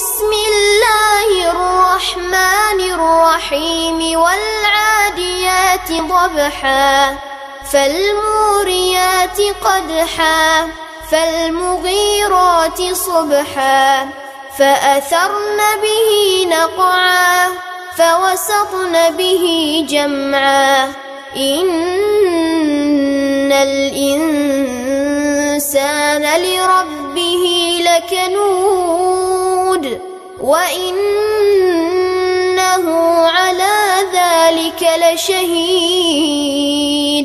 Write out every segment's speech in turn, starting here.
بسم الله الرحمن الرحيم والعاديات ضبحا فالموريات قدحا فالمغيرات صبحا فأثرن به نقعا فوسطن به جمعا إن الإنسان لربه لكنود وإنه على ذلك لشهيد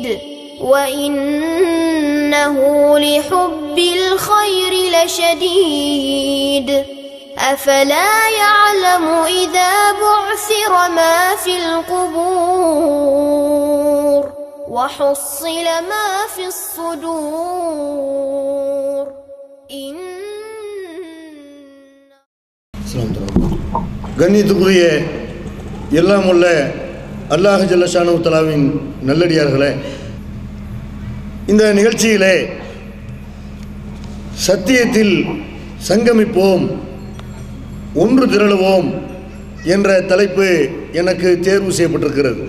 وإنه لحب الخير لشديد أفلا يعلم إذا بعثر ما في القبور وحصل ما في الصدور إن அஸ்ஸலாமு அலைக்கும். கண்ணியத்துக்குரிய எல்லாம் உள்ள அல்லாஹ் ஜல்லஷானு தலாவின் நல்லடியார்களே இந்த நிகழ்ச்சியிலே சத்தியத்தில் சங்கமிப்போம் ஒன்று திரளுவோம் என்ற தலைப்பு எனக்கு தேர்வு செய்யப்பட்டிருக்கிறது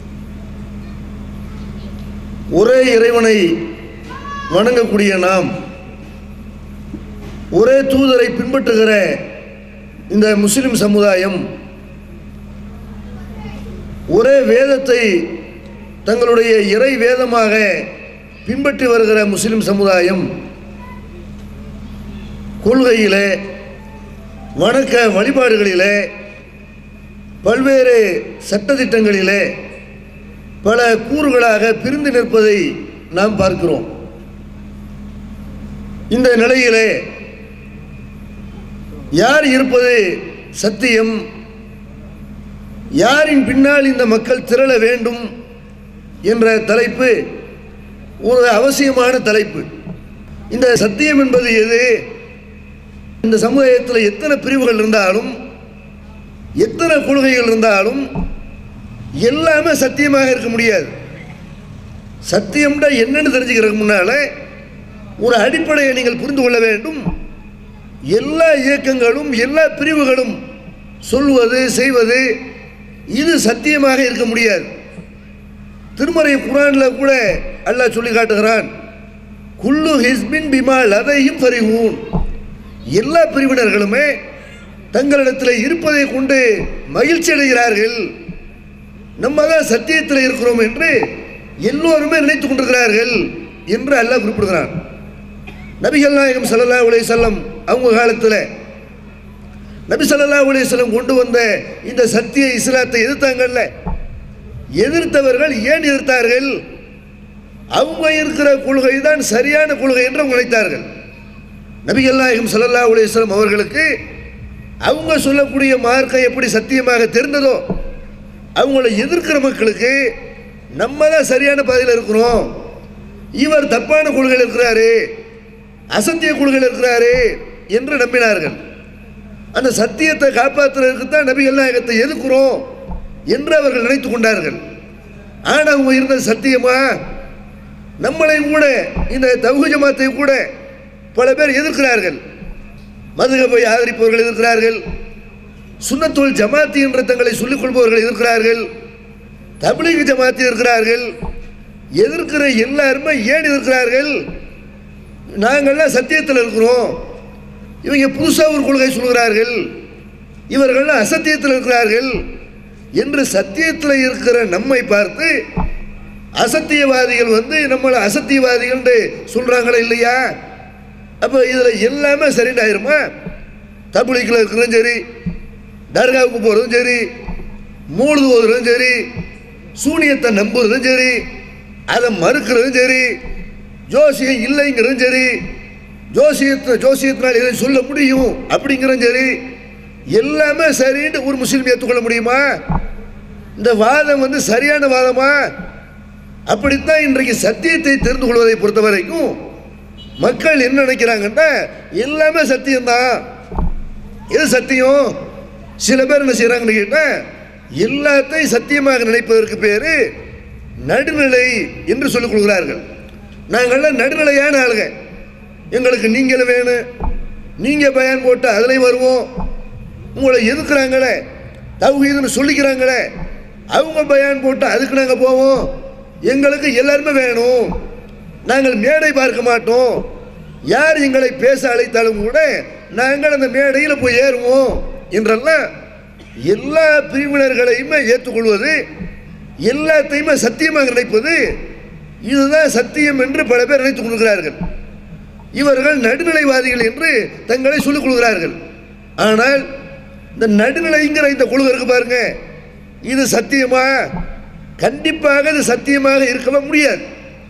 ஒரே இறைவனை வணங்கக்கூடிய நாம் ஒரே தூதரை பின்பற்றுகிற இந்த முஸ்லிம் சமுதாயம் ஒரே வேதத்தை தங்களுடைய இறை வேதமாக பின்பற்றி வருகிற முஸ்லிம் சமுதாயம் கொள்கையிலே வணக்க வழிபாடுகளிலே பல்வேறு சட்டதிட்டங்களிலே பல கூறுகளாக பிரிந்து நிற்பதை நாம் பார்க்கிறோம் இந்த நிலையிலே யார் இருப்பது சத்தியம் யாரின் பின்னால் இந்த மக்கள் திரள வேண்டும் என்ற தலைப்பு ஒரு அவசியமான தலைப்பு இந்த சத்தியம் என்பது எது இந்த சமுதாயத்தில் எத்தனை பிரிவுகள் இருந்தாலும் எத்தனை கொள்கைகள் இருந்தாலும் எல்லாமே சத்தியமாக இருக்க முடியாது சத்தியம்னா என்னன்னு தெரிஞ்சுக்கிறதுக்கு முன்னால ஒரு அடிப்படையை நீங்கள் புரிந்து கொள்ள வேண்டும் எல்லா இயக்கங்களும் எல்லா பிரிவுகளும் சொல்வது செய்வது இது சத்தியமாக இருக்க முடியாது திருமறை குரானில் கூட அல்லாஹ் சொல்லி காட்டுகிறான் குல்லு ஹிஸ்பின் பிமா லதையும் ஃபரிஹூன் எல்லா பிரிவினர்களுமே தங்களிடத்தில் இருப்பதை கொண்டு மகிழ்ச்சி அடைகிறார்கள் நம்ம தான் சத்தியத்தில் இருக்கிறோம் என்று எல்லோருமே நினைத்துக் கொண்டிருக்கிறார்கள் என்று அல்லாஹ் குறிப்பிடுகிறான் நபிகள் நாயகம் சல்லல்லா உலை செல்லம் அவங்க காலத்தில் நபி சல்லல்லா உலை செல்லம் கொண்டு வந்த இந்த சத்திய இஸ்லாத்தை எதிர்த்தாங்கல்ல எதிர்த்தவர்கள் ஏன் எதிர்த்தார்கள் அவங்க இருக்கிற கொள்கை தான் சரியான கொள்கை என்று அவங்க நினைத்தார்கள் நபிகள் நாயகம் சல்லல்லா உலேஸ்வரம் அவர்களுக்கு அவங்க சொல்லக்கூடிய மார்க்கம் எப்படி சத்தியமாக தெரிந்ததோ அவங்கள எதிர்க்கிற மக்களுக்கு நம்ம தான் சரியான பாதையில் இருக்கிறோம் இவர் தப்பான கொள்கையில் இருக்கிறாரு அசத்திய கொள்கையில் இருக்கிறாரு என்று நம்பினார்கள் அந்த சத்தியத்தை காப்பாற்றுறதுக்கு தான் நபிகள் நாயகத்தை எதுக்குறோம் என்று அவர்கள் நினைத்து கொண்டார்கள் ஆனால் அவங்க இருந்தது சத்தியமா நம்மளையும் கூட இந்த தவுகு ஜமாத்தையும் கூட பல பேர் எதிர்க்கிறார்கள் மதுகபை ஆதரிப்பவர்கள் எதிர்க்கிறார்கள் சுன்னத்துல் ஜமாத்தி என்ற தங்களை சொல்லிக் கொள்பவர்கள் எதிர்க்கிறார்கள் தபிலீக் ஜமாத்தி இருக்கிறார்கள் எதிர்க்கிற எல்லாருமே ஏன் எதிர்க்கிறார்கள் நாங்கள்லாம் சத்தியத்தில் இருக்கிறோம் இவங்க புதுசாக ஒரு கொள்கை சொல்கிறார்கள் இவர்கள்லாம் அசத்தியத்தில் இருக்கிறார்கள் என்று சத்தியத்தில் இருக்கிற நம்மை பார்த்து அசத்தியவாதிகள் வந்து நம்மளை அசத்தியவாதிகள் சொல்கிறாங்களா இல்லையா அப்போ இதில் எல்லாமே சரிண்டாயிருமா தபிலிக்கில் இருக்கிறதும் சரி தர்காவுக்கு போகிறதும் சரி மூழுது ஓதுறதும் சரி சூனியத்தை நம்புறதும் சரி அதை மறுக்கிறதும் சரி ஜோசியம் இல்லைங்கிறதும் சரி ஜோசியத்தை ஜோசியத்தினால் இதை சொல்ல முடியும் அப்படிங்கிறதும் சரி எல்லாமே சரின்னு ஒரு முஸ்லீம் ஏற்றுக்கொள்ள முடியுமா இந்த வாதம் வந்து சரியான வாதமா அப்படித்தான் இன்றைக்கு சத்தியத்தை தெரிந்து கொள்வதை பொறுத்த வரைக்கும் மக்கள் என்ன நினைக்கிறாங்கன்னா எல்லாமே சத்தியம்தான் எது சத்தியம் சில பேர் என்ன செய்கிறாங்கன்னு கேட்டால் எல்லாத்தையும் சத்தியமாக நினைப்பதற்கு பேர் நடுநிலை என்று சொல்லிக் கொள்கிறார்கள் நாங்கள்லாம் நடுநிலையான ஆளுங்க எங்களுக்கு நீங்களும் வேணும் நீங்கள் பயன் போட்டு அதுலேயும் வருவோம் உங்களை எதுக்குறாங்களே தௌஹீதுன்னு சொல்லிக்கிறாங்களே அவங்க பயான் போட்டு அதுக்கு நாங்கள் போவோம் எங்களுக்கு எல்லாருமே வேணும் நாங்கள் மேடை பார்க்க மாட்டோம் யார் எங்களை பேச அழைத்தாலும் கூட நாங்கள் அந்த மேடையில் போய் ஏறுவோம் என்றெல்லாம் எல்லா பிரிவினர்களையுமே ஏற்றுக்கொள்வது எல்லாத்தையுமே சத்தியமாக நினைப்பது இதுதான் சத்தியம் என்று பல பேர் நினைத்துக் கொள்கிறார்கள் இவர்கள் நடுநிலைவாதிகள் என்று தங்களை சொல்லிக் கொள்கிறார்கள் ஆனால் இந்த நடுநிலைங்கிற இந்த குழு இருக்கு பாருங்க இது சத்தியமா கண்டிப்பாக இது சத்தியமாக இருக்கவே முடியாது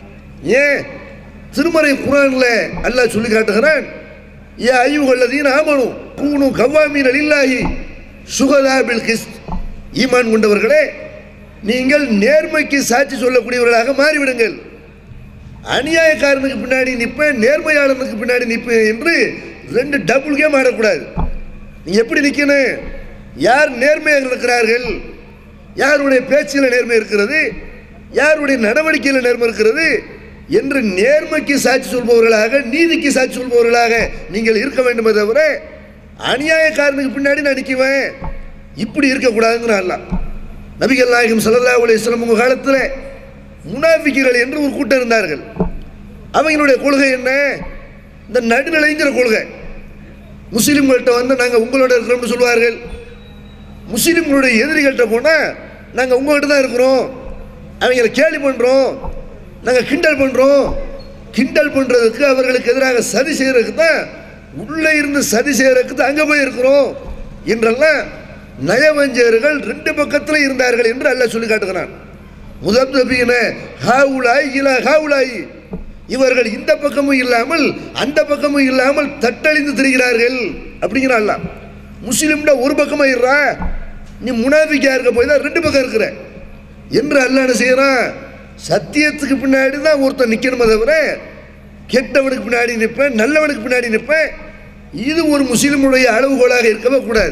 ஏன் திருமறை குரான்ல அல்லாஹ் சொல்லி காட்டுகிறான் ஏ ஐயுகல்லதீன் ஆமனும் கூணும் கவ்வாமீன் அலில்லாஹி சுகதா பில் கிஸ்த் ஈமான் கொண்டவர்களே நீங்கள் நேர்மைக்கு சாட்சி சொல்லக்கூடியவர்களாக மாறிவிடுங்கள் அநியாயக்காரனுக்கு பின்னாடி நிற்பேன் நேர்மையாளனுக்கு பின்னாடி நிற்பேன் என்று ரெண்டு டபுள் கேம் ஆடக்கூடாது நீங்க எப்படி நிற்கணும் யார் நேர்மையாக இருக்கிறார்கள் யாருடைய பேச்சில் நேர்மை இருக்கிறது யாருடைய நடவடிக்கையில் நேர்மை இருக்கிறது என்று நேர்மைக்கு சாட்சி சொல்பவர்களாக நீதிக்கு சாட்சி சொல்பவர்களாக நீங்கள் இருக்க வேண்டுமே தவிர அநியாயக்காரனுக்கு பின்னாடி நான் நிற்குவேன் இப்படி இருக்கக்கூடாதுங்கிற அல்ல நபிகள் நாயகம் ஸல்லல்லாஹு அலைஹி வஸல்லம் உங்க காலத்தில் முனாஃபிக்குகள் என்று ஒரு கூட்டம் இருந்தார்கள் அவங்களுடைய கொள்கை என்ன இந்த நடுநிலைங்கிற கொள்கை முஸ்லீம்கள்ட்ட வந்து நாங்கள் உங்களோட இருக்கிறோம்னு சொல்லுவார்கள் முஸ்லீம்களுடைய எதிரிகள்கிட்ட போனால் நாங்கள் உங்கள்கிட்ட தான் இருக்கிறோம் அவங்களை கேலி பண்ணுறோம் நாங்கள் கிண்டல் பண்ணுறோம் கிண்டல் பண்ணுறதுக்கு அவர்களுக்கு எதிராக சதி செய்கிறதுக்கு தான் உள்ளே இருந்து சதி செய்கிறதுக்கு தான் அங்கே போய் இருக்கிறோம் என்றெல்லாம் நயவஞ்சகர்கள் ரெண்டு பக்கத்தில் இருந்தார்கள் என்று அல்லாஹ் சொல்லி காட்டுகிறான் முதப்தபீன ஹாவுலாய் இலா ஹாவுலாய் இவர்கள் இந்த பக்கமும் இல்லாமல் அந்த பக்கமும் இல்லாமல் தட்டழிந்து திரிகிறார்கள் அப்படிங்கிற அல்லாஹ் முஸ்லீம்ட ஒரு பக்கமா இருறா நீ முனாஃபிக்கா இருக்க போய் தான் ரெண்டு பக்கம் இருக்கிற என்று அல்லாஹ் என்ன செய்யறான் சத்தியத்துக்கு பின்னாடி தான் ஒருத்தன் நிற்கணுமே தவிர கெட்டவனுக்கு பின்னாடி நிற்பேன் நல்லவனுக்கு பின்னாடி நிற்பேன் இது ஒரு முஸ்லீமுடைய அளவுகோலாக இருக்கவே கூடாது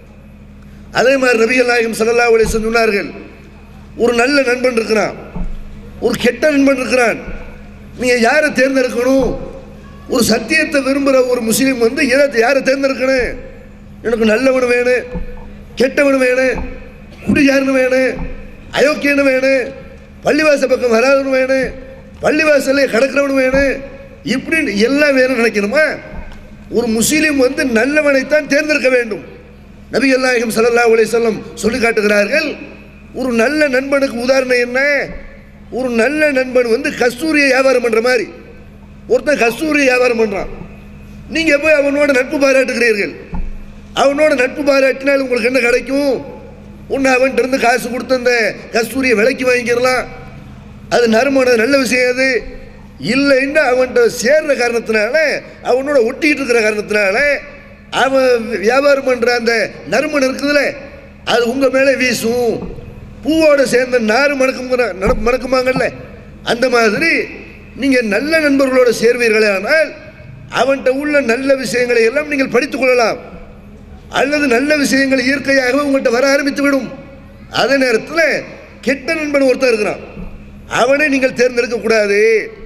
அதே மாதிரி நபிகள் நாயகம் ஸல்லல்லாஹு அலைஹி வஸல்லம் சொன்னார்கள் ஒரு நல்ல நண்பன் இருக்கிறான் ஒரு கெட்ட நண்பன் இருக்கிறான் நீங்கள் யாரை தேர்ந்தெடுக்கணும் ஒரு சத்தியத்தை விரும்புகிற ஒரு முஸ்லீம் வந்து எதை யாரை தேர்ந்தெடுக்கணும் எனக்கு நல்லவனு வேணும் கெட்டவனு வேணும் குடியாரனு வேணும் அயோக்கியனு வேணும் பள்ளிவாசல் பக்கம் வராதவனு வேணும் பள்ளிவாசல்ல கடக்கிறவனு வேணும் இப்படின்னு எல்லாம் வேணும் நினைக்கணுமா ஒரு முஸ்லீம் வந்து நல்லவனைத்தான் தேர்ந்தெடுக்க வேண்டும் நபிகள் நாயகம் ஸல்லல்லாஹு அலைஹி வஸல்லம் சொல்லி காட்டுகிறார்கள் ஒரு நல்ல நண்பனுக்கு உதாரணம் என்ன ஒரு நல்ல நண்பன் வந்து கஸ்தூரியை வியாபாரம் பண்ணுற மாதிரி ஒருத்தன் கஸ்தூரியை வியாபாரம் பண்ணுறான் நீங்கள் போய் அவனோட நட்பு பாராட்டுகிறீர்கள் அவனோட நட்பு பாராட்டினால் உங்களுக்கு என்ன கிடைக்கும் ஒன்று அவன்கிட்ட இருந்து காசு கொடுத்து அந்த கஸ்தூரியை விலைக்கு வாங்கிக்கிறலாம் அது நறுமணம் நல்ல விஷயம் அது இல்லைன்னு அவன்கிட்ட சேர்ற காரணத்தினால அவனோட ஒட்டிக்கிட்டு இருக்கிற காரணத்தினால அவன் வியாபாரம் பண்ணுற அந்த நறுமணம் இருக்குதுல்ல அது உங்கள் மேலே வீசும் பூவோட சேர்ந்த நாறு மணக்கும் மணக்குமாங்கல்ல அந்த மாதிரி நீங்கள் நல்ல நண்பர்களோட சேர்வீர்களே ஆனால் அவன்கிட்ட உள்ள நல்ல விஷயங்களை எல்லாம் நீங்கள் படித்துக் கொள்ளலாம் அல்லது நல்ல விஷயங்கள் இயற்கையாகவே உங்கள்கிட்ட வர ஆரம்பித்து விடும் அதே நேரத்தில் கெட்ட நண்பன் ஒருத்தன் இருக்கிறான் அவனை நீங்கள் தேர்ந்தெடுக்க கூடாது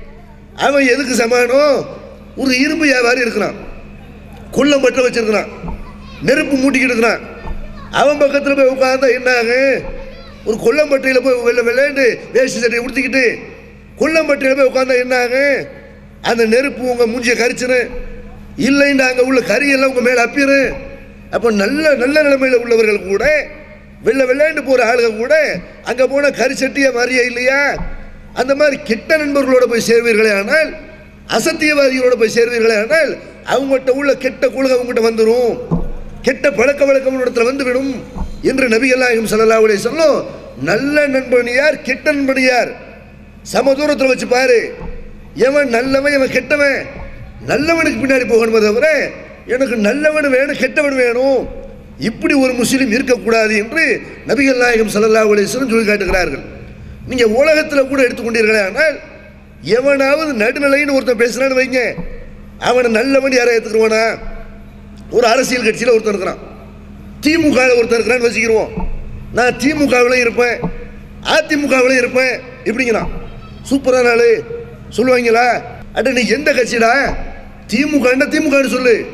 அவன் எதுக்கு சமானம் ஒரு இரும்பு வியாபாரி இருக்கிறான் கொல்லம் பற்ற வச்சிருக்கிறான் நெருப்பு மூட்டிக்கிட்டு இருக்கிறான் அவன் பக்கத்தில் போய் உட்கார்ந்தா என்ன ஆகும் ஒரு கொல்லம்பட்டையில் போய் வெள்ள வெள்ளைண்டு வேஷ்டி சட்டையை உடுத்திக்கிட்டு கொல்லம்பட்டையில் போய் உட்காந்தா என்ன ஆகும் அந்த நெருப்பு உங்கள் மூஞ்சியை கரிச்சுன்னு இல்லைன்னு அங்கே உள்ள கரியெல்லாம் உங்கள் மேலே அப்பிடும் அப்போ நல்ல நல்ல நிலைமையில் உள்ளவர்கள் கூட வெள்ளை வெள்ளைண்டு போகிற ஆளுங்க கூட அங்கே போனால் கறி சட்டியா மாறியா இல்லையா அந்த மாதிரி கெட்ட நண்பர்களோட போய் சேர்வீர்களே ஆனால் அசத்தியவாதிகளோட போய் சேர்வீர்களே ஆனால் அவங்ககிட்ட உள்ள கெட்ட கொள்கை அவங்ககிட்ட வந்துடும் கெட்ட பழக்க வழக்கம் இடத்துல வந்துவிடும் என்று நபிகள் நாயகம் ஸல்லல்லாஹு அலைஹி சொல்லும் நல்ல நண்பன் யார் கெட்ட நண்பன் யார் சம தூரத்தில் வச்சு பாரு எவன் நல்லவன் எவன் கெட்டவன் நல்லவனுக்கு பின்னாடி போகணுமே தவிர எனக்கு நல்லவன் வேணும் கெட்டவன் வேணும் இப்படி ஒரு முஸ்லீம் இருக்கக்கூடாது என்று நபிகள் நாயகம் ஸல்லல்லாஹு அலைஹி வஸல்லம் சொல்லி காட்டுகிறார்கள் நீங்கள் உலகத்தில் கூட எடுத்துக்கொண்டீர்களே ஆனால் எவனாவது நடுநிலைன்னு ஒருத்தன் பேசுறான்னு வைங்க அவனை நல்லவன் யாரை ஏற்றுக்குருவானா ஒரு அரசியல் கட்சியில் ஒருத்தன் இருக்கிறான் திமுகவில் ஒருத்தன் இருக்கிறான்னு வச்சுக்கிருவோம் நான் திமுகவிலையும் இருப்பேன் அதிமுகவிலையும் இருப்பேன் இப்படிங்கிறான் சூப்பரான ஆளு சொல்லுவாங்களா அட நீ எந்த கட்சிடா திமுக திமுகன்னு சொல்லு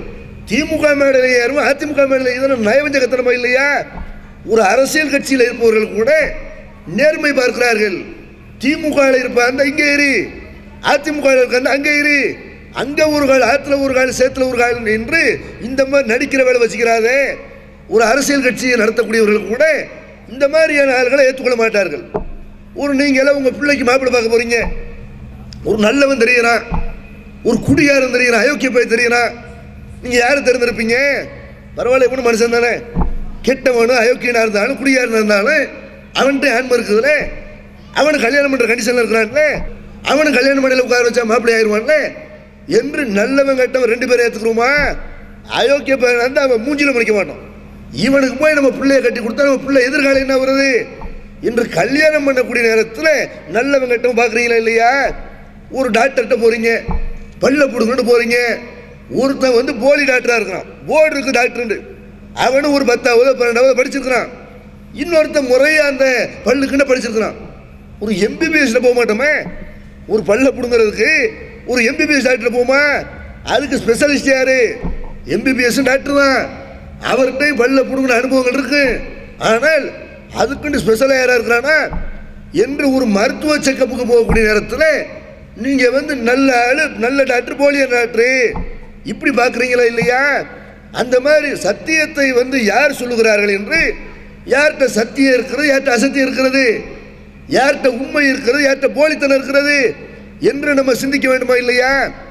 திமுக மேடையில் ஏறும் அதிமுக மேடையில் இதெல்லாம் நயவஞ்சகத்தனமா இல்லையா ஒரு அரசியல் கட்சியில் இருப்பவர்கள் கூட நேர்மை பார்க்கிறார்கள் திமுக இருப்ப அந்த இங்கே இரு அதிமுக இருக்க அந்த அங்கே இரு அங்க ஒரு கால் ஆத்துல ஒரு கால் சேத்துல ஒரு கால் என்று இந்த மாதிரி நடிக்கிற வேலை வச்சுக்கிறாதே ஒரு அரசியல் கட்சியை நடத்தக்கூடியவர்கள் கூட இந்த மாதிரியான ஆள்களை ஏற்றுக்கொள்ள மாட்டார்கள் ஒரு நீங்க எல்லாம் உங்க பிள்ளைக்கு மாப்பிள்ளை பார்க்க போறீங்க ஒரு நல்லவன் தெரியறான் ஒரு குடியாரன் தெரியறான் அயோக்கிய போய் தெரியறான் நீங்க யாரை தேர்ந்தெடுப்பீங்க பரவாயில்ல இவனு மனுஷன் தானே கெட்டவனும் அயோக்கியனா இருந்தாலும் குடியாரனா இருந்தாலும் அவன்கிட்ட ஆன்மை இருக்குதுல அவனு கல்யாணம் பண்ற கண்டிஷன்ல இருக்கிறான்ல அவனு கல்யாணம் பண்ணல உட்கார வச்சா மாப்பிள்ளை ஆயிடுவான்ல என்று நல்லவன் கெட்டவன் ரெண்டு பேரும் ஏத்துக்கிறோமா அயோக்கிய பையன் வந்து அவன் மூஞ்சில முடிக்க மாட்டோம் இவனுக்கு போய் நம்ம பிள்ளைய கட்டி கொடுத்தா நம்ம பிள்ளை எதிர்காலம் என்ன வருது என்று கல்யாணம் பண்ணக்கூடிய நேரத்தில் நல்லவன் கெட்டவன் பார்க்குறீங்களா இல்லையா ஒரு டாக்டர்கிட்ட போறீங்க பல்ல பிடுங்கன்னு போறீங்க ஒருத்தன் வந்து போலி டாக்டரா இருக்கிறான் போர்டு இருக்கு டாக்டர் அவனும் ஒரு பத்தாவது பன்னெண்டாவது படிச்சிருக்கிறான் இன்னொருத்தன் முறையா அந்த பல்லுக்குன்னு படிச்சிருக்கிறான் ஒரு எம்பிபிஎஸ்ல போக மாட்டோமே ஒரு பல்ல பிடுங்கிறதுக்கு ஒரு எம்பிபிஎஸ் டாக்டர் போமா அதுக்கு ஸ்பெஷலிஸ்ட் யாரு எம்பிபிஎஸ் டாக்டர் தான் அவர்கிட்ட பல்ல பிடுங்கின அனுபவங்கள் இருக்கு ஆனால் அதுக்குன்னு ஸ்பெஷலாக யாரா இருக்கிறானா என்று ஒரு மருத்துவ செக்கப்புக்கு போகக்கூடிய நேரத்தில் நீங்க வந்து நல்ல ஆளு நல்ல டாக்டர் போலியோ டாக்டர் இப்படி பார்க்குறீங்களா இல்லையா அந்த மாதிரி சத்தியத்தை வந்து யார் சொல்லுகிறார்கள் என்று யார்கிட்ட சத்தியம் இருக்கிறது யார்கிட்ட அசத்தியம் இருக்கிறது யார்கிட்ட உண்மை இருக்கிறது யார்கிட்ட போலித்தனம் இருக்கிறது என்று நம்ம சிந்திக்க வேண்டுமா இல்லையா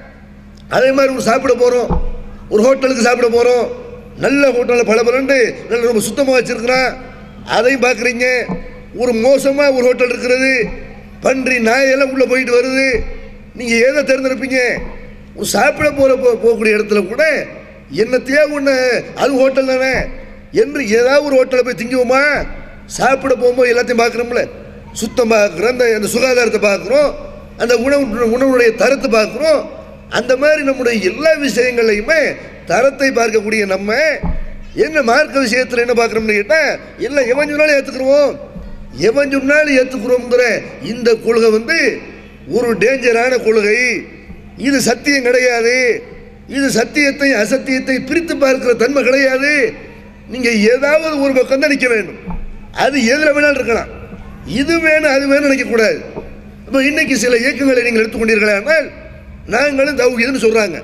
அதே மாதிரி ஒரு சாப்பிட போகிறோம் ஒரு ஹோட்டலுக்கு சாப்பிட போகிறோம் நல்ல ஹோட்டலில் பல பலண்டு நல்ல ரொம்ப சுத்தமாக வச்சிருக்கிறான் அதையும் பார்க்குறீங்க ஒரு மோசமாக ஒரு ஹோட்டல் இருக்கிறது பன்றி நாயெல்லாம் உள்ளே போயிட்டு வருது நீங்கள் எதை தேர்ந்தெடுப்பீங்க ஒரு சாப்பிட போகிற போ போகக்கூடிய இடத்துல கூட என்னத்தையே ஒன்று அது ஹோட்டல் தானே என்று ஏதாவது ஒரு ஹோட்டலில் போய் திங்குவோமா சாப்பிட போகும்போது எல்லாத்தையும் பார்க்குறோம்ல சுத்தம் பார்க்குறோம் அந்த அந்த சுகாதாரத்தை பார்க்குறோம் அந்த உணவு உணவுடைய தரத்தை பார்க்குறோம் அந்த மாதிரி நம்முடைய எல்லா விஷயங்களையுமே தரத்தை பார்க்கக்கூடிய நம்ம என்ன மார்க்க விஷயத்தில் என்ன பார்க்குறோம்னு கேட்டால் எல்லாம் எவன் சொன்னாலும் ஏற்றுக்குருவோம் எவன் சொன்னாலும் ஏற்றுக்குறோங்கிற இந்த கொள்கை வந்து ஒரு டேஞ்சரான கொள்கை இது சத்தியம் கிடையாது இது சத்தியத்தை அசத்தியத்தை பிரித்து பார்க்கிற தன்மை கிடையாது நீங்க ஏதாவது ஒரு பக்கம் தான் நிற்க வேண்டும் அது எதில் வேணாலும் இருக்கலாம் இது வேணும் அது வேணும் நினைக்கக்கூடாது இப்போ இன்னைக்கு சில இயக்கங்களை நீங்கள் எடுத்துக்கொண்டீர்களானால் நாங்களும் தௌஹீதுன்னு சொல்றாங்க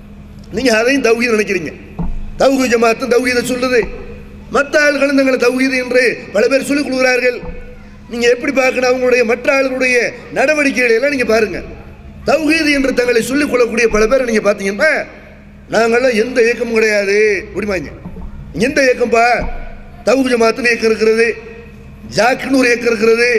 நீங்க அதையும் தௌஹீது நினைக்கிறீங்க தௌஹீ ஜமாத்தும் தௌஹீதை சொல்லுது மற்ற ஆள்களும் தங்களை தௌஹீது என்று பல பேர் சொல்லிக் கொடுக்குறார்கள் நீங்க எப்படி பார்க்கணும் அவங்களுடைய மற்ற ஆளுடைய நடவடிக்கைகளை எல்லாம் நீங்க பாருங்க தௌஹீது என்று தங்களை சொல்லிக் கொள்ளக்கூடிய பல பேரை நீங்க பார்த்தீங்கன்னா நாங்கள்லாம் எந்த இயக்கமும் கிடையாது முடியுமாங்க எந்த இயக்கம்பா தௌஹீத் ஜமாத்துன்னு இயக்கம் இருக்கிறது ஜாக்குன்னு ஒரு இயக்கம் இருக்கிறது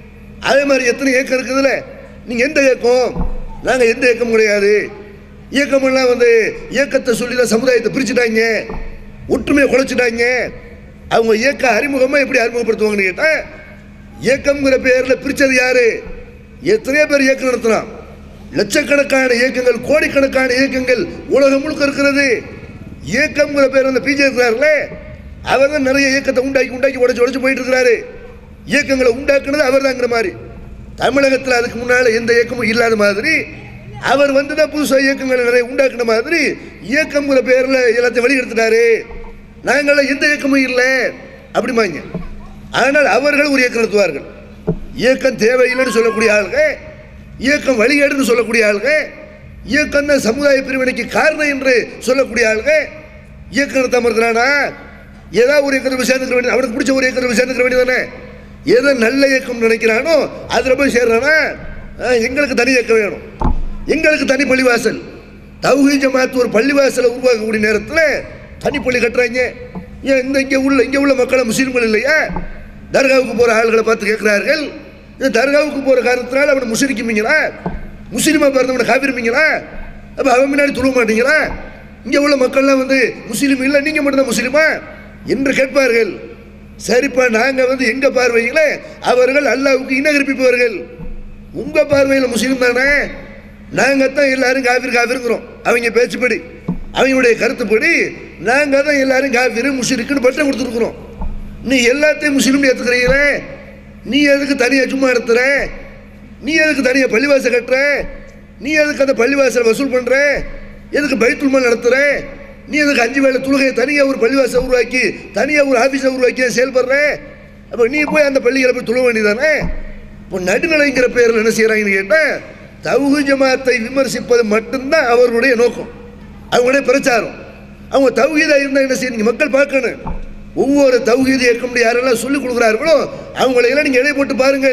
அதே மாதிரி எத்தனை இயக்கம் இருக்குதுல்ல நீங்கள் எந்த இயக்கம் நாங்கள் எந்த இயக்கமும் கிடையாது இயக்கமெல்லாம் வந்து இயக்கத்தை சொல்லி தான் சமுதாயத்தை பிரிச்சுட்டாங்க ஒற்றுமையை குலைச்சிட்டாங்க அவங்க இயக்க அறிமுகமாக எப்படி அறிமுகப்படுத்துவாங்கன்னு கேட்டால் இயக்கம்ங்கிற பேரில் பிரித்தது யாரு எத்தனையோ பேர் இயக்கம் நடத்தினான் லட்சக்கணக்கான இயக்கங்கள் கோடிக்கணக்கான இயக்கங்கள் உலகம் முழுக்க இருக்கிறது இயக்கம்ங்கிற பேர் அந்த பிஜே இருக்கிறார்ல அவர் தான் நிறைய இயக்கத்தை உண்டாக்கி உண்டாக்கி உடைச்சு உடைச்சு போயிட்டு இருக்கிறாரு இயக்கங்களை உண்டாக்குனது அவர் தாங்கிற மாதிரி தமிழகத்தில் அதுக்கு முன்னால் எந்த இயக்கமும் இல்லாத மாதிரி அவர் வந்து தான் புதுசாக இயக்கங்களை நிறைய உண்டாக்குன மாதிரி இயக்கம்ங்கிற பேரில் எல்லாத்தையும் வெளியெடுத்துட்டாரு நாங்களாம் எந்த இயக்கமும் இல்லை அப்படிமாங்க ஆனால் அவர்கள் ஒரு இயக்கம் நடத்துவார்கள் இயக்கம் தேவையில்லைன்னு சொல்லக்கூடிய ஆளுங்க இயக்கம் வழிகேடுன்னு சொல்லக்கூடிய ஆளுங்க இயக்கம் தான் சமுதாய பிரிவினைக்கு காரணம் என்று சொல்லக்கூடிய ஆளுங்க இயக்கம் நடத்தாம இருக்கிறானா ஏதாவது ஒரு இயக்கத்தில் போய் சேர்ந்துக்க வேண்டியது அவனுக்கு பிடிச்ச ஒரு இயக்கத்தில் போய் சேர்ந்துக்க வேண்டியதானே எதை நல்ல இயக்கம் நினைக்கிறானோ அதில் போய் சேர்றானா ஆ, எங்களுக்கு தனி இயக்கம் வேணும் எங்களுக்கு தனி பள்ளிவாசல் தௌஹீ ஜமாத் ஒரு பள்ளிவாசலை உருவாக்கக்கூடிய நேரத்தில் தனி பள்ளி கட்டுறாங்க ஏன் இந்த இங்கே உள்ள இங்கே உள்ள மக்கள் முஸ்லீம்கள் இல்லையா தர்காவுக்கு போகிற ஆள்களை பார்த்து கேட்குறார்கள் இந்த தர்காவுக்கு போகிற காரணத்தினால அவனை முஸ்லிக்குமீங்களா முஸ்லீமாக பிறந்தவனை காவிருமீங்களா அப்போ அவன் முன்னாடி துழுவ மாட்டீங்களா இங்கே உள்ள மக்கள்லாம் வந்து முஸ்லீம் இல்லை நீங்கள் மட்டும்தான் முஸ்லீமா என்று கேட்பார்கள் சரிப்பா நாங்கள் வந்து எங்கள் பார்வையில் அவர்கள் அல்லாவுக்கு இனகரிப்பிப்பவர்கள் உங்கள் பார்வையில் முஸ்லீம் தானே நாங்கள் தான் எல்லாரும் காவிர் காவிருங்கிறோம் அவங்க பேச்சுப்படி அவங்களுடைய கருத்துப்படி நாங்கள் தான் எல்லாரும் காவிரு முஸ்லிக்குன்னு பட்டம் கொடுத்துருக்குறோம் நீ எல்லாத்தையும் முஸ்லீம் ஏற்றுக்கிறீங்களே நீ எதுக்கு தனியாக சும்மா நடத்துற நீ எதுக்கு தனியாக பள்ளிவாசல் கட்டுற நீ எதுக்கு அந்த பள்ளிவாசல் வசூல் பண்ணுற எதுக்கு பைத்துல் மால் நடத்துற நீ அதுக்கு அஞ்சு வேளை தொழுகையை தனியாக ஒரு பள்ளிவாசை உருவாக்கி தனியாக ஒரு ஆஃபீஸை உருவாக்கி செயல்படுற அப்போ நீ போய் அந்த பள்ளிகளை போய் தொழ வேண்டியதானே இப்போ நடுநிலைங்கிற பேரில் என்ன செய்கிறாங்கன்னு கேட்டால் தவுகு ஜமாத்தை விமர்சிப்பது மட்டும்தான் அவர்களுடைய நோக்கம் அவங்களுடைய பிரச்சாரம் அவங்க தௌஹீதாக இருந்தால் என்ன செய்ய நீங்கள் மக்கள் பார்க்கணும் ஒவ்வொரு தௌஹீது இயக்கம் யாரெல்லாம் சொல்லிக் கொடுக்குறார்களோ அவங்களையெல்லாம் நீங்கள் இடையே போட்டு பாருங்கள்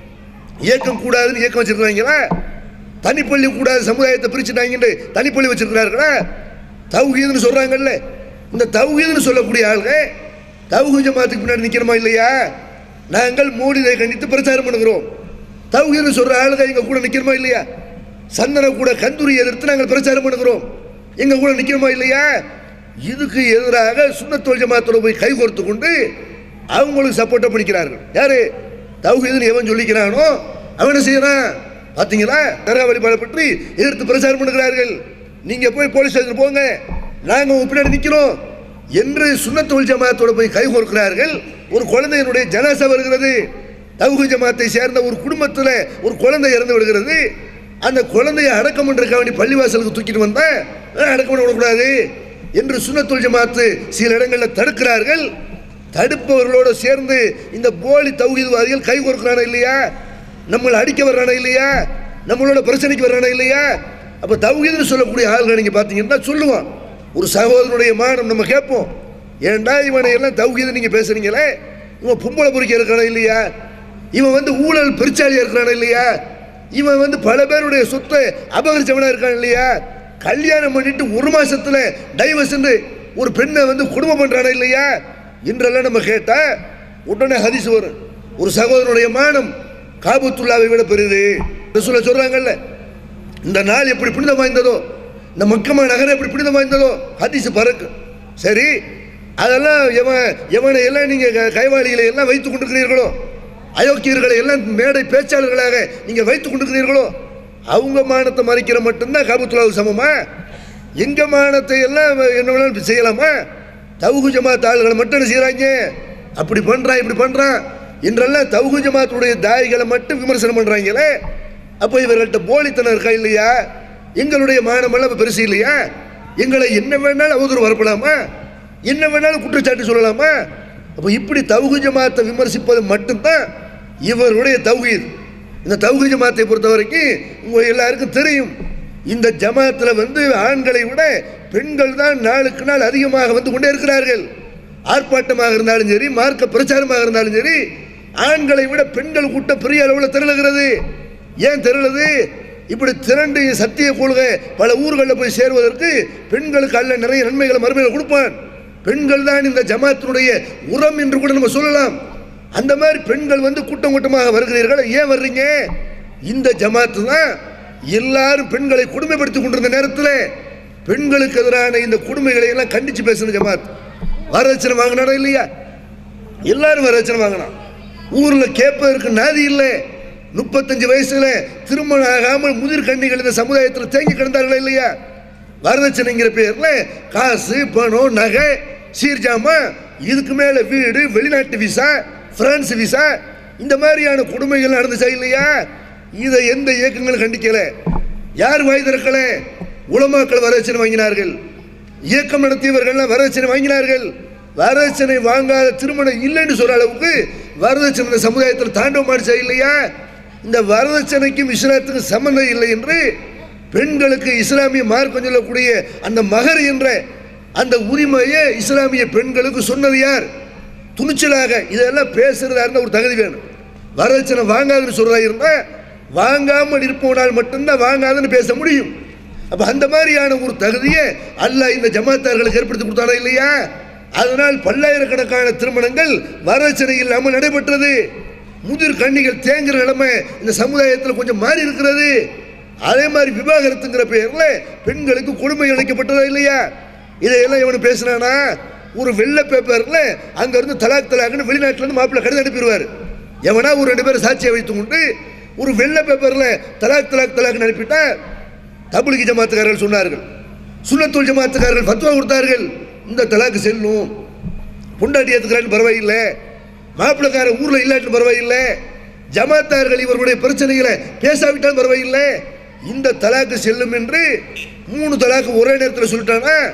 இயக்கம் கூடாதுன்னு இயக்கம் வச்சிருக்கிறாங்களா தனிப்பள்ளி கூடாது சமுதாயத்தை பிரிச்சுட்டாங்கன்னு தனிப்பள்ளி வச்சிருக்கிறார்களா தௌஹீதுன்னு சொல்கிறாங்கல்ல இந்த தௌஹீதுன்னு சொல்லக்கூடிய ஆளுங்க தௌஹீ ஜமாத்துக்கு பின்னாடி நிற்கிறோமா இல்லையா நாங்கள் மோடியை கண்டித்து பிரச்சாரம் பண்ணுகிறோம் தௌஹீதுன்னு சொல்கிற ஆளுங்க எங்கள் கூட நிற்கிறோமா இல்லையா சந்தன கூட கந்தூரி எதிர்த்து நாங்கள் பிரச்சாரம் பண்ணுகிறோம் எங்கள் கூட நிற்கிறோமா இல்லையா இதுக்கு எதிராக சுண்ணத்தோல் ஜமாத்தோட போய் கை கோர்த்து கொண்டு அவங்களுக்கு சப்போர்ட்டாக பண்ணிக்கிறார்கள் யாரு தௌஹீதுன்னு எவன் சொல்லிக்கிறானோ அவன் என்ன செய்யறான் பார்த்தீங்களா நரக வழிபாடு பற்றி எதிர்த்து பிரச்சாரம் பண்ணுகிறார்கள் நீங்க போய் போலீஸ் ஸ்டேஷன் போங்க நாங்க உங்க பின்னாடி நிக்கிறோம் என்று சுண்ணத்தோல் ஜமாத்தோட போய் கை கோர்க்கிறார்கள் ஒரு குழந்தையினுடைய ஜனாசா வருகிறது தவுகு ஜமாத்தை சேர்ந்த ஒரு குடும்பத்தில் ஒரு குழந்தை இறந்து விடுகிறது அந்த குழந்தையை அடக்கம் பண்ணுறதுக்காக வேண்டி பள்ளிவாசலுக்கு தூக்கிட்டு வந்தா "அஹ், அடக்கம் பண்ண விடக்கூடாது என்று சுண்ணத்துல் ஜமாத்து சில இடங்களில் தடுக்கிறார்கள் தடுப்பவர்களோடு சேர்ந்து இந்த போலி தௌஹீத்வாதிகள் கை கோர்க்கிறானா இல்லையா நம்மளை அடிக்க வர்றானா இல்லையா நம்மளோட பிரச்சனைக்கு வர்றானா இல்லையா அப்போ தௌஹீதுன்னு சொல்லக்கூடிய ஆள்கள் நீங்கள் பார்த்தீங்கன்னா சொல்லுவான் ஒரு சகோதரனுடைய மானம் நம்ம கேட்போம் ஏன்டா இவனை எல்லாம் தௌஹீது நீங்கள் பேசுறீங்களே இவன் பொம்பளை பொறுக்க இருக்கிறானா இல்லையா இவன் வந்து ஊழல் பெருச்சாலியா இருக்கிறானா இல்லையா இவன் வந்து பல பேருடைய சொத்தை அபகரிச்சவனா இருக்கான் இல்லையா கல்யாணம் பண்ணிட்டு ஒரு மாசத்துல டைவர்ஸ் ஒரு பெண்ணை வந்து குடும்பம் பண்றானா இல்லையா என்றெல்லாம் நம்ம கேட்டா உடனே ஹதீஸ் வரும் ஒரு சகோதரனுடைய மானம் காபத்துல்லாவை விட பெரிது ரசூலுல்லாஹ் சொல்றாங்கல்ல இந்த நாள் எப்படி புனிதம் வாய்ந்ததோ இந்த மக்கமா நகரம் எப்படி புனிதம் வாய்ந்ததோ ஹதீஸ் பறக்கு சரி அதெல்லாம் எவன் எவனை எல்லாம் நீங்க க- கைவாளிகளை எல்லாம் வைத்துக் கொண்டிருக்கிறீர்களோ அயோக்கியர்களை எல்லாம் மேடை பேச்சாளர்களாக நீங்க வைத்துக் கொண்டிருக்கிறீர்களோ அவங்க மானத்தை மறைக்கிற மட்டும்தான் காபத்துல்லாவுக்கு சமமா எங்க மானத்தை எல்லாம் என்ன வேணாலும் செய்யலாமா தவுகு ஜமாத் ஆளுகளை மட்டும் என்ன செய்யறாங்க அப்படி பண்றான் இப்படி பண்றான் என்றெல்லாம் தவுகு ஜமாத்துடைய தாய்களை மட்டும் விமர்சனம் பண்றாங்களே அப்போ இவர்கள்ட்ட போலித்தனம் இருக்கா இல்லையா எங்களுடைய மானமெல்லாம் இப்ப பெருசு இல்லையா எங்களை என்ன வேணாலும் அவதூறு வரப்படாமா என்ன வேணாலும் குற்றச்சாட்டு சொல்லலாமா அப்போ இப்படி தவுகு ஜமாத்தை விமர்சிப்பது மட்டும்தான் இவருடைய தௌஹீத் இந்த தௌஹீ ஜமாத்தை பொறுத்த வரைக்கும் உங்க எல்லாருக்கும் தெரியும் இந்த ஜமாத்தில் வந்து ஆண்களை விட பெண்கள் தான் நாளுக்கு நாள் அதிகமாக வந்து கொண்டே இருக்கிறார்கள் ஆர்ப்பாட்டமாக இருந்தாலும் சரி மார்க்க பிரச்சாரமாக இருந்தாலும் சரி ஆண்களை விட பெண்கள் கூட்டம் பெரிய அளவில் திரளுகிறது ஏன் திரளுது இப்படி திரண்டு சத்திய கொள்கை பல ஊர்களில் போய் சேருவதற்கு பெண்களுக்கு அல்ல நிறைய நன்மைகளை மறுமையில் கொடுப்பான் பெண்கள் தான் இந்த ஜமாத்தினுடைய உரம் என்று கூட நம்ம சொல்லலாம் அந்த மாதிரி பெண்கள் வந்து கூட்டம் கூட்டமாக வருகிறீர்கள் ஏன் வர்றீங்க இந்த ஜமாத்து தான் எல்லாரும் பெண்களை கொடுமைப்படுத்தி கொண்டிருந்த நேரத்தில் பெண்களுக்கு எதிரான இந்த கொடுமைகளை எல்லாம் கண்டிச்சு பேசுன ஜமாத் வரதட்சணை வாங்கினாரா இல்லையா எல்லாரும் வரதட்சணை வாங்கினான் ஊர்ல கேட்பதற்கு நாதி இல்லை முப்பத்தஞ்சு வயசுல திருமணம் ஆகாமல் முதிர் கண்ணிகள் இந்த சமுதாயத்தில் தேங்கி கிடந்தார்களா இல்லையா வரதட்சணைங்கிற பேர்ல காசு பணம் நகை சீர்ஜாமா இதுக்கு மேல வீடு வெளிநாட்டு விசா பிரான்ஸ் விசா இந்த மாதிரியான கொடுமைகள் நடந்துச்சா இல்லையா இதை எந்த இயக்கங்களும் கண்டிக்கல யார் வாய் திறக்கல உலமாக்கள் வரதட்சணை வாங்கினார்கள் இயக்கம் நடத்தியவர்கள் வரதட்சணை வாங்கினார்கள் வரதட்சணை வாங்காத திருமணம் இல்லைன்னு சொல்ற அளவுக்கு வரதட்சணை இந்த சமுதாயத்தில் தாண்டவம் ஆடிச்சா இல்லையா இந்த வரதட்சணைக்கும் இஸ்லாத்துக்கும் சம்பந்தம் இல்லை என்று பெண்களுக்கு இஸ்லாமிய மார்க்கம் சொல்லக்கூடிய அந்த மகர் என்ற அந்த உரிமையை இஸ்லாமிய பெண்களுக்கு சொன்னது யார் துணிச்சலாக இதெல்லாம் பேசுறதா இருந்தா ஒரு தகுதி வேணும் வரதட்சணை வாங்காதுன்னு சொல்றதா இருந்தா வாங்காமல் இருப்பவனால் மட்டும்தான் வாங்காதுன்னு பேச முடியும் அப்ப அந்த மாதிரியான ஒரு தகுதியை அல்லாஹ் இந்த ஜமாத்தார்களுக்கு ஏற்படுத்தி கொடுத்தாரா இல்லையா அதனால் பல்லாயிரக்கணக்கான திருமணங்கள் வரதட்சணை இல்லாமல் நடைபெற்றது முதிர் கண்ணிகள் தேங்குற நிலைமை இந்த சமுதாயத்தில் கொஞ்சம் மாறி இருக்கிறது அதே மாதிரி விவாகரத்துங்கிற பெயர்ல பெண்களுக்கு கொடுமை இழைக்கப்பட்டதா இல்லையா இதையெல்லாம் இவனு பேசுனானா ஒரு வெள்ளை பேப்பர்ல அங்க இருந்து தலாக் தலாக்னு வெளிநாட்டுல இருந்து மாப்பிள்ளை கடிதம் அனுப்பிடுவார் எவனா ஒரு ரெண்டு பேரும் சாட்சியை வைத்துக் கொண்டு ஒரு வெள்ளை பேப்பர்ல தலாக் தலாக் தலாக்னு அனுப்பிட்டா தபுலிகி ஜமாத்துக்காரர்கள் சொன்னார்கள் சுண்ணத்துல் ஜமாத்துக்காரர்கள் ஃபத்வா கொடுத்தார்கள் இந்த தலாக்கு செல்லும் பொண்டாட்டி ஏத்துக்கிறான்னு பரவாயில்லை மாப்பிள்ளைக்கார ஊர்ல இல்லாட்டின்னு பரவாயில்லை ஜமாத்தார்கள் இவர்களுடைய பிரச்சனைகளை பேசாவிட்டால் பரவாயில்லை இந்த தலாக்கு செல்லும் என்று மூணு தலாக்கு ஒரே நேரத்தில் சொல்லிட்டானா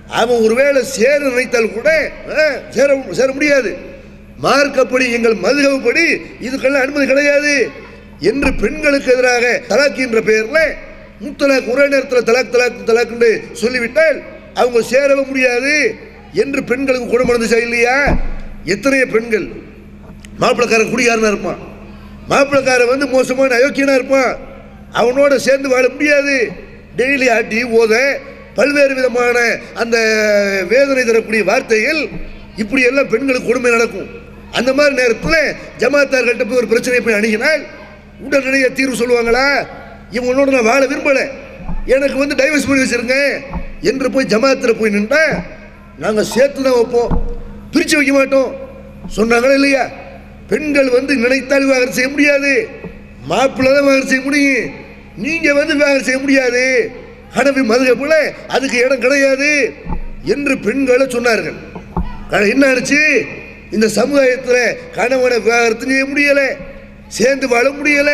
அவன் ஒருவேளை சேர நினைத்தால் கூட ஆ, சேர சேர முடியாது மார்க்கப்படி எங்கள் மதுகவுப்படி இதுக்கெல்லாம் அனுமதி கிடையாது என்று பெண்களுக்கு எதிராக தலாக் என்ற பெயர்ல முத்தலாக் ஒரே நேரத்தில் தலாக் தலாக் தலாக் என்று சொல்லிவிட்டால் அவங்க சேரவே முடியாது என்று பெண்களுக்கு குணம் வந்துச்சா இல்லையா எத்தனையோ பெண்கள் மாப்பிள்ளைக்காரன் குடிகாரனா இருப்பான் மாப்பிள்ளைக்காரன் வந்து மோசமான அயோக்கியனா இருப்பான் அவனோட சேர்ந்து வாழ முடியாது டெய்லி ஆட்டி ஓத பல்வேறு விதமான அந்த வேதனை தரக்கூடிய வார்த்தைகள் இப்படி எல்லாம் பெண்களுக்கு கொடுமை நடக்கும் அந்த மாதிரி நேரத்தில் ஜமாத்தார்கள்ட்ட போய் ஒரு பிரச்சனை போய் அணுகினால் உடனடியாக தீர்வு சொல்லுவாங்களா இவங்களோட நான் வாழ விரும்பலை எனக்கு வந்து டைவர்ஸ் பண்ணி வச்சிருங்க என்று போய் ஜமாத்தில் போய் நின்றா நாங்கள் சேர்த்து தான் வைப்போம் பிரித்து வைக்க மாட்டோம் சொன்னாங்களா இல்லையா பெண்கள் வந்து நினைத்தால் விவாகரத்து செய்ய முடியாது மாப்பிள்ளை தான் விவாகரத்து செய்ய முடியும் நீங்க வந்து விவாகரத்து செய்ய முடியாது ஹனபி மதுகப்புல அதுக்கு இடம் கிடையாது என்று பெண்களை சொன்னார்கள் ஆனா என்ன ஆச்சு இந்த சமுதாயத்தில் கணவனை விவாகரத்து செய்ய முடியல சேர்ந்து வாழ முடியல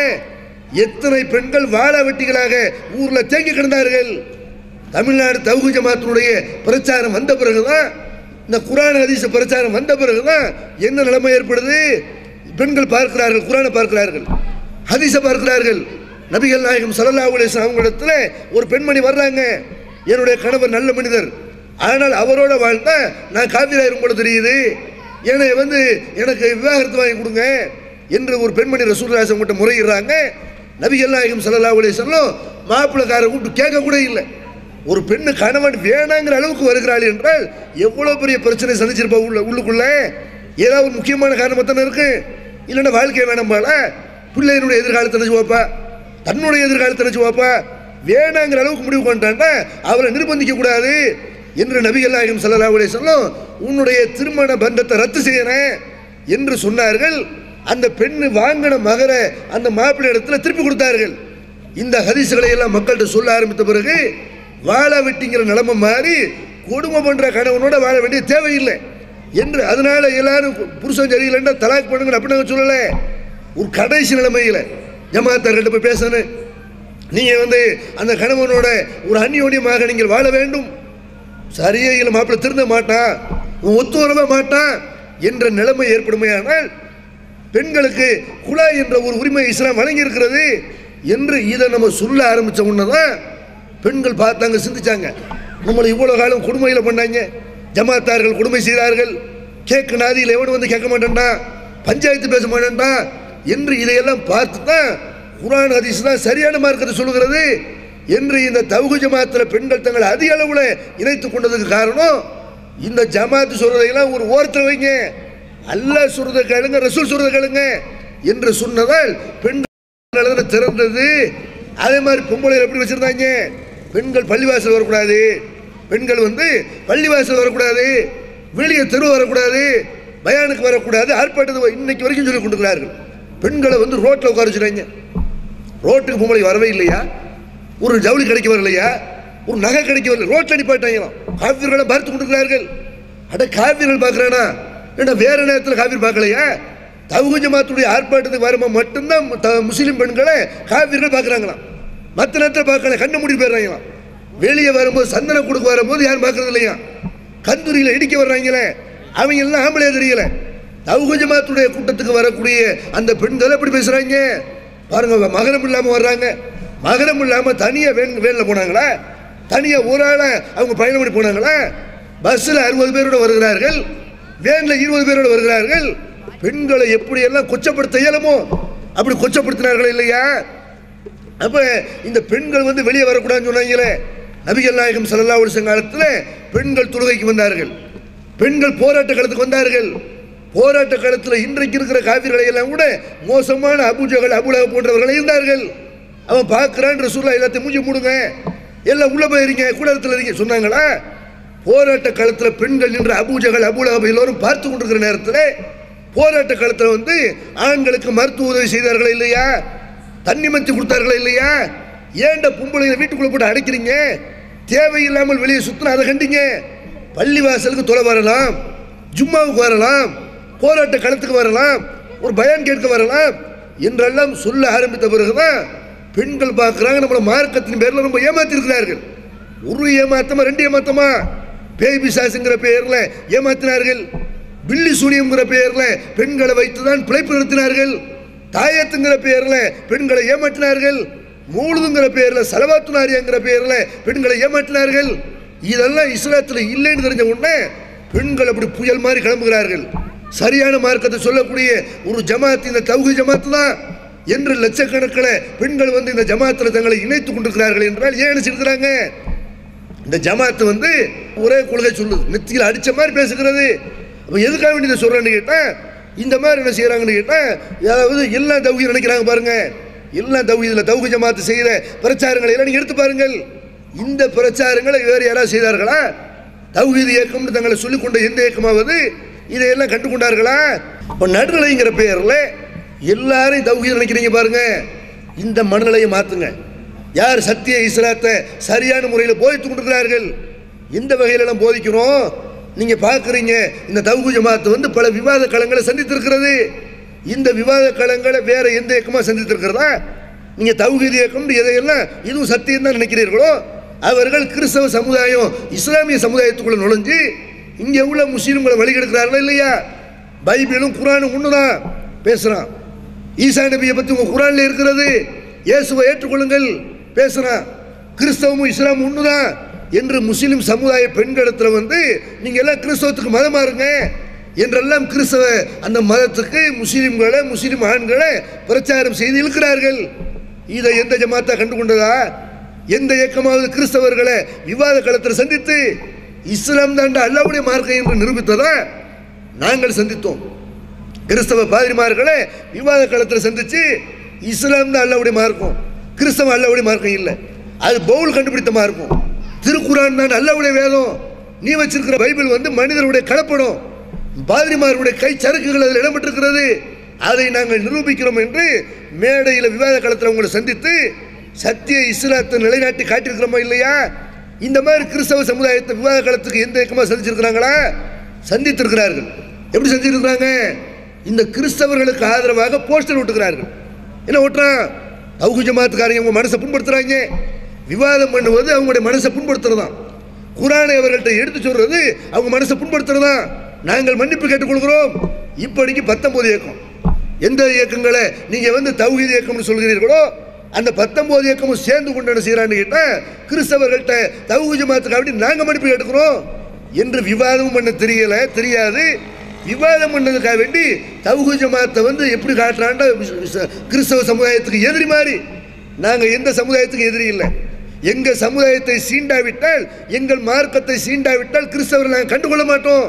எத்தனை பெண்கள் வாழ வெட்டிகளாக ஊர்ல தேங்கி கிடந்தார்கள் தமிழ்நாடு தவுகு ஜமாத்தினுடைய பிரச்சாரம் வந்த பிறகுதான் இந்த குரான் ஹதீஸ் பிரச்சாரம் வந்த பிறகுதான் என்ன நிலைமை ஏற்படுது பெண்கள் பார்க்கிறார்கள் குரானை பார்க்கிறார்கள் ஹதீஸை பார்க்கிறார்கள் நபிகள் நாயகம் ஸல்லல்லாஹு அலைஹி வஸல்லம் அவங்களிடத்துல ஒரு பெண்மணி வர்றாங்க என்னுடைய கணவர் நல்ல மனிதர் ஆனால் அவரோட வாழ்ந்தா நான் காவிராயிரும் போல தெரியுது என்னை வந்து எனக்கு விவாகரத்து வாங்கி கொடுங்க என்று ஒரு பெண்மணி ரசூல்லாசம் கிட்ட முறையிடுறாங்க நபிகள் நாயகம் ஸல்லல்லாஹு அலைஹி வஸல்லம் மாப்பிள்ளைக்காரரை கூப்பிட்டு கேட்க கூட இல்லை ஒரு பெண்ணு கணவன் வேணாங்கிற அளவுக்கு வருகிறாள் என்றால் எவ்வளவு பெரிய பிரச்சனை சந்திச்சிருப்பா உள்ள உள்ளுக்குள்ள ஏதாவது ஒரு முக்கியமான காரணமாக தானே இருக்கு இல்லைன்னா வாழ்க்கை வேணாம்பால பிள்ளையினுடைய எதிர்காலத்தை நினைச்சு வைப்பா தன்னுடைய எதிர்காலத்தை நினைச்சு வைப்பா வேணாங்கிற அளவுக்கு முடிவு பண்ணிட்டான்டா அவரை நிர்பந்திக்க கூடாது என்று நபிகள் நாயகம் ஸல்லல்லாஹு அலைஹி வஸல்லம் உன்னுடைய திருமண பந்தத்தை ரத்து செய்யறேன் என்று சொன்னார்கள் அந்த பெண்ணு வாங்கின மகரை அந்த மாப்பிள்ளை இடத்துல திருப்பி கொடுத்தார்கள் இந்த ஹதீஸ்களை எல்லாம் மக்கள்கிட்ட சொல்ல ஆரம்பித்த பிறகு வாழ வெட்டிங்கிற நிலைமை மாறி கொடுமை பண்ற கணவனோட வாழ வேண்டிய தேவையில்லை என்று அதனால எல்லாரும் புருஷன் சரியில்லைன்னா தலாக் பண்ணுங்க அப்படி நாங்கள் சொல்லல ஒரு கடைசி நிலைமையில ஜமாத்தார்கிட்ட போய் பேசணும் நீங்க வந்து அந்த கணவனோட ஒரு அந்நியோன்யமாக நீங்கள் வாழ வேண்டும் சரியே இல்லை மாப்பிள்ளை திருந்த மாட்டான் உன் ஒத்து வரவே மாட்டான் என்ற நிலைமை ஏற்படுமையானால் பெண்களுக்கு குழாய் என்ற ஒரு உரிமை இஸ்லாம் வழங்கி இருக்கிறது என்று இதை நம்ம சொல்ல ஆரம்பிச்ச உடனேதான் பெண்கள் பார்த்தாங்க சிந்திச்சாங்க நம்மளை இவ்வளோ காலம் கொடுமையில் பண்ணாங்க ஜமாத்தார்கள் கொடுமை செய்தார்கள் கேட்க நாதியில் எவனும் வந்து கேட்க மாட்டேன்டா பஞ்சாயத்து பேச மாட்டேன்டா என்று இதையெல்லாம் பார்த்து தான் குரான் ஹதீஸ் தான் சரியான மார்க்கத்தை சொல்லுகிறது என்று இந்த தவுகு ஜமாத்தில் பெண்கள் தங்களை அதிக அளவில் இணைத்துக் கொண்டதுக்கு காரணம் இந்த ஜமாத்து சொல்றதையெல்லாம் ஒரு ஓரத்தில் வைங்க அல்லாஹ் சொல்றதை கேளுங்க ரசூல் சொல்றதை கேளுங்க என்று சொன்னதால் பெண்கள் எழுதுன திறந்தது அதே மாதிரி பொம்பளை எப்படி வச்சிருந்தாங்க பெண்கள் பள்ளிவாசல் வரக்கூடாது பெண்கள் வந்து பள்ளிவாசல் வரக்கூடாது வெளியே தெரு வரக்கூடாது பயானுக்கு வரக்கூடாது ஆர்ப்பாட்டத்தை இன்னைக்கு வரைக்கும் சொல்லி கொண்டிருக்கிறார்கள் பெண்களை வந்து ரோட்டில் உட்கார வச்சுறாங்க ரோட்டுக்கு பொம்பளை வரவே இல்லையா ஒரு ஜவுளி கிடைக்க வரலையா ஒரு நகை கிடைக்க வரல ரோட்டில் அடிப்பாட்டாங்களாம் காவிர்களை பார்த்து கொண்டிருக்கிறார்கள் அட காவிர்கள் பார்க்குறானா ஏன்னா வேற நேரத்தில் காவிர் பார்க்கலையா தவுகு ஜமாத்துடைய ஆர்ப்பாட்டத்துக்கு வரும்போது மட்டும்தான் த- முஸ்லிம் பெண்களை காவிர்கள் பார்க்குறாங்களாம் மற்ற நேரத்தில் பார்க்கல கண்ணை மூடி போயிடுறாங்களாம் வெளியே வரும்போது சந்தன கொடுக்க வரும்போது யாரும் பார்க்கறது இல்லையா கந்தூரியில் இடிக்க வர்றாங்களே அவங்க எல்லாம் ஆம்பளையா தெரியல தவுகு ஜமாத்துடைய கூட்டத்துக்கு வரக்கூடிய அந்த பெண்கள் எப்படி பேசுறாங்க பாருங்க மகரம் இல்லாம வர்றாங்க மகரம் இல்லாம தனியா வேன் வேனில் போனாங்களா தனியா ஒரு ஆளா அவங்க பயணம் பண்ணி போனாங்களா பஸ்ஸில் அறுபது பேரோட வருகிறார்கள் வேன்ல இருபது பேரோட வருகிறார்கள் பெண்களை எப்படி எல்லாம் கொச்சப்படுத்த இயலுமோ அப்படி கொச்சப்படுத்தினார்கள் இல்லையா அப்ப இந்த பெண்கள் வந்து வெளியே வரக்கூடாதுன்னு சொன்னாங்களே நபிகள் நாயகம் ஸல்லல்லாஹு அலைஹி வஸல்லம் காலத்துல பெண்கள் தொழுகைக்கு வந்தார்கள் பெண்கள் போராட்ட களத்துக்கு வந்தார்கள் போராட்ட காலத்தில் இன்றைக்கு இருக்கிற காவிர்களை எல்லாம் கூட மோசமான அபுஜகள் அபுலக போன்றவர்கள் இருந்தார்கள் அவன் பார்க்கிறான் ரசூல்லா எல்லாத்தையும் மூஞ்சி மூடுங்க எல்லாம் உள்ள போயிருங்க கூடத்தில் இருங்க சொன்னாங்களா போராட்ட காலத்தில் பெண்கள் நின்ற அபூஜகள் அபுலகப் எல்லோரும் பார்த்து கொண்டிருக்கிற நேரத்தில் போராட்ட காலத்தில் வந்து ஆண்களுக்கு மருத்துவ உதவி செய்தார்களா இல்லையா தண்ணி மத்தி கொடுத்தார்களா இல்லையா ஏன்டா பொம்பளைகளை வீட்டுக்குள்ள போட்டு அடைக்கிறீங்க தேவையில்லாமல் வெளியே சுத்தினா அதை கண்டிங்க பள்ளி வாசலுக்கு தொலை வரலாம் ஜும்மாவுக்கு வரலாம் போராட்ட களத்துக்கு வரலாம் ஒரு பயான் கேட்க வரலாம் என்றெல்லாம் சொல்ல ஆரம்பித்த பிறகுதான் பெண்கள் பார்க்குறாங்க நம்மளை மார்க்கத்தின் பேரில் ரொம்ப ஏமாத்திருக்கிறார்கள் ஒரு ஏமாத்தமா ரெண்டு ஏமாத்தமா பேய் பிசாசுங்கிற பெயர்ல ஏமாத்தினார்கள் பில்லி சூனியம்ங்கிற பெயர்ல பெண்களை வைத்துதான் பிழைப்பு நடத்தினார்கள் தாயத்துங்கிற பெயர்ல பெண்களை ஏமாற்றினார்கள் மூழுதுங்கிற பெயர்ல சலவாத்துனாரியாங்கிற பெயர்ல பெண்களை ஏமாற்றினார்கள் இதெல்லாம் இஸ்லாத்தில் இல்லைன்னு தெரிஞ்ச உடனே பெண்கள் அப்படி புயல் மாதிரி கிளம்புகிறார்கள் சரியான மார்க்கத்தை சொல்லக்கூடிய ஒரு ஜமாத் இந்த தௌஹி ஜமாத் தான் என்று லட்சக்கணக்கில் பெண்கள் வந்து இந்த ஜமாத்தில் தங்களை இணைத்துக் கொண்டிருக்கிறார்கள் என்றால் ஏன் நினைச்சிருக்கிறாங்க இந்த ஜமாத்து வந்து ஒரே கொள்கை சொல்லுது நெத்தியில் அடிச்ச மாதிரி பேசுகிறது அப்போ எதுக்காக வேண்டி இதை சொல்கிறேன்னு கேட்டால் இந்த மாதிரி என்ன செய்கிறாங்கன்னு கேட்டால் அதாவது எல்லாம் தௌகி நினைக்கிறாங்க பாருங்க எல்லாம் தௌகி இதில் தௌகி ஜமாத்து செய்கிற பிரச்சாரங்களை எல்லாம் நீங்கள் எடுத்து பாருங்கள் இந்த பிரச்சாரங்களை வேறு யாராவது செய்தார்களா தௌஹீது இயக்கம்னு தங்களை சொல்லிக்கொண்ட எந்த இயக்கமாவது இதையெல்லாம் கண்டுகொண்டார்களா இப்போ நடுநிலைங்கிற பெயரில் எல்லாரும் தௌஹீது நினைக்கிறீங்க பாருங்க இந்த மனநிலையை மாற்றுங்க யார் சத்திய இஸ்லாத்தை சரியான முறையில் போதித்து கொண்டிருக்கிறார்கள் எந்த வகையிலெல்லாம் போதிக்கிறோம் நீங்க பார்க்குறீங்க இந்த தௌஹு ஜமாத்து வந்து பல விவாத களங்களை சந்தித்திருக்கிறது இந்த விவாத களங்களை வேற எந்த இயக்கமாக சந்தித்திருக்கிறதா நீங்க தௌஹீது இயக்கம் எதையெல்லாம் இதுவும் சத்தியம் தான் நினைக்கிறீர்களோ அவர்கள் கிறிஸ்தவ சமுதாயம் இஸ்லாமிய சமுதாயத்துக்குள்ள நுழைஞ்சு இங்கே உள்ள முஸ்லீம்களை வழிகெடுக்கிறார்களா இல்லையா பைபிளும் குரானும் ஒண்ணுதான் பேசுறான் ஈசா நபியை பத்தி உங்க குரான்ல இருக்கிறது இயேசுவை ஏற்றுக்கொள்ளுங்கள் பேசுறான் கிறிஸ்தவமும் இஸ்லாமும் ஒண்ணுதான் என்று முஸ்லிம் சமுதாய பெண்களிடத்துல வந்து நீங்க எல்லாம் கிறிஸ்தவத்துக்கு மதம் மாறுங்க என்றெல்லாம் கிறிஸ்தவ அந்த மதத்துக்கு முஸ்லிம்களை முஸ்லிம் ஆண்களை பிரச்சாரம் செய்து இழுக்கிறார்கள் இதை எந்த ஜமாத்தா கண்டுகொண்டதா எந்த இயக்கமாவது கிறிஸ்தவர்களை விவாத களத்தில் சந்தித்து இஸ்லாம் தாண்ட அல்லாவுடைய மார்க்கம் என்று நிரூபித்ததா நாங்கள் சந்தித்தோம் கிறிஸ்தவ பாதிரிமார்களை விவாத களத்தில் சந்திச்சு இஸ்லாம் தான் அல்லாவுடைய மார்க்கம் கிறிஸ்தவ அல்லாவுடைய மார்க்கம் இல்லை அது பவுல் கண்டுபிடித்த மார்க்கம் திருக்குரான் தான் அல்லாவுடைய வேதம் நீ வச்சிருக்கிற பைபிள் வந்து மனிதருடைய கலப்படம் பாதிரிமார்களுடைய கை சரக்குகள் அதில் இடம்பெற்றிருக்கிறது அதை நாங்கள் நிரூபிக்கிறோம் என்று மேடையில் விவாத களத்தில் உங்களை சந்தித்து சத்திய இஸ்லாத்தை நிலைநாட்டி காட்டியிருக்கிறோமா இல்லையா இந்த மாதிரி கிறிஸ்தவ சமுதாயத்தை விவாத களத்துக்கு எந்த இயக்கமாக சந்திச்சிருக்கிறாங்களா சந்தித்திருக்கிறார்கள் எப்படி செஞ்சிருக்கிறாங்க இந்த கிறிஸ்தவர்களுக்கு ஆதரவாக போஸ்டர் விட்டுக்கிறார்கள் என்ன ஓட்டுறான் தௌஹு ஜமாத்துக்காரங்க உங்க மனசை புண்படுத்துறாங்க விவாதம் பண்ணுவது அவங்களுடைய மனசை புண்படுத்துறதாம் குரானை அவர்கள்ட்ட எடுத்து சொல்றது அவங்க மனசை புண்படுத்துறதா நாங்கள் மன்னிப்பு கேட்டுக்கொள்கிறோம் இப்படிக்கு பத்தொன்பது இயக்கம் எந்த இயக்கங்களை நீங்க வந்து தௌஹீத் இயக்கம்னு சொல்கிறீர்களோ அந்த பத்தொன்பது இயக்கமும் சேர்ந்து கொண்டு என்ன செய்யறான்னு கேட்டா கிறிஸ்தவர்கள்ட்ட தௌஹீ ஜமாத்துக்கு அப்படி நாங்க மன்னிப்பு கேட்டுக்கிறோம் என்று விவாதம் பண்ண தெரியல தெரியாது விவாதம் பண்ணதுக்காக வேண்டி தௌஹீ ஜமாத்தை வந்து எப்படி காட்டுறாண்டா கிறிஸ்தவ சமுதாயத்துக்கு எதிரி மாதிரி நாங்க எந்த சமுதாயத்துக்கு எதிரி இல்லை எங்க சமுதாயத்தை சீண்டாவிட்டால் எங்கள் மார்க்கத்தை சீண்டாவிட்டால் கிறிஸ்தவர்கள் நாங்கள் கண்டுகொள்ள மாட்டோம்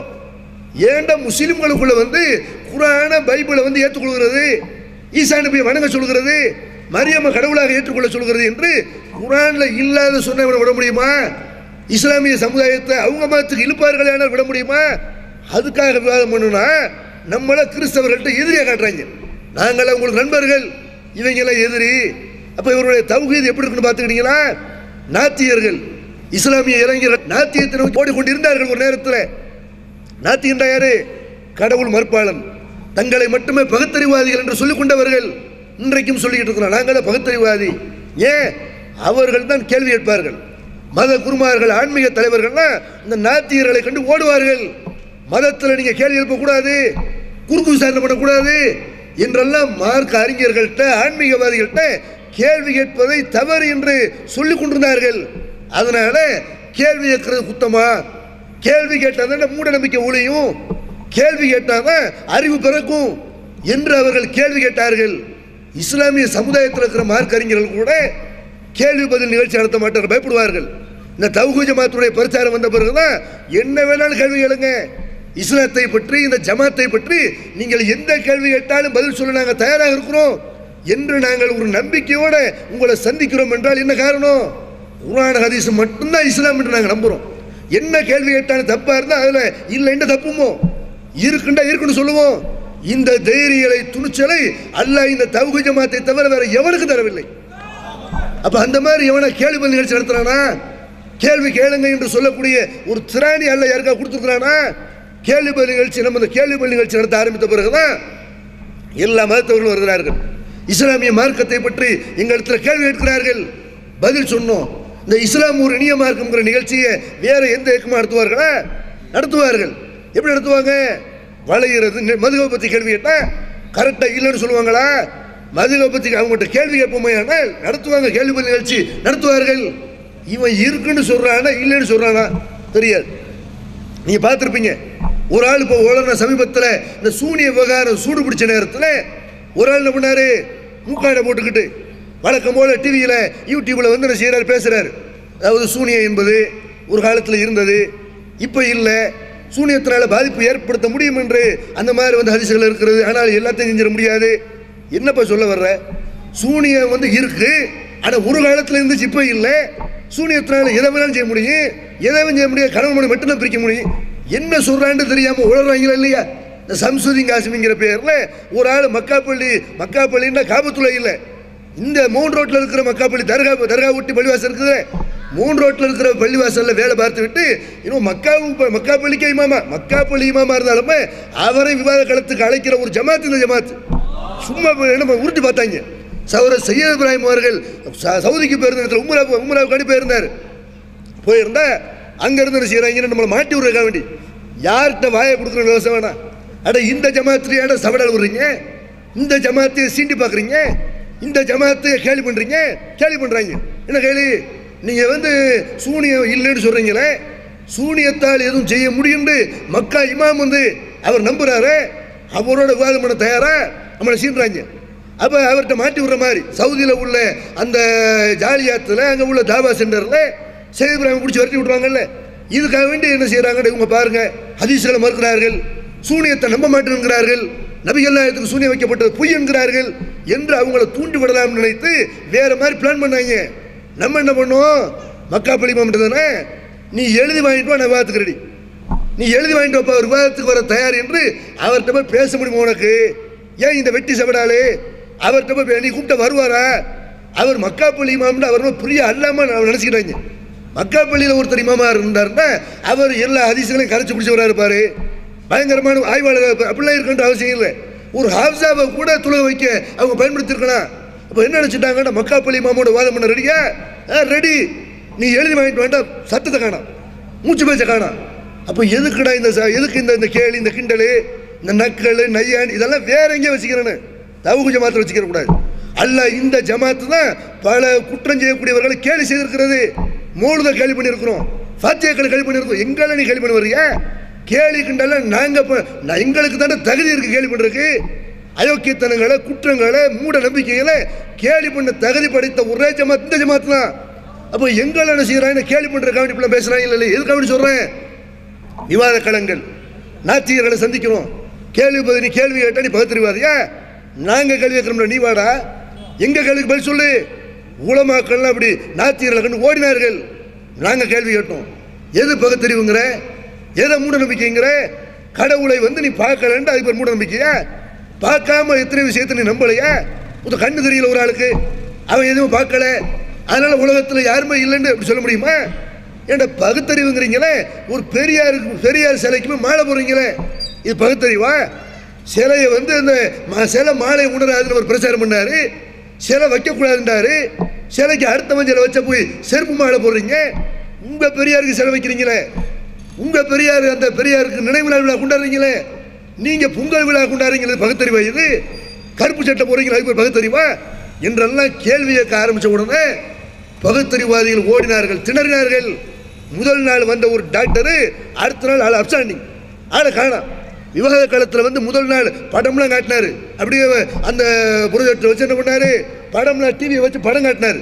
ஏன்டா முஸ்லிம்களுக்குள்ள வந்து குரான பைபிளை வந்து ஏற்றுக்கொள்கிறது ஈசா நபியை வணங்க சொல்கிறது மரியம்ம கடவுளாக ஏற்றுக்கொள்ள சொல்கிறது என்று குரான்ல இல்லாத சொன்ன விட முடியுமா இஸ்லாமிய சமுதாயத்தை அவங்க மதத்துக்கு இழுப்பார்களே ஆனால் விட முடியுமா அதுக்காக விவாதம் பண்ணுனா நம்மள கிறிஸ்தவர்கள்ட்ட எதிரியா காட்டுறாங்க நாங்கள் உங்களுக்கு நண்பர்கள் இவங்கெல்லாம் எதிரி அப்ப இவருடைய தௌஹீத் எப்படி இருக்குன்னு பார்த்துக்கிட்டீங்களா நாத்தியர்கள் இஸ்லாமிய இளைஞர்கள் நாத்தியத்தை நோக்கி ஓடிக்கொண்டிருந்தார்கள் ஒரு நேரத்தில் நாத்தியன்றா யாரு கடவுள் மறுப்பாளன் தங்களை மட்டுமே பகுத்தறிவாதிகள் என்று சொல்லிக் கொண்டவர்கள் இன்றைக்கும் சொல்லிக்கிட்டு இருக்கிறோம் நாங்களே பகுத்தறிவாதி ஏன் அவர்கள் தான் கேள்வி கேட்பார்கள் மத குருமார்கள் ஆன்மீக தலைவர்கள்னா இந்த நாத்தியர்களை கண்டு ஓடுவார்கள் மதத்தில் நீங்க கேள்வி எழுப்பக்கூடாது குறுக்கு விசாரணை பண்ணக்கூடாது என்றெல்லாம் மார்க்க அறிஞர்கள்ட்ட ஆன்மீகவாதிகள்கிட்ட கேள்வி கேட்பதை தவறு என்று சொல்லிக் கொண்டிருந்தார்கள் அதனால கேள்வி கேட்கறது குத்தமா கேள்வி கேட்டாதான் மூட நம்பிக்கை ஒளியும் கேள்வி கேட்டாதான் அறிவு பிறக்கும் என்று அவர்கள் கேள்வி கேட்டார்கள் இஸ்லாமிய சமுதாயத்தில் இருக்கிற மார்க்க அறிஞர்கள் கூட கேள்வி பதில் நிகழ்ச்சி நடத்த மாட்டார்கள் பயப்படுவார்கள் இந்த தௌஹூ ஜமாத்துடைய பிரச்சாரம் வந்த பிறகுதான் என்ன வேணாலும் கேள்வி கேளுங்க இஸ்லாத்தை பற்றி இந்த ஜமாத்தை பற்றி நீங்கள் எந்த கேள்வி கேட்டாலும் பதில் சொல்ல நாங்கள் தயாராக இருக்கிறோம் என்று நாங்கள் ஒரு நம்பிக்கையோட உங்களை சந்திக்கிறோம் என்றால் என்ன காரணம் குர்ஆன் ஹதீஸ் மட்டும்தான் இஸ்லாம் என்று நாங்கள் நம்புறோம் என்ன கேள்வி கேட்டாலும் தப்பா இருந்தா அதுல இல்லைன்னு தப்புமோ இருக்குண்டா இருக்குன்னு சொல்லுவோம் இந்த தைரியலை துணிச்சலை அல்லாஹ் இந்த தௌஹீ ஜமாத்தை தவிர வேற எவனுக்கு தரவில்லை அப்ப அந்த மாதிரி எவனா கேள்வி பதில் நிகழ்ச்சி நடத்துறானா கேள்வி கேளுங்க என்று சொல்லக்கூடிய ஒரு திராணி அல்ல யாருக்கா கொடுத்துருக்கிறானா கேள்வி பதில் நிகழ்ச்சி நம்ம இந்த கேள்வி பதில் நிகழ்ச்சி நடத்த ஆரம்பித்த பிறகுதான் எல்லா மதத்தவர்களும் வருகிறார்கள் இஸ்லாமிய மார்க்கத்தை பற்றி எங்களிடத்தில் கேள்வி கேட்கிறார்கள் பதில் சொன்னோம் இந்த இஸ்லாம் ஒரு இனிய மார்க்கம்ங்கிற நிகழ்ச்சியை வேற எந்த இயக்கமாக நடத்துவார்களா நடத்துவார்கள் எப்படி நடத்துவாங்க வளையிறது மதுவை பற்றி கேள்வி கேட்டா கரெக்டாக இல்லைன்னு சொல்லுவாங்களா மதுவை பற்றி அவங்ககிட்ட கேள்வி கேட்போமே ஆனால் நடத்துவாங்க கேள்வி பதில் நிகழ்ச்சி நடத்துவார்கள் இவன் இருக்குன்னு சொல்றானா இல்லைன்னு சொல்றானா தெரியாது நீங்க பார்த்துருப்பீங்க ஒரு ஆள் இப்போ உலக சமீபத்தில் இந்த சூனிய விவகாரம் சூடு பிடிச்ச நேரத்தில் ஒரு ஆள் என்ன பண்ணாரு மூக்காடை போட்டுக்கிட்டு வழக்கம் போல டிவியில் யூடியூப்ல வந்து என்ன செய்யறாரு பேசுறாரு அதாவது சூனியம் என்பது ஒரு காலத்தில் இருந்தது இப்போ இல்லை சூனியத்தினால பாதிப்பு ஏற்படுத்த முடியும் என்று அந்த மாதிரி வந்து ஹரிசுகள் இருக்கிறது ஆனால் எல்லாத்தையும் செஞ்சிட முடியாது என்னப்பா சொல்ல வர்ற சூனியம் வந்து இருக்கு ஆனால் ஒரு காலத்தில் இருந்துச்சு இப்போ இல்லை சூனியத்தினால எதை வேணாலும் செய்ய முடியும் எதை வேணாலும் செய்ய முடியாது கணவன் மணி மட்டும்தான் பிரிக்க முடியும் என்ன சொல்றான்னு தெரியாம உளறாங்களா இல்லையா இந்த சம்சுதீன் காசிமிங்கிற பேர்ல ஒரு ஆள் மக்காப்பள்ளி மக்காப்பள்ளின்னா காபத்துள்ள இல்லை இந்த மூணு ரோட்ல இருக்கிற மக்காப்பள்ளி தர்கா தர்கா ஊட்டி பள்ளிவாசல் இருக்குது மூணு ரோட்ல இருக்கிற பள்ளிவாசல்ல வேலை பார்த்து விட்டு இன்னும் மக்காவு மக்காப்பள்ளிக்கே இமாமா மக்காப்பள்ளி இமாமா இருந்தாலுமே அவரை விவாத களத்துக்கு அழைக்கிற ஒரு ஜமாத் இந்த ஜமாத் சும்மா போய் என்ன உருட்டி பார்த்தாங்க சௌர சையத் இப்ராஹிம் அவர்கள் ச- சவுதிக்கு போயிருந்த இடத்துல உம்ரா உம்ராவுக்கு அனுப்பி போயிருந்தார் போயிருந்தா அங்க இருந்து என்ன செய்யறாங்கன்னு நம்மளை மாட்டி விடுறதுக்காக வேண்டி யார்கிட்ட வாயை கொடுக்குற விவசாயம் வேணாம் அட இந்த ஜமாத்திரியாட சவடால் விடுறீங்க இந்த ஜமாத்தையை சீண்டி பார்க்குறீங்க இந்த ஜமாத்தை கேலி பண்றீங்க கேலி பண்றாங்க என்ன கேலி நீங்க வந்து சூனியம் இல்லைன்னு சொல்றீங்களே சூனியத்தால் எதுவும் செய்ய முடியும்னு மக்கா இமாம் வந்து அவர் நம்புறாரு அவரோட விவாதம் பண்ண தயாரா நம்மளை சீன்றாங்க அப்போ அவர்கிட்ட மாட்டி விடுற மாதிரி சவுதியில் உள்ள அந்த ஜாலியாத்தில் அங்கே உள்ள தாபா சென்டரில் செய்தி இப்ராஹிம் பிடிச்சி விரட்டி விட்ருவாங்கல்ல இதுக்காக வேண்டி என்ன செய்கிறாங்க இவங்க பாருங்க ஹதீஸ்களை மறுக்கிறார்கள் சூனியத்தை நம்ப மாட்டேங்கிறார்கள் நபிகள்லாயத்துக்கு சூனியம் வைக்கப்பட்டது பொய் என்கிறார்கள் என்று அவங்கள தூண்டி விடலாம்னு நினைத்து வேற மாதிரி பிளான் பண்ணாங்க நம்ம என்ன பண்ணோம் மக்கா பள்ளி மாவட்டம் தானே நீ எழுதி வாங்கிட்டு வா நான் விவாதத்துக்கு ரெடி நீ எழுதி வாங்கிட்டு வாப்பா ஒரு விவாதத்துக்கு வர தயார் என்று அவர்கிட்ட போய் பேச முடியுமா உனக்கு ஏன் இந்த வெட்டி செவடாளு அவர்கிட்ட போய் பே- நீ கூப்பிட்ட வருவாரா அவர் மக்காப்பள்ளி இமாம்னு அவர் ரொம்ப பிரிய அல்லாம நான் நினைச்சுக்கிட்டாங்க மக்காப்பள்ளியில் ஒருத்தர் இமாமா இருந்தாருன்னா அவர் எல்லா அதிசயங்களையும் கரைச்சி பிடிச்சவரா இருப்பாரு பயங்கரமான ஆய்வாளர் இருப்பாரு. அப்படிலாம் இருக்கன்ற அவசியம் இல்லை ஒரு ஹாப்ஸாவை கூட துளக வைக்க அவங்க பயன்படுத்தியிருக்கலாம் அப்போ என்ன நினைச்சிட்டாங்கன்னா மக்காப்பள்ளி இமாமோட வாதம் பண்ண ரெடியா ரெடி நீ எழுதி வாங்கிட்டு வேண்டாம் சத்தத்தை காணாம் மூச்சு பேச்ச காணாம் அப்போ எதுக்குடா இந்த ச- எதுக்கு இந்த இந்த கேலி இந்த கிண்டலு இந்த நக்கல் நையான் இதெல்லாம் வேற எங்கேயும் வச்சுக்கிறேன்னு தவுகு ஜமாத்தில் வச்சுக்கிற கூடாது அல்ல இந்த ஜமாத்து தான் பல குற்றம் செய்யக்கூடியவர்களை கேலி செய்திருக்கிறது மூழுத கேலி பண்ணியிருக்கிறோம் ஃபாத்தியாக்களை கேலி பண்ணியிருக்கோம் எங்களை நீ கேலி பண்ணி வர்றியா கேலி கிண்டல நாங்க ப- நான் எங்களுக்கு தானே தகுதி இருக்கு கேலி பண்றதுக்கு அயோக்கியத்தனங்களை குற்றங்களை மூட நம்பிக்கைகளை கேலி பண்ண தகுதி படைத்த ஒரே ஜமாத் இந்த ஜமாத் தான் அப்போ எங்களை என்ன செய்யறாங்க கேலி பண்ற கவனி இப்பெல்லாம் பேசுறாங்க இல்லை எதுக்கு அப்படி சொல்றேன் விவாத களங்கள் நாத்திகர்களை சந்திக்கிறோம் கேள்வி பதில் நீ கேள்வி கேட்டா நீ பகுத்தறிவாதியா நாங்க கேள்வி கேட்கிறோம்ல நீ வாடா எங்க கேள்விக்கு பதில் சொல்லு உலமாக்கள்லாம் அப்படி நாத்திகர்களை கண்டு ஓடினார்கள் நாங்க கேள்வி கேட்டோம் எது பகுத்தறிவுங்கிற எதை மூட நம்பிக்கைங்கிற கடவுளை வந்து நீ பார்க்கலன்ட்டு அதுக்கு பேர் மூட நம்பிக்கையா பார்க்காம எத்தனை விஷயத்தை நீ நம்பலையா ஒரு கண்ணு தெரியல ஒரு ஆளுக்கு அவன் எதுவும் பார்க்கல அதனால உலகத்தில் யாருமே இல்லைன்னு அப்படி சொல்ல முடியுமா ஏன்டா பகுத்தறிவுங்கிறீங்களே ஒரு பெரியாருக்கு பெரியார் சிலைக்குமே மாலை போடுறீங்களே இது பகுத்தறிவா சிலையை வந்து இந்த ம- சிலை மாலை உணராதுன்னு ஒரு பிரச்சாரம் பண்ணாரு சிலை வைக்கக்கூடாதுன்றாரு சிலைக்கு அடுத்த மஞ்சளை வச்ச போய் செருப்பு மாலை போடுறீங்க உங்க பெரியாருக்கு சிலை வைக்கிறீங்களே உங்க பெரியார் அந்த பெரியாருக்கு நினைவு நாள் விழா கொண்டாடுறீங்களே நீங்க பொங்கல் விழா கொண்டாடுறீங்களே பகுத்தறிவா இது கருப்பு சட்டை போடுறீங்களா அது பேர் பகுத்தறிவா என்றெல்லாம் கேள்வி கேட்க ஆரம்பிச்ச உடனே பகுத்தறிவாதிகள் ஓடினார்கள் திணறினார்கள் முதல் நாள் வந்த ஒரு டாக்டர் அடுத்த நாள் ஆள் அப்சாண்டிங் ஆளை காணாம் விவாத காலத்தில் வந்து முதல் நாள் படம்லாம் காட்டினாரு அப்படியே அந்த புரஜெக்டர் வச்சு என்ன பண்ணாரு படம்லாம் டிவியை வச்சு படம் காட்டினாரு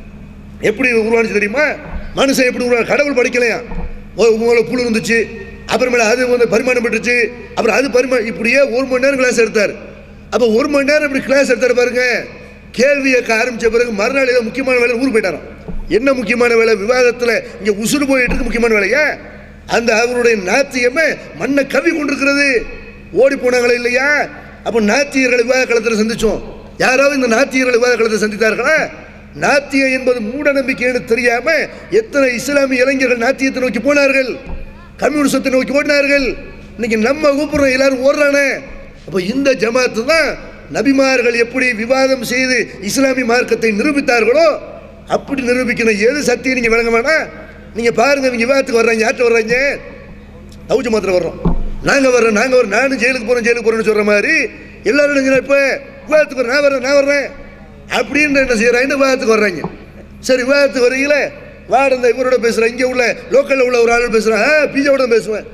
எப்படி உருவானுச்சு தெரியுமா மனுஷன் எப்படி உருவா கடவுள் படிக்கலையா மொ- முதல்ல புழு இருந்துச்சு அப்புறமேல அது வந்து பரிமாணம் பெற்றுச்சு அப்புறம் அது பரிமா இப்படியே ஒரு மணி நேரம் கிளாஸ் எடுத்தார் அப்போ ஒரு மணி நேரம் இப்படி கிளாஸ் எடுத்தார் பாருங்க கேள்வி கேட்க ஆரம்பிச்ச பிறகு மறுநாள் ஏதோ முக்கியமான வேலை ஊருக்கு போயிட்டாராம் என்ன முக்கியமான வேலை விவாதத்தில் இங்கே உசுறு போயிட்டு இருக்கு முக்கியமான வேலையா அந்த அவருடைய நாத்தியமே மண்ணை கவி கொண்டிருக்கிறது ஓடி போனாங்களே இல்லையா அப்போ நாத்தியர்களை விவாத களத்தில் சந்திச்சோம் யாராவது இந்த நாத்தியர்களை விவாத களத்தை சந்தித்தார்களா நாத்தியம் என்பது மூட நம்பிக்கைன்னு தெரியாம எத்தனை இஸ்லாமிய இளைஞர்கள் நாத்தியத்தை நோக்கி போனார்கள் கம்யூனிசத்தை நோக்கி ஓடினார்கள் இன்னைக்கு நம்ம கூப்பிடுறோம் எல்லாரும் ஓடுறானே அப்போ இந்த ஜமாத்து தான் நபிமார்கள் எப்படி விவாதம் செய்து இஸ்லாமிய மார்க்கத்தை நிரூபித்தார்களோ அப்படி நிரூபிக்கணும் எது சத்தியம் நீங்கள் விளங்க வேணாம் நீங்கள் பாருங்க இவங்க விவாதத்துக்கு வர்றாங்க யார்கிட்ட வர்றாங்க தவுச்சு மாத்திரம் வர்றோம் நாங்கள் வர்றோம் நாங்கள் வரோம் நானும் ஜெயிலுக்கு போகிறோம் ஜெயிலுக்கு போகிறோன்னு சொல்கிற மாதிரி எல்லாரும் என்ன இப்போ விவாதத்துக்கு வரேன் நான் வரேன் நான் வர்றேன் அப்படின்னு என்ன செய்கிறாங்க விவாதத்துக்கு வர்றாங்க சரி விவாதத்துக்கு வரீங்களே வாட இந்த இவரோட பேசுகிறேன் இங்கே உள்ள லோக்கலில் உள்ள ஒரு ஆள் பேசுகிறேன் ஆ பிஜேவோட பேசுவேன்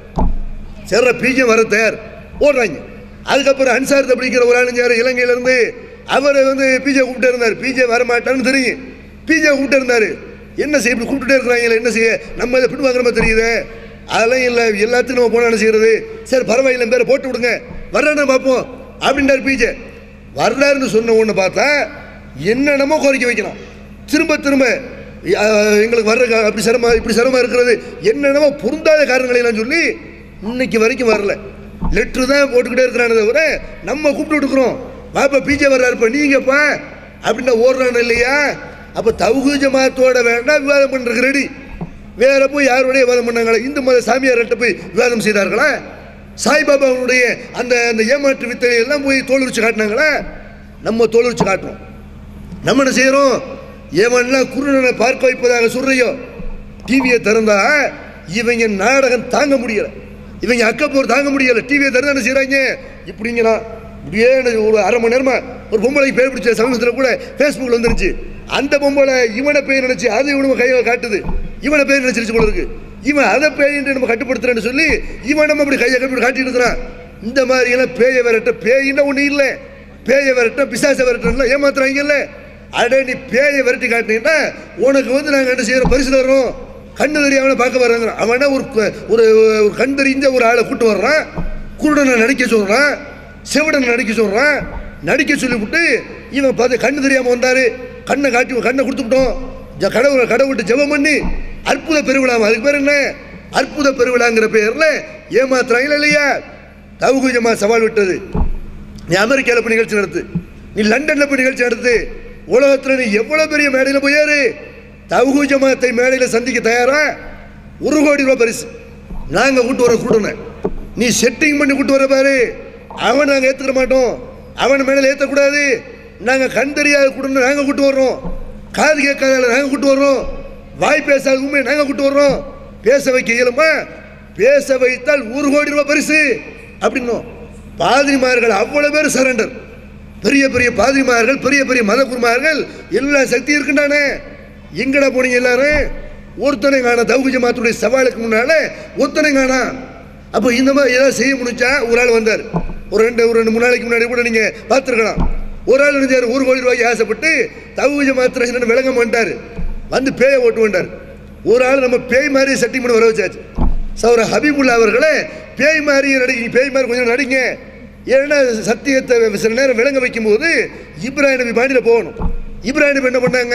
சரி பிஜே வர தயார் ஓடுறாங்க அதுக்கப்புறம் அன்சார் அப்படிங்கிற ஒரு ஆளுஞ்சார் இலங்கையிலேருந்து அவர் வந்து பிஜே கூப்பிட்டு இருந்தார் பிஜே வர மாட்டான்னு தெரியும் பிஜே கூப்பிட்டு இருந்தார் என்ன செய்ய இப்படி கூப்பிட்டுட்டே இருக்கிறாங்களே என்ன செய்ய நம்ம இதை பின்வாங்குற மாதிரி தெரியுது அதெல்லாம் இல்லை எல்லாத்துக்கும் நம்ம போனால் என்ன செய்யறது சரி பரவாயில்லை பேரை போட்டு விடுங்க வர்றேன்னு பார்ப்போம் அப்படின்றார் பிஜே வர்றாருன்னு சொன்ன ஒன்று பார்த்தா என்னென்னமோ கோரிக்கை வைக்கலாம் திரும்ப திரும்ப அஹ், எங்களுக்கு வர்ற கா- அப்படி சிரமம் இப்படி சிரமம் இருக்கிறது என்னென்னமோ பொருந்தாத காரணங்களை எல்லாம் சொல்லி இன்னைக்கு வரைக்கும் வரல லெட்ரு தான் போட்டுக்கிட்டே இருக்கிறானே தவிர நம்ம கூப்பிட்டு இருக்கிறோம் வாப்பா பிஜே வர்றாருப்பா நீங்கப்பா அப்படின்னா ஓடுறானு இல்லையா அப்போ தவுகு ஜமாத்தோட வேண்டாம் விவாதம் பண்ணுறதுக்கு ரெடி வேற போய் யாரோடய விவாதம் பண்ணாங்களா இந்து மத சாமியார்கிட்ட போய் விவாதம் செய்தார்களா சாய்பாபாவுடைய அந்த அந்த ஏமாற்று வித்தை எல்லாம் போய் தோலுரிச்சு காட்டினாங்களா நம்ம தோலுரிச்சு காட்டுறோம் நம்ம என்ன செய்கிறோம் எவன்லாம் குருடனை பார்க்க வைப்பதாக சொல்றியோ டிவியை திறந்தா இவங்க நாடகம் தாங்க முடியல இவங்க அக்கப்போர் தாங்க முடியல டிவியை திறந்தா என்ன செய்கிறாங்க இப்படிங்கண்ணா இப்படியே எனக்கு ஒரு அரை மணி நேரமா ஒரு பொம்பளை பேர் பிடிச்ச சமூகத்தில் கூட ஃபேஸ்புக்கில் வந்துருச்சு அந்த பொம்பளை இவனை பேர் நினைச்சு அது இவனும் கையை காட்டுது இவனை பேர் நினைச்சிருச்சு போல இருக்கு இவன் அதை பேயின்னு நம்ம கட்டுப்படுத்துறேன்னு சொல்லி இவன் நம்ம அப்படி கையை கட்டி காட்டிட்டு இருக்கிறான் இந்த மாதிரி எல்லாம் பேயை விரட்ட பேயின்னா ஒன்றும் இல்லை பேயை விரட்ட பிசாசை விரட்டலாம் ஏமாத்துறாங்கல்ல அட நீ பேயை விரட்டி காட்டினீங்கன்னா உனக்கு வந்து நாங்கள் என்ன செய்யறோம் பரிசு தர்றோம் கண்ணு தெரியாமல பார்க்க வர்றாங்க அவனா ஒரு கு- ஒரு ஒரு கண் தெரிஞ்ச ஒரு ஆளை கூட்டு வர்றான் குருடனை நடிக்க சொல்றான் செவிடனை நடிக்க சொல்றான் நடிக்க சொல்லிவிட்டு இவன் பார்த்து கண்ணு தெரியாம வந்தாரு கண்ணை காட்டி கண்ணை கொடுத்துட்டோம் ஜ- கடவுளை கடவுள்கிட்ட ஜெபம் பண்ணி அற்புத பெருவிழா அதுக்கு பேர் என்ன அற்புத பெருவிழாங்கிற பேர்ல ஏமாத்துறாங்களா இல்லையா தவுகு ஜமா சவால் விட்டது நீ அமெரிக்காவில் போய் நிகழ்ச்சி நடத்து நீ லண்டனில் போய் நிகழ்ச்சி நடத்து உலகத்தில் நீ எவ்வளோ பெரிய மேடையில் போயாரு தவுகு ஜமாத்தை மேடையில் சந்திக்க தயாரா ஒரு கோடி ரூபாய் பரிசு நாங்கள் கூட்டு வர கூட்டண நீ செட்டிங் பண்ணி கூட்டு வர பாரு அவன் நாங்கள் ஏற்றுக்க மாட்டோம் அவன் மேடையில் ஏற்றக்கூடாது நாங்கள் கண் தெரியாத கூட்டணும் நாங்கள் கூட்டு வர்றோம் காது கேட்காத நாங்கள் கூட்டு வர்றோம் வாய் பேசாத உண்மை நாங்கள் கூட்டு வர்றோம் பேச வைக்க இயலுமா பேச வைத்தால் ஒரு கோடி ரூபாய் பரிசு அப்படின்னோம் பாதிரிமார்கள் அவ்வளவு பேர் சரண்டர் பெரிய பெரிய பாதிரிமார்கள் பெரிய பெரிய மத குருமார்கள் எல்லா சக்தி இருக்கின்றானே எங்கடா போனீங்க எல்லாரும் ஒருத்தனை காணா தவுகு ஜமாத்துடைய சவாலுக்கு முன்னால ஒருத்தனை காணா அப்போ இந்த மாதிரி ஏதாவது செய்ய முடிஞ்சா ஒரு ஆள் வந்தார் ஒரு ரெண்டு ஒரு ரெண்டு மூணு நாளைக்கு முன்னாடி கூட நீங்க பார்த்துருக்கலாம் ஒரு ஆள் நினைச்சார் ஒரு கோடி ரூபாய்க்கு ஆசைப்பட்டு தவுகு ஜமாத்து என்னன்னு விளங்க மாட்டார் வந்து பேயை ஓட்டு வந்தார் ஒரு ஆள் நம்ம பேய் மாதிரி செட்டிங் பண்ணி வர வச்சாச்சு சௌர ஹபீபுல்லா அவர்களே பேய் மாதிரி நடிங்க பேய் மாதிரி கொஞ்சம் நடிங்க ஏன்னா சத்தியத்தை சில நேரம் விளங்க வைக்கும்போது இப்ராஹிம் நபி பாண்டியில் போகணும் இப்ராஹிம் நபி என்ன பண்ணாங்க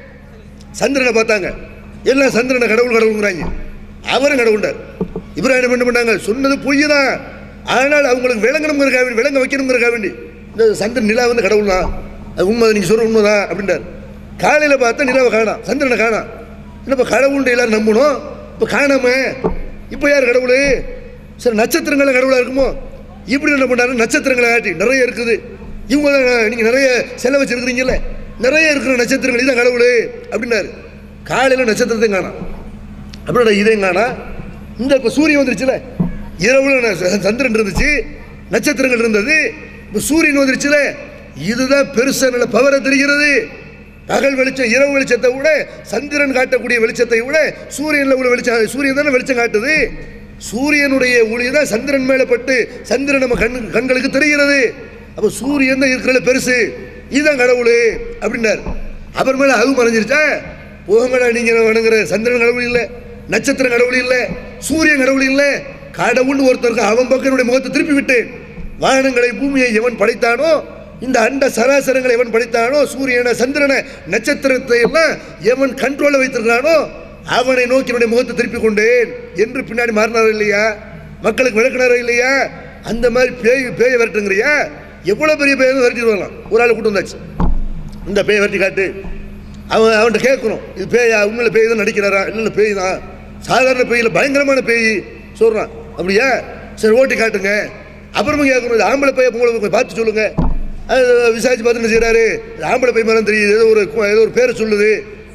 சந்திரனை பார்த்தாங்க எல்லாம் சந்திரனை கடவுள் கடவுளுங்கிறாங்க அவரும் கடவுண்டார் இப்ராஹிம் நபி என்ன பண்ணாங்க சொன்னது பொய் தான் ஆனால் அவங்களுக்கு விளங்கணுங்கிறக்காக வேண்டி விளங்க வைக்கணுங்கிறக்காக வேண்டி இந்த சந்திரன் நிலா வந்து கடவுள் தான் அது உண்மை நீங்கள் சொல்கிற உண்மைதான் அப்படின்றார் காலையில் பார்த்தா நிலாவை காணாம் சந்திரனை காணாம் இப்போ கடவுள்ன்ற எல்லாரும் நம்பணும் இப்போ காணாம இப்போ யார் கடவுள் சரி நட்சத்திரங்களை கடவுளாக இருக்குமோ இப்படி என்ன பண்ணாரு நட்சத்திரங்களை காட்டி நிறைய இருக்குது இவங்க தான் நீங்கள் நிறைய செலவு வச்சிருக்கிறீங்கல்ல நிறைய இருக்கிற நட்சத்திரங்கள் இதான் கடவுள் அப்படின்னாரு காலையில் நட்சத்திரத்தையும் காணாம் அப்படின்னா இதையும் காணா இந்த இப்போ சூரியன் வந்துருச்சுல இரவுல ந- சந்திரன் இருந்துச்சு நட்சத்திரங்கள் இருந்தது இப்போ சூரியன் வந்துருச்சுல இதுதான் பெருசா நல்ல பவரை தெரிகிறது பகல் வெளிச்சம் இரவு வெளிச்சத்தை விட சந்திரன் காட்டக்கூடிய வெளிச்சத்தை விட சூரியனில் உள்ள வெளிச்சம் சூரியன் தானே வெளிச்சம் காட்டுது சூரியனுடைய ஒளி தான் சந்திரன் மேலே பட்டு சந்திரன் நம்ம கண் கண்களுக்கு தெரிகிறது அப்போ சூரியன் தான் இருக்கிற பெருசு இதுதான் கடவுள் அப்படின்னார் அப்புறமேல அது மறைஞ்சிருச்சா போங்கடா நீங்க வணங்குற சந்திரன் கடவுள் இல்லை நட்சத்திரம் கடவுள் இல்லை சூரியன் கடவுள் இல்லை கடவுள்னு ஒருத்தருக்கு அவன் பக்கம் என்னுடைய முகத்தை திருப்பி விட்டேன் வானங்களை பூமியை எவன் படைத்தானோ இந்த அண்ட சராசரங்களை எவன் படைத்தானோ சூரியனை சந்திரனை நட்சத்திரத்தை எல்லாம் எவன் கண்ட்ரோல வைத்திருக்கிறானோ அவனை நோக்கி என்னுடைய முகத்தை திருப்பி கொண்டேன் என்று பின்னாடி மாறினாரோ இல்லையா மக்களுக்கு விளக்கினாரோ இல்லையா அந்த மாதிரி பேய் பேயை விரட்டுங்கிறியா எவ்வளோ பெரிய பேய் விரட்டிட்டு வரலாம் ஒரு ஆள் கூட்டு வந்தாச்சு இந்த பேய் விரட்டி காட்டு அவன் அவன்கிட்ட கேட்குறோம் இது பேயா உண்மையில பேய் தான் நடிக்கிறாரா இல்லை இல்லை பேய் தான் சாதாரண பேயில் பயங்கரமான பேய் சொல்கிறான் அப்படியா சரி ஓட்டி காட்டுங்க அப்புறமா கேட்குறோம் இது ஆம்பளை பைய பொங்கலை போய் பார்த்து சொல்லுங்க அது விசாரிச்சு பார்த்து என்ன செய்கிறாரு இது ஆம்பளை பை மரம் தெரியுது ஏதோ ஒரு கு- ஏதோ ஒரு பேரை சொல்லுது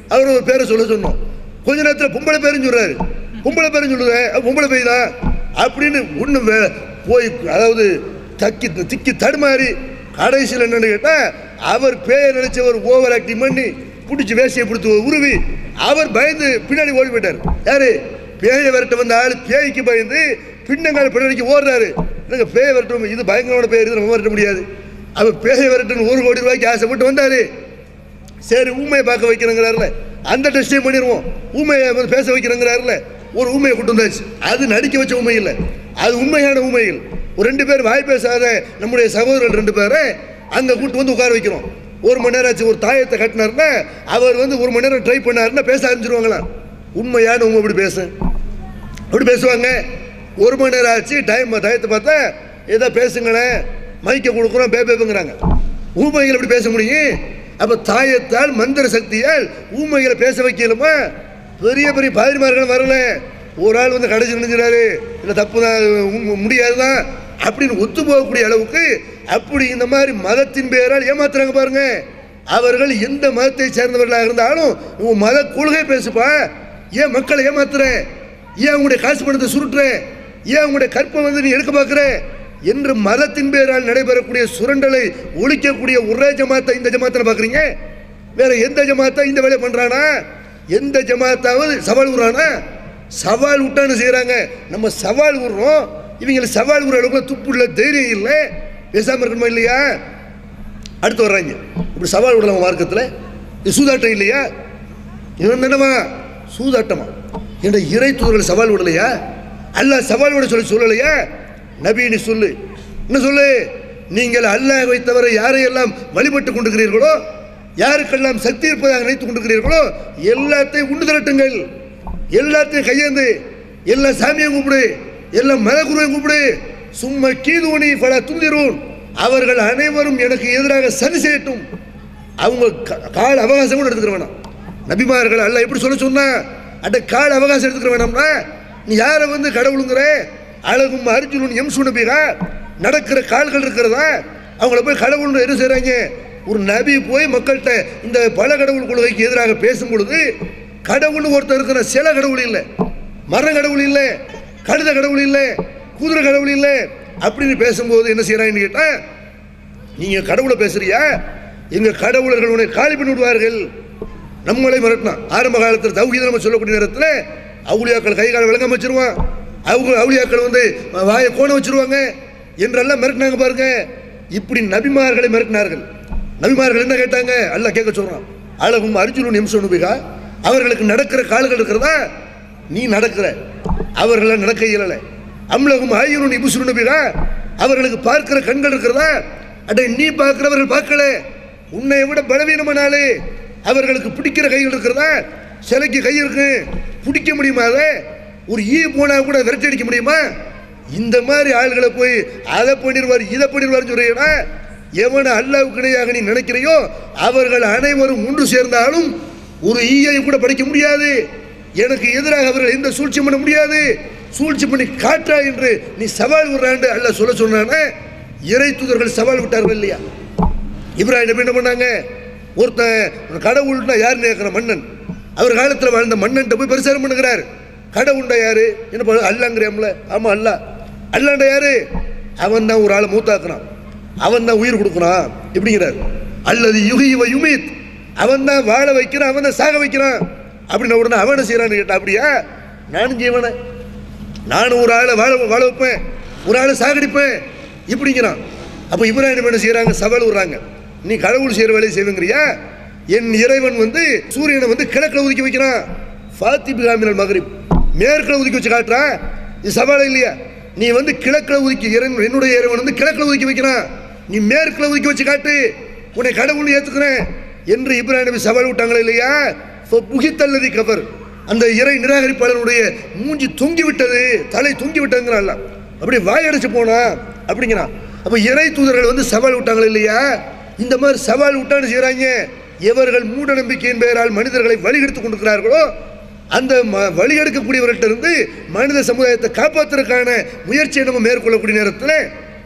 அவர் ஒரு பேரை சொல்ல சொன்னோம் கொஞ்ச நேரத்தில் பொம்பளை பேரும் சொல்றாரு பொம்பளை பேரும் சொல்லுது "அப்ப பொம்பளை பேய் தான் அப்படின்னு ஒன்று போய் அதாவது தக்கி திக்கி தடுமாறி கடைசியில் என்னன்னு கேட்டால் அவர் பேயை நினைச்சவர் ஓவர் ஆக்டிங் பண்ணி பிடிச்சி வேசியை பிடிச்சி உருவி அவர் பயந்து பின்னாடி ஓடி போயிட்டார் யாரு பேயை விரட்ட வந்த ஆள் பேய்க்கு பயந்து பின்னங்கால பின்னாடிக்கு ஓடுறாரு எனக்கு பேயை விரட்டும் இது பயங்கரமான பேர் இது நம்ம விரட்ட முடியாது அவர் பேயை விரட்டுன்னு ஒரு கோடி ரூபாய்க்கு ஆசைப்பட்டு வந்தாரு சரி ஊமையை பார்க்க வைக்கிறேங்கிறாருல அந்த டெஸ்டையும் பண்ணிடுவோம் ஊமையை வந்து பேச வைக்கிறேங்கிறாருல ஒரு ஊமையை கொண்டு வந்தாச்சு அது நடிக்க வச்ச ஊமை இல்லை அது உண்மையான ஊமைகள் ஒரு ரெண்டு பேர் வாய் பேசாத நம்முடைய சகோதரர்கள் ரெண்டு பேரை அங்கே கூட்டு வந்து உட்கார வைக்கிறோம் ஒரு மணி நேரம் ஆச்சு ஒரு தாயத்தை கட்டினாருன்னா அவர் வந்து ஒரு மணி நேரம் ட்ரை பண்ணாருன்னா பேச ஆரம்பிச்சிருவாங்களா உண்மையான உண்மை இப்படி பேச அப்படி பேசுவாங்க ஒரு மணி நேரம் ஆச்சு டைம் டயத்தை பார்த்தா ஏதோ பேசுங்களேன் மைக்க கொடுக்குறோம் பே பேப்புங்கிறாங்க ஊமைகள் எப்படி பேச முடியும் அப்போ தாயத்தால் மந்திர சக்தியால் ஊமைகளை பேச வைக்கலுமா பெரிய பெரிய பாதிரிமார்கள் வரல ஒரு ஆள் வந்து கடைசி நினைஞ்சிடாரு இல்லை தப்பு தான் முடியாது தான் அப்படின்னு ஒத்து போகக்கூடிய அளவுக்கு அப்படி இந்த மாதிரி மதத்தின் பெயரால் ஏமாத்துறாங்க பாருங்க அவர்கள் எந்த மதத்தை சேர்ந்தவர்களாக இருந்தாலும் உன் மத கொள்கை பேசுப்பா ஏன் மக்களை ஏமாத்துற ஏன் உங்களுடைய காசு பணத்தை சுருட்டுற ஏன் உங்களுடைய கற்பை வந்து நீ எடுக்க பார்க்குற என்று மதத்தின் பேரால் நடைபெறக்கூடிய சுரண்டலை ஒழிக்கக்கூடிய ஒரே ஜமாத்தை இந்த ஜமாத்தை பார்க்குறீங்க வேற எந்த ஜமாத்தா இந்த வேலையை பண்ணுறானா எந்த ஜமாத்தாவது சவால் விடுறானா சவால் விட்டான்னு செய்கிறாங்க நம்ம சவால் விடுறோம் இவங்களை சவால் விடுற அளவுக்கு துப்பு இல்லை தைரியம் இல்லை பேசாமல் இருக்கணுமா இல்லையா அடுத்து வர்றாங்க இப்படி சவால் விடலாமா மார்க்கத்தில் இது சூதாட்டம் இல்லையா இவன் என்னவா சூதாட்டமா என்ற இறை தூதர்கள் சவால் விடலையா அல்லாஹ் சவால் விட சொல்லி சொல்லலையா நபி நீ சொல்லு என்ன சொல்லு நீங்கள் அல்லாஹ் வைத்தவரை யாரையெல்லாம் வழிபட்டு கொண்டிருக்கிறீர்களோ யாருக்கெல்லாம் சக்தி இருப்பதாக நினைத்துக் கொண்டிருக்கிறீர்களோ எல்லாத்தையும் உண்டு திரட்டுங்கள் எல்லாத்தையும் கையேந்து எல்லா சாமியும் கூப்பிடு எல்லா மதகுருவையும் கூப்பிடு சும்மா கீதூணி பல துந்திரும் அவர்கள் அனைவரும் எனக்கு எதிராக சரி செய்யட்டும் அவங்க கா- கால அவகாசம் கூட எடுத்துக்கிற வேணாம் நபிமார்கள் அல்ல எப்படி சொல்ல சொன்னா அட கால அவகாசம் எடுத்துக்கிற வேணாம்னா நீ யாரை வந்து கடவுளுங்கிற அழகும் அர்ஜுனன் எம் சுனபிகா நடக்கிற கால்கள் இருக்கிறதா அவங்கள போய் கடவுள்னு என்ன செய்றாங்க ஒரு நபி போய் மக்கள்கிட்ட இந்த பல கடவுள் கொள்கைக்கு எதிராக பேசும் பொழுது கடவுள்னு ஒருத்தர் இருக்கிற சில கடவுள் இல்லை மர கடவுள் இல்லை கழுத கடவுள் இல்லை குதிரை கடவுள் இல்லை அப்படின்னு பேசும்போது என்ன செய்யறாங்கன்னு கேட்டா நீங்க கடவுளை பேசுறியா எங்க கடவுளர்கள் உன்னை காலி பண்ணி விடுவார்கள் நம்மளை மிரட்டினான் ஆரம்ப காலத்தில் தௌஹீத நம்ம சொல்லக்கூடிய நேரத்தில் அவுளியாக்கள் கை கால விளங்காம வச்சிருவான் அவங்க அவுளியாக்கள் வந்து வாயை கோண வச்சிருவாங்க என்றெல்லாம் மிரட்டினாங்க பாருங்க இப்படி நபிமார்களை மிரட்டினார்கள் நபிமார்கள் என்ன கேட்டாங்க அல்லாஹ் கேட்க சொல்றான் அழகும் அர்ஜுனன் நிமிஷனுபிகா அவர்களுக்கு நடக்கிற கால்கள் இருக்கிறதா நீ நடக்கிற அவர்கள நடக்க இயலலை அம்லகும் ஆயுனும் இபுசுனுபிகா அவர்களுக்கு பார்க்கிற கண்கள் இருக்கிறதா அட நீ பார்க்கிறவர்கள் பார்க்கல உன்னை விட பலவீனமானாலே அவர்களுக்கு பிடிக்கிற கைகள் இருக்கிறதா சிலைக்கு கை இருக்கு பிடிக்க முடியுமா அதை ஒரு ஈ போனா கூட விரட்டி அடிக்க முடியுமா இந்த மாதிரி ஆள்களை போய் அதை பண்ணிடுவார் இதை பண்ணிடுவார்னு சொல்றீங்கன்னா எவனை அல்லாவுக்கு இணையாக நீ நினைக்கிறையோ அவர்கள் அனைவரும் ஒன்று சேர்ந்தாலும் ஒரு ஈயை கூட படிக்க முடியாது எனக்கு எதிராக அவர்கள் எந்த சூழ்ச்சி பண்ண முடியாது சூழ்ச்சி பண்ணி காற்றா என்று நீ சவால் விடுறாண்டு அல்ல சொல்ல சொன்னானே இறை தூதர்கள் சவால் விட்டார்கள் இல்லையா இப்ராஹிம் நபி என்ன பண்ணாங்க ஒருத்தன் கடவுள்னா யாருன்னு கேட்குற மன்னன் அவர் காலத்தில் வாழ்ந்த மன்னன்ட்ட போய் பரிசாரம் பண்ணுகிறார் கடவுள்டா யாரு என்ன பண்ண அல்லாங்கிறியாம்ல ஆமா அல்லா அல்லாண்ட யாரு அவன் தான் ஒரு ஆளை மூத்தாக்குறான் அவன் தான் உயிர் கொடுக்குறான் எப்படிங்கிறார் அல்லது யுகி இவ யுமித் அவன் தான் வாழ வைக்கிறான் அவன் தான் சாக வைக்கிறான் அப்படின்னு உடனே அவனை செய்யறான்னு கேட்டா அப்படியா நானும் ஜீவனை நானும் ஒரு ஆளை வாழ வாழ வைப்பேன் ஒரு ஆளை சாகடிப்பேன் இப்படிங்கிறான் அப்போ இப்ராஹிம் என்ன செய்கிறாங்க சவால் விடுறாங்க நீ கடவுள் செய்கிற வேலையை செய்வங்கிறியா என் இறைவன் வந்து சூரியனை வந்து கிழக்கில் ஒதுக்கி வைக்கிறான் ஃபாத்தி பிகாமினல் மகரிப் மேற்கில் ஒதுக்கி வச்சு காட்டுறான் இது சவால் இல்லையா நீ வந்து கிழக்கில் ஒதுக்கி இறைவன் என்னுடைய இறைவன் வந்து கிழக்கில் ஒதுக்கி வைக்கிறான் நீ மேற்கில் ஒதுக்கி வச்சு காட்டு உன்னை கடவுள் ஏற்றுக்கிறேன் என்று இப்ராஹிம் நபி சவால் விட்டாங்களே இல்லையா புகித்தல்லதி கபர் அந்த இறை நிராகரிப்பாளனுடைய மூஞ்சி தொங்கி விட்டது தலை தொங்கி விட்டதுங்கிறான்ல அப்படி வாயடைச்சு போனா அப்படிங்கிறான் அப்ப இறை தூதர்கள் வந்து சவால் விட்டாங்களே இல்லையா இந்த மாதிரி சவால் விட்டான்னு செய்றாங்க எவர்கள் மூட நம்பிக்கையின் பெயரால் மனிதர்களை வழிகெடுத்து கொண்டிருக்கிறார்களோ அந்த ம- வழியெடுக்கக்கூடியவர்கிட்ட இருந்து மனித சமுதாயத்தை காப்பாற்றுறதுக்கான முயற்சியை நம்ம மேற்கொள்ளக்கூடிய நேரத்தில்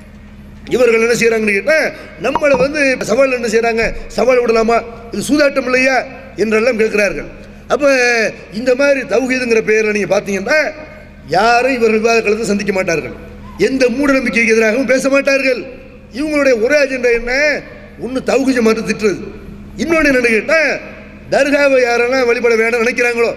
இவர்கள் என்ன செய்கிறாங்கன்னு கேட்டால் நம்மளை வந்து சவால் என்ன செய்கிறாங்க சவால் விடலாமா இது சூதாட்டம் இல்லையா என்றெல்லாம் கேட்கிறார்கள் அப்போ இந்த மாதிரி தௌஹீதுங்கிற பெயரில் நீங்கள் பார்த்தீங்கன்னா யாரும் இவர்கள் விவாத களத்தை சந்திக்க மாட்டார்கள் எந்த மூட நம்பிக்கைக்கு எதிராகவும் பேச மாட்டார்கள் இவங்களுடைய ஒரே அஜெண்டா என்ன ஒன்று தௌஹீஜ மறுத்து திட்டுறது இன்னொன்று என்னன்னு கேட்டால் தர்காவை யாரெல்லாம் வழிபட வேண்டாம் நினைக்கிறாங்களோ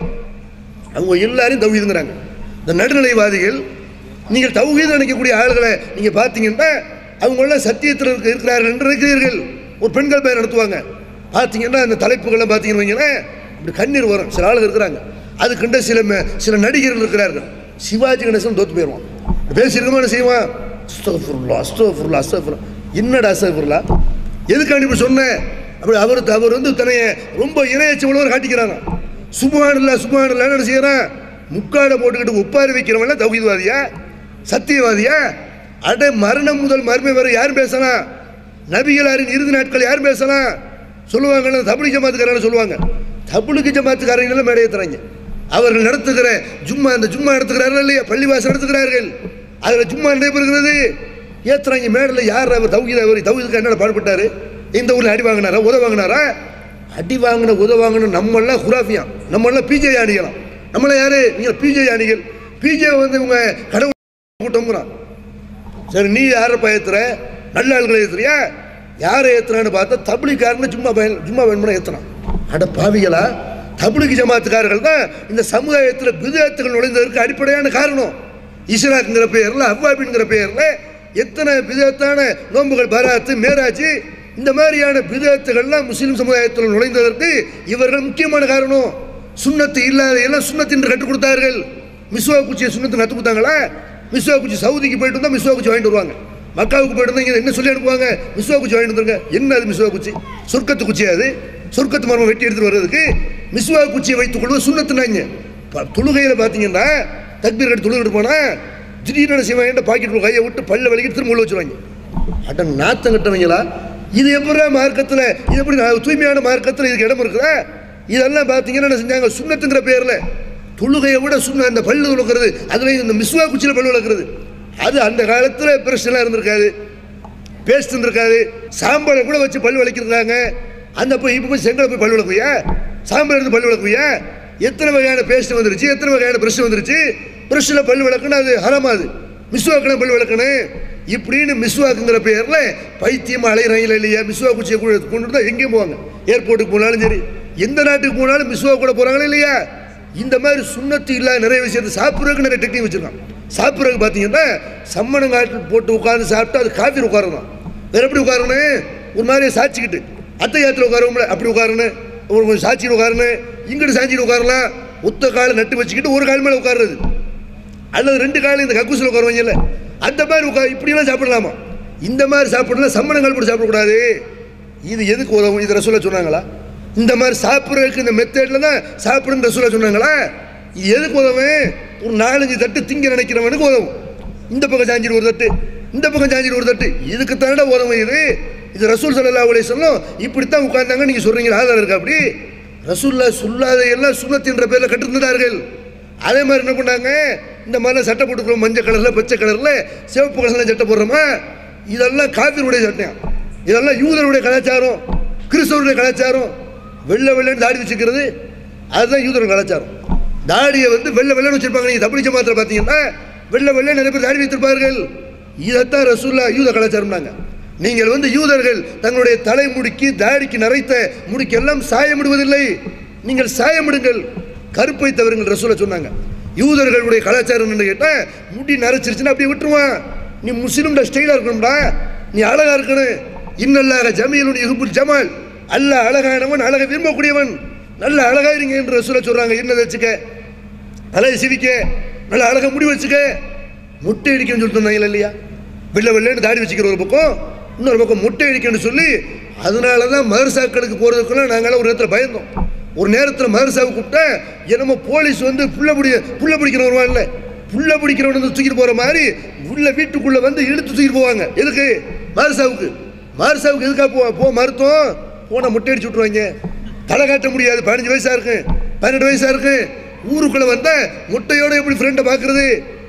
அவங்க எல்லாரையும் தௌஹீதுங்கிறாங்க இந்த நடுநிலைவாதிகள் நீங்கள் தௌஹீது நினைக்கக்கூடிய ஆளுகளை நீங்கள் பார்த்தீங்கன்னா அவங்களாம் சத்தியத்தில் இருக்க இருக்கிறார்கள் என்று நினைக்கிறீர்கள் ஒரு பெண்கள் பெயர் நடத்துவாங்க பார்த்தீங்கன்னா அந்த தலைப்புகள்லாம் பார்த்தீங்கன்னு வைங்களேன் இப்படி கண்ணீர் வரும் சில ஆளுங்க இருக்கிறாங்க அதுக்குண்ட சில ம- சில நடிகர்கள் இருக்கிறார்கள் சிவாஜி கணேசன் தோத்து போயிடுவான் பேசியிருக்கமா என்ன செய்வான் அஸ்தஃபுருல்லா அஸ்தஃபுருல்லா அஸ்தஃபுருல்லா என்னடா அஸ்தஃபுருல்லா எதுக்காண்டி இப்படி சொன்னேன் அப்படி அவர் அவர் வந்து தன்னைய ரொம்ப இணையச்சு உள்ளவர் காட்டிக்கிறாங்க சுபானில்லா சுபானில்லா என்ன செய்யறான் முக்காடை போட்டுக்கிட்டு ஒப்பாரி வைக்கிறவன்ல தௌஹீத்வாதியா சத்தியவாதியா அட மரணம் முதல் மறுமை வரை யார் பேசலாம் நபிகளாரின் இறுதி நாட்கள் யார் பேசலாம் சொல்லுவாங்கல்ல தபிலி ஜமாத்துக்காரங்க சொல்லுவாங்க தபிலுக்கு ஜமாத்துக்காரங்களும் மேடையத்துறாங்க அவர்கள் நடத்துகிற ஜும்மா அந்த ஜும்மா நடத்துகிறார்கள் இல்லையா பள்ளிவாசல் நடத்துகிறார்கள் அதில் ஜும்மா நடைபெறுகிறது ஏத்துறாங்க மேடையில் யார் அவர் தௌஹீத் அவர் தௌஹீதுக்கு என்னடா பாடுபட்டாரு இந்த ஊரில் அடி வாங்கினாரா உத வாங்கினாரா அடி வாங்கின உத வாங்கின நம்மளாம் குராஃபியாம் நம்மளாம் பிஜே யானிகளாம் நம்மளாம் யாரு நீங்கள் பிஜே யானிகள் பிஜே வந்து இவங்க கடவுள் கூட்டம்ங்கிறான் சரி நீ யாரை பயத்துற நல்ல ஆள்களை ஏத்துறியா யாரை ஏத்துறான்னு பார்த்தா தபிலிக்காரன்னு சும்மா பயன் சும்மா வேணும்னா ஏத்துறான் அட பாவிகளா தபிலிக்கு ஜமாத்துக்காரர்கள் தான் இந்த சமுதாயத்தில் விதத்துகள் நுழைந்ததற்கு அடிப்படையான காரணம் இஸ்லாக்குங்கிற பெயரில் அவ்வாபின்கிற பெயரில் எத்தனை விதத்தான நோன்புகள் பராத்து மேராஜ் இந்த மாதிரியான விதத்துகள்லாம் முஸ்லீம் சமுதாயத்தில் நுழைந்ததற்கு இவர்கள் முக்கியமான காரணம் சுண்ணத்து இல்லாத எல்லாம் சுண்ணத்து என்று கற்றுக் கொடுத்தார்கள் மிஸ்வா குச்சியை சுண்ணத்து கற்றுக் கொடுத்தாங்களா மிஸ்வா குச்சி சவுதிக்கு போயிட்டு வந்தால் மிஸ்வா குச்சி வாங்கிட்டு வருவாங்க மக்காவுக்கு போயிட்டு வந்தா இங்க என்ன சொல்லி அனுப்புவாங்க மிஸ்வா குச்சி வாங்கிட்டு வந்துருங்க என்ன அது மிஸ்வா குச்சி சொர்க்கத்து குச்சி அது சொர்க்கத்து மரம் வெட்டி எடுத்துட்டு வர்றதுக்கு மிஸ்வா குச்சியை வைத்துக் கொள்வது சுண்ணத்துனாங்க ப- தொழுகையில பார்த்தீங்கன்னா தக்பீர் கட்டி தொழுகிட்டு போனா திடீர்னு என்ன செய்வாங்க பாக்கெட் கையை விட்டு பல்ல வலிக்கிட்டு திரும்ப உள்ள வச்சுருவாங்க அட நாத்தம் கட்டவங்களா இது எப்படி மார்க்கத்தில் இது எப்படி நான் தூய்மையான மார்க்கத்தில் இதுக்கு இடம் இருக்குதா இதெல்லாம் பார்த்தீங்கன்னா என்ன செஞ்சாங்க சுண்ணத்துங்கிற பேரில் தொழுகையை விட சுண்ண அந்த பல்லு துளக்கிறது அதுலேயும் இந்த மிஸ்வா குச்சியில் பல்லு வளர்க்குறது அது அந்த காலத்தில் பிரச்சனைலாம் இருந்திருக்காது பேஸ்ட் இருந்திருக்காது சாம்பாரை கூட வச்சு பல் வலிக்கிறாங்க அந்த போய் இப்போ போய் செங்கலை போய் பல் விளக்குவியா சாம்பார் எடுத்து பல் விளக்குவியா எத்தனை வகையான பேஸ்ட் வந்துருச்சு எத்தனை வகையான ப்ரஷ் வந்துருச்சு ப்ரஷ்ஷில் பல் விளக்குன்னு அது ஹரமாது மிஸ்வாக்கணும் பல் விளக்கணும் இப்படின்னு மிஸ்வாக்குங்கிற பேரில் பைத்தியமாக அலையிறாங்களா இல்லையா மிஸ்வா குச்சியை கூட கொண்டு தான் எங்கேயும் போவாங்க ஏர்போர்ட்டுக்கு போனாலும் சரி எந்த நாட்டுக்கு போனாலும் மிஸ்வா கூட போகிறாங்களா இல்லையா இந்த மாதிரி சுண்ணத்து இல்லாத நிறைய விஷயத்தை சாப்பிட்றதுக்கு நிறைய டெக்னிக் வச்சிருக்கான் சாப்பிட்றதுக்கு பார்த்தீங்கன்னா சம்மணங்காட்டில் போட்டு உட்கார்ந்து சாப்பிட்டா அது காஃபி உட்காரணும் வேற எப்படி உட்காரணும் ஒரு மாதிரி சாச்சிக்கிட்டு அத்தை யாத்திரை உட்காரும்ல அப்படி உட்காரணும் ஒரு கொஞ்சம் சாச்சிட்டு உட்காரணும் இங்கிட்டு சாஞ்சிட்டு உட்காரலாம் ஒத்த காலை நட்டு வச்சுக்கிட்டு ஒரு கால் மேலே உட்காருறது அல்லது ரெண்டு காலம் இந்த கக்கூசில் உட்காருவாங்கல்ல அந்த மாதிரி உட்கா இப்படியெல்லாம் சாப்பிடலாமா இந்த மாதிரி சாப்பிடலாம் சம்மணங்கள் போட்டு சாப்பிடக்கூடாது இது எதுக்கு உதவும் இது ரசூலா சொன்னாங்களா இந்த மாதிரி சாப்பிட்றதுக்கு இந்த மெத்தேடில் தான் சாப்பிடுன்னு ரசூலா சொன்னாங்களா இது எதுக்கு உதவும் ஒரு நாலஞ்சு தட்டு திங்க நினைக்கிறவனுக்கு உதவும் இந்த பக்கம் சாஞ்சிட்டு ஒரு தட்டு இந்த பக்கம் சாஞ்சிட்டு ஒரு தட்டு இதுக்கு தானடா உதவும் இது இது ரசூல் சல்லா அலைஹி சொல்லும் இப்படித்தான் உட்கார்ந்தாங்க நீங்கள் சொல்கிறீங்க ஆதாரம் இருக்கா அப்படி ரசூல்லா சொல்லாத எல்லாம் சுண்ணத்தின்ற பேரில் கட்டிருந்தார்கள் அதே மாதிரி என்ன பண்ணாங்க இந்த மாதிரிலாம் சட்டை போட்டுக்கிறோம் மஞ்சள் கலரில் பச்சை கலரில் சிவப்பு கலரில் சட்டை போடுறோமா இதெல்லாம் காவிரியுடைய சட்டம் இதெல்லாம் யூதருடைய கலாச்சாரம் கிறிஸ்தவருடைய கலாச்சாரம் வெள்ளை வெள்ளைன்னு தாடி வச்சுக்கிறது அதுதான் யூதர் கலாச்சாரம் தாடியை வந்து வெள்ளை வெள்ளைன்னு வச்சிருப்பாங்க நீங்கள் தப்பிச்ச மாத்திரம் பார்த்தீங்கன்னா வெள்ளை வெள்ளை நிறைய பேர் தாடி வைத்திருப்பார்கள் இதைத்தான் ரசூல்லா யூத கலாச்சாரம்னாங்க நீங்கள் வந்து யூதர்கள் தங்களுடைய தலைமுடிக்கு தாடிக்கு நரைத்த முடிக்கெல்லாம் சாயமிடுவதில்லை நீங்கள் சாயமிடுங்கள் கருப்பை தவறுங்கள் ரசூலை சொன்னாங்க யூதர்களுடைய கலாச்சாரம் என்ன கேட்டால் முடி நரைச்சிருச்சுன்னா அப்படியே விட்டுருவான் நீ முஸ்லீம்ட ஸ்டைலாக இருக்கணும்டா நீ அழகா இருக்கணும் இன்னல்லாக ஜமீலுடைய யுகுப்புல் ஜமால் அல்ல அழகானவன் அழகை விரும்பக்கூடியவன் நல்ல அழகா இருங்க என்று ரசூலை சொல்றாங்க என்ன வச்சுக்க அழகை சிவிக்க நல்ல அழகா முடி வச்சுக்க முட்டை அடிக்கணும்னு சொல்லிட்டு இருந்தாங்க இல்லையா வெள்ளை வெள்ளைன்னு தாடி வச்சுக்கிற ஒரு பக்கம் இன்னொரு பக்கம் முட்டை அடிக்கணும்னு சொல்லி அதனால தான் மதரசாக்களுக்கு போகிறதுக்குலாம் நாங்களாம் ஒரு நேரத்தில் பயந்தோம் ஒரு நேரத்தில் மதரசாவை கூப்பிட்டா என்னமோ போலீஸ் வந்து புள்ள பிடி புள்ள பிடிக்கிற வருவான்ல புள்ள பிடிக்கிறவன் வந்து தூக்கிட்டு போகிற மாதிரி உள்ள வீட்டுக்குள்ளே வந்து இழுத்து தூக்கிட்டு போவாங்க எதுக்கு மதரசாவுக்கு மதரசாவுக்கு எதுக்காக போ போ மருத்துவம் போனால் முட்டை அடிச்சு விட்ருவாங்க தலை காட்ட முடியாது பதினஞ்சு வயசா இருக்கு பன்னெண்டு வயசா இருக்கு ஊருக்குள்ள வந்தா முட்டையோட எப்படி ஃப்ரெண்டை பார்க்கறது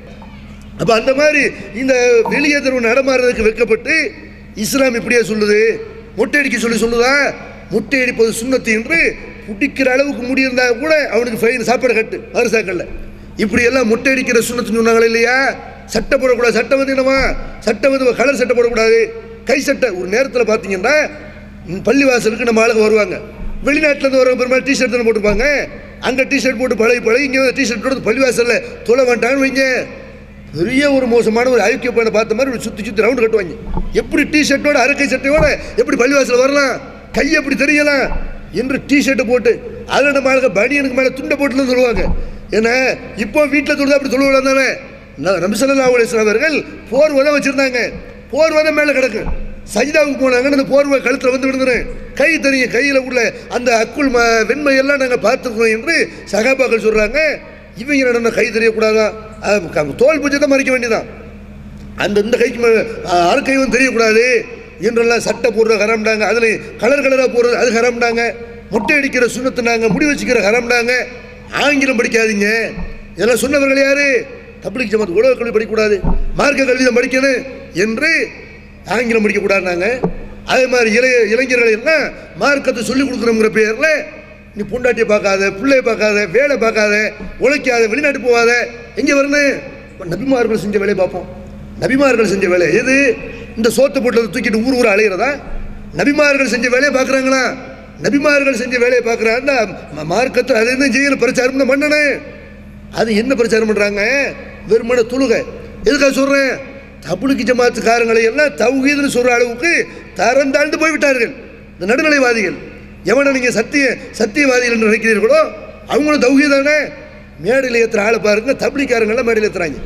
அப்ப அந்த மாதிரி இந்த வெளியே தருவ நடமாறுறதுக்கு வெட்கப்பட்டு இஸ்லாம் இப்படியே சொல்லுது முட்டை அடிக்க சொல்லி சொல்லுதா முட்டை அடிப்பது சுண்ணத்து என்று பிடிக்கிற அளவுக்கு முடி இருந்தா கூட அவனுக்கு ஃபைன் சாப்பாடு கட்டு மறுசாக்கல்ல இப்படி எல்லாம் முட்டை அடிக்கிற சுண்ணத்துன்னு சொன்னாங்களே இல்லையா சட்டை போடக்கூடாது சட்டை வந்து என்னவா சட்டை வந்து கலர் சட்டை போடக்கூடாது கை சட்டை ஒரு நேரத்தில் பார்த்தீங்கன்னா ம், பள்ளிவாசலுக்கு நம்ம ஆளுங்க வருவாங்க வெளிநாட்டிலேருந்து வரவங்க பெருமாள் டிஷர்ட் தானே போட்டுப்பாங்க அங்கே டிஷர்ட் போட்டு பழகி பழகி இங்கே டிஷர்ட் போட்டு பள்ளிவாசலில் தொலை வேண்டான்னு வைங்க பெரிய ஒரு மோசமான ஒரு ஐக்கிய பையனை பார்த்த மாதிரி ஒரு சுற்றி சுற்றி ரவுண்டு கட்டுவாங்க எப்படி டிஷர்ட்டோட அரைக்கை சட்டையோட எப்படி பள்ளிவாசல் வரலாம் கை எப்படி தெரியலாம் என்று டிஷர்ட்டை போட்டு அதில் நம்ம ஆளுங்க பனியனுக்கு மேலே துண்டை போட்டுலாம் சொல்லுவாங்க ஏன்னா இப்போ வீட்டில் தொழுது அப்படி சொல்லுவாங்க தானே நபிசல்லா அலிஸ்லாம் அவர்கள் போர் உதவ வச்சுருந்தாங்க போர் உதவ மேலே கிடக்கு சஜிதாவுக்கு போனாங்கன்னு அந்த போர்வை கழுத்தில் வந்து விழுந்துரும் கை தெரியும் கையில் உள்ள அந்த அக்குள் ம வெண்மை எல்லாம் நாங்கள் பார்த்துருக்கோம் என்று சகாபாக்கள் சொல்கிறாங்க இவங்க என்னடா கை தெரியக்கூடாதா அஹ் க- தோல் பூஜை மறைக்க வேண்டியதான் அந்த இந்த கைக்கு மே- அஹ் அரைக்கையும் தெரியக்கூடாது என்றெல்லாம் சட்டை போடுற ஹரம்டாங்க அதில் கலர் கலராக போடுறது அது ஹரம்டாங்க முட்டை அடிக்கிற சுண்ணத்துனாங்க முடி வச்சுக்கிற ஹரம்டாங்க ஆங்கிலம் படிக்காதீங்க இதெல்லாம் சொன்னவர்கள் யாரு தப்ளிக் ஜமாத் உலக கல்வி படிக்கக்கூடாது மார்க்க கல்வி தான் படிக்கணும் என்று ஆங்கிலம் படிக்கக்கூடாதுனாங்க அதே மாதிரி இளைய இளைஞர்கள் எல்லாம் மார்க்கத்தை சொல்லிக் கொடுக்குறோங்கிற பேரில் நீ பொண்டாட்டியை பார்க்காத பிள்ளைய பார்க்காத வேலை பார்க்காத உழைக்காத வெளிநாட்டு போகாத எங்கே வரணும் இப்ப நபிமார்கள் செஞ்ச வேலையை பார்ப்போம் நபிமார்கள் செஞ்ச வேலை எது இந்த சோத்தை போட்டதை தூக்கிட்டு ஊர் ஊர் அலையிறதா நபிமார்கள் செஞ்ச வேலையை பார்க்குறாங்களா நபிமார்கள் செஞ்ச வேலையை பார்க்குறாங்க மார்க்கத்தை அது என்ன செய்யணும் பிரச்சாரம் தான் பண்ணணும் அது என்ன பிரச்சாரம் பண்ணுறாங்க வெறுமன துளுகை எதுக்காக சொல்கிறேன் தபுலுக்கு ஜமாத்துக்காரங்களை எல்லாம் தௌஹீதுன்னு சொல்கிற அளவுக்கு தரம் தாழ்ந்து போய்விட்டார்கள் இந்த நடுநிலைவாதிகள் எவனை நீங்கள் சத்திய சத்தியவாதிகள் என்று நினைக்கிறீர்களோ அவங்களும் தௌஹீதானே மேடையில் ஏற்றுற ஆளை பாருங்க தபிலிக்காரங்களாம் மேடையில் ஏற்றுறாங்க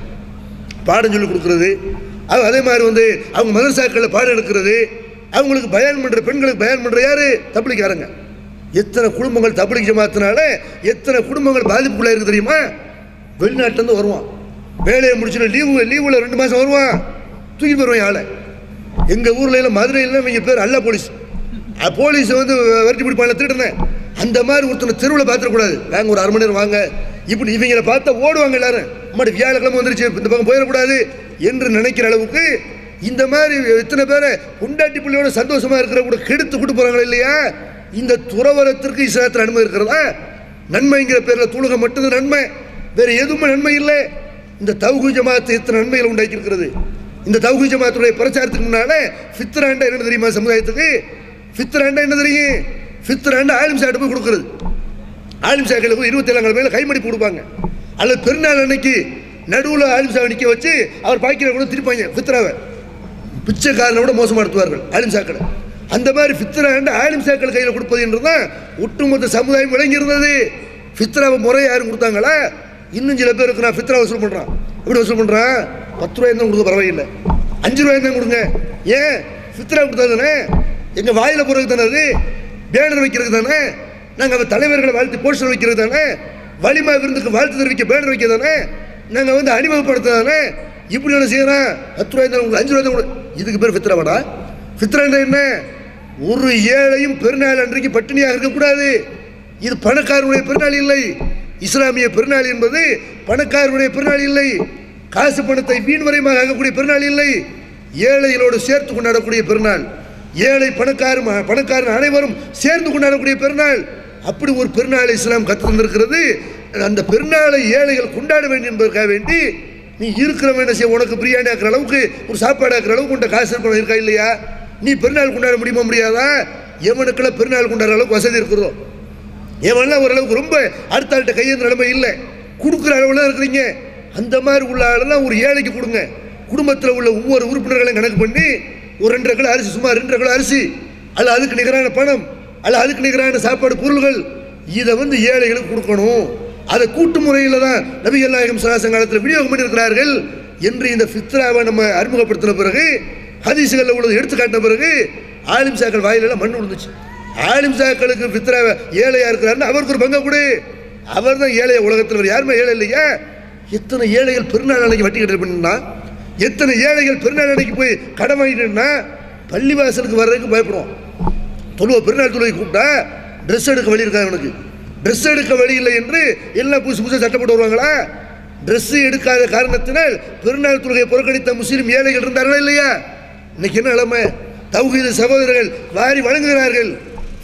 பாடம் சொல்லி கொடுக்குறது அது அதே மாதிரி வந்து அவங்க மதரசாக்களில் பாடம் எடுக்கிறது அவங்களுக்கு பயான் பண்ணுற பெண்களுக்கு பயான் பண்ணுற யாரு தபிலிக்காரங்க எத்தனை குடும்பங்கள் தபிலிக் ஜமாத்தினால எத்தனை குடும்பங்கள் பாதிப்புக்குள்ள இருக்கு தெரியுமா வெளிநாட்டிலேருந்து வருவான் வேலையை முடிச்சுட்டு லீவு லீவில் ரெண்டு மாதம் வருவான் தூக்கி போயிடுவான் ஆளை எங்கள் ஊரில் எல்லாம் மதுரையில் இவங்க பேர் அல்ல போலீஸ் அஹ் போலீஸ் வந்து விரட்டி பிடிப்பாங்க திருடுனேன் அந்த மாதிரி ஒருத்தனை தெருவில் பார்த்துடக்கூடாது வாங்க ஒரு அரை மணி நேரம் வாங்க இப்படி இவங்களை பார்த்தா ஓடுவாங்க எல்லாரும் அம்மாடி வியாழக்கிழமை வந்துருச்சு இந்த பக்கம் போயிடக்கூடாது என்று நினைக்கிற அளவுக்கு இந்த மாதிரி எத்தனை பேரை பொண்டாட்டி பிள்ளையோட சந்தோஷமா இருக்கிற கூட கெடுத்து கூட்டு போறாங்களா இல்லையா இந்த துறவரத்திற்கு இஸ்லாத்தில் அனுமதி இருக்கிறதா நன்மைங்கிற பேரில் தூளுக மட்டும்தான் நன்மை வேற எதுவுமே நன்மை இல்லை இந்த தௌஹு ஜமாத்து எத்தனை நன்மைகளை உண்டாக்கி இருக்கிறது இந்த தௌஹு ஜமாத்துடைய பிரச்சாரத்துக்கு முன்னால ஃபித்ராண்டா என்ன தெரியுமா சமுதாயத்துக்கு ஃபித்ராண்டா என்ன தெரியும் ஃபித்ராண்டா ஆலிம் சாட்டு போய் கொடுக்குறது ஆலிம் சாக்களுக்கு போய் இருபத்தி ஏழாம் மேலே கைமடிப்பு கொடுப்பாங்க அல்லது பெருநாள் அன்னைக்கு நடுவில் ஆலிம் சாவை நிற்க வச்சு அவர் பாய்க்கிற கூட திருப்பாங்க ஃபித்ராவை பிச்சைக்காரனை விட மோசமாக நடத்துவார்கள் ஆலிம் சாக்களை அந்த மாதிரி ஃபித்ராண்டு ஆலிம் சாக்கள் கையில் கொடுப்பது என்று தான் ஒட்டுமொத்த சமுதாயம் விளங்கி இருந்தது ஃபித்ராவை முறை யாரும் கொடுத்தாங்களா இன்னும் சில பேருக்கு நான் ஃபித்ரா வசூல் பண்ணுறான் எப்படி வசூல் பண்ணுறான் பத்து ரூபாய் தான் கொடுக்க பரவாயில்லை அஞ்சு ரூபாய் தான் கொடுங்க ஏன் ஃபித்ரா கொடுத்தா தானே எங்கள் வாயில் போகிறதுக்கு தானே அது பேனர் வைக்கிறது தானே நாங்கள் தலைவர்களை வாழ்த்து போஸ்டர் வைக்கிறது தானே வலிமா விருந்துக்கு வாழ்த்து தெரிவிக்க பேனர் வைக்க தானே நாங்கள் வந்து அறிமுகப்படுத்த தானே இப்படி என்ன செய்யறோம் பத்து ரூபாய் தான் உங்களுக்கு அஞ்சு ரூபாய் தான் கொடு. இதுக்கு பேர் ஃபித்ராவாடா ஃபித்ராண்டா என்ன ஒரு ஏழையும் பெருநாள் அன்றைக்கு பட்டினியாக இருக்கக்கூடாது இது பணக்காரனுடைய பெருநாள் இல்லை இஸ்லாமிய பெருநாள் என்பது பணக்காரனுடைய பெருநாள் இல்லை காசு பணத்தை வீண் வரையமாக ஆகக்கூடிய பெருநாள் இல்லை ஏழைகளோடு சேர்த்து கொண்டாடக்கூடிய பெருநாள் ஏழை பணக்காரன் பணக்காரன் அனைவரும் சேர்ந்து கொண்டாடக்கூடிய பெருநாள் அப்படி ஒரு பெருநாளை இஸ்லாம் கற்று தந்திருக்கிறது அந்த பெருநாளை ஏழைகள் கொண்டாட வேண்டும் என்பதற்காக வேண்டி நீ இருக்கிறவன் என்ன செய்ய உனக்கு பிரியாணி ஆக்குற அளவுக்கு ஒரு சாப்பாடு ஆக்குற அளவுக்கு உன்ட்ட காசு இருப்பவன் இருக்கா இல்லையா நீ பெருநாள் கொண்டாட முடியுமா முடியாதா எவனுக்கெல்லாம் பெருநாள் கொண்டாடுற அளவுக்கு வசதி இருக்கிறதோ எவன்லாம் ஓரளவுக்கு ரொம்ப அடுத்த ஆள்கிட்ட கையேந்த நிலைமை இல்லை கொடுக்குற அளவில் இருக்கிறீங்க அந்த மாதிரி உள்ள ஆளெல்லாம் ஒரு ஏழைக்கு கொடுங்க குடும்பத்தில் உள்ள ஒவ்வொரு உறுப்பினர்களையும் கணக்கு பண்ணி ஒரு ரெண்டரை கிலோ அரிசி சுமார் ரெண்டரை கிலோ அரிசி அல்ல அதுக்கு நிகரான பணம் அல்ல அதுக்கு நிகரான சாப்பாடு பொருள்கள் இதை வந்து ஏழைகளுக்கு கொடுக்கணும் அதை கூட்டு முறையில் தான் நபிகள் நாயகம் சராசங்க காலத்தில் விநியோகம் பண்ணியிருக்கிறார்கள் என்று இந்த ஃபித்ராவை நம்ம அறிமுகப்படுத்தின பிறகு ஹதீசுகளில் உள்ளது எடுத்து காட்டின பிறகு ஆலிம் சாக்கள் வாயிலெல்லாம் மண் விழுந்துச்சு ஆலிம் சாக்களுக்கு ஃபித்ரா ஏழையா இருக்கிறாருன்னு அவருக்கு ஒரு பங்கை கொடு அவர் தான் ஏழைய உலகத்தில் வேறு யாருமே ஏழை இல்லையா எத்தனை ஏழைகள் பெருநாள் அன்னைக்கு வட்டி கட்டல் பண்ணினா எத்தனை ஏழைகள் பெருநாள் அன்னைக்கு போய் கடன் வாங்கிட்டுன்னா பள்ளிவாசலுக்கு வர்றதுக்கு பயப்படுவோம் தொழுவ பெருநாள் தொழுவை கூப்பிட்டா ட்ரெஸ் எடுக்க வழி இருக்கா இவனுக்கு ட்ரெஸ் எடுக்க வழி இல்லை என்று எல்லாம் புதுசு புதுசாக சட்டை போட்டு வருவாங்களா ட்ரெஸ் எடுக்காத காரணத்தினால் பெருநாள் தொழுகையை புறக்கணித்த முஸ்லீம் ஏழைகள் இருந்தார்களா இல்லையா இன்னைக்கு என்ன நிலைமை தௌஹீது சகோதரர்கள் வாரி வழங்குகிறார்கள்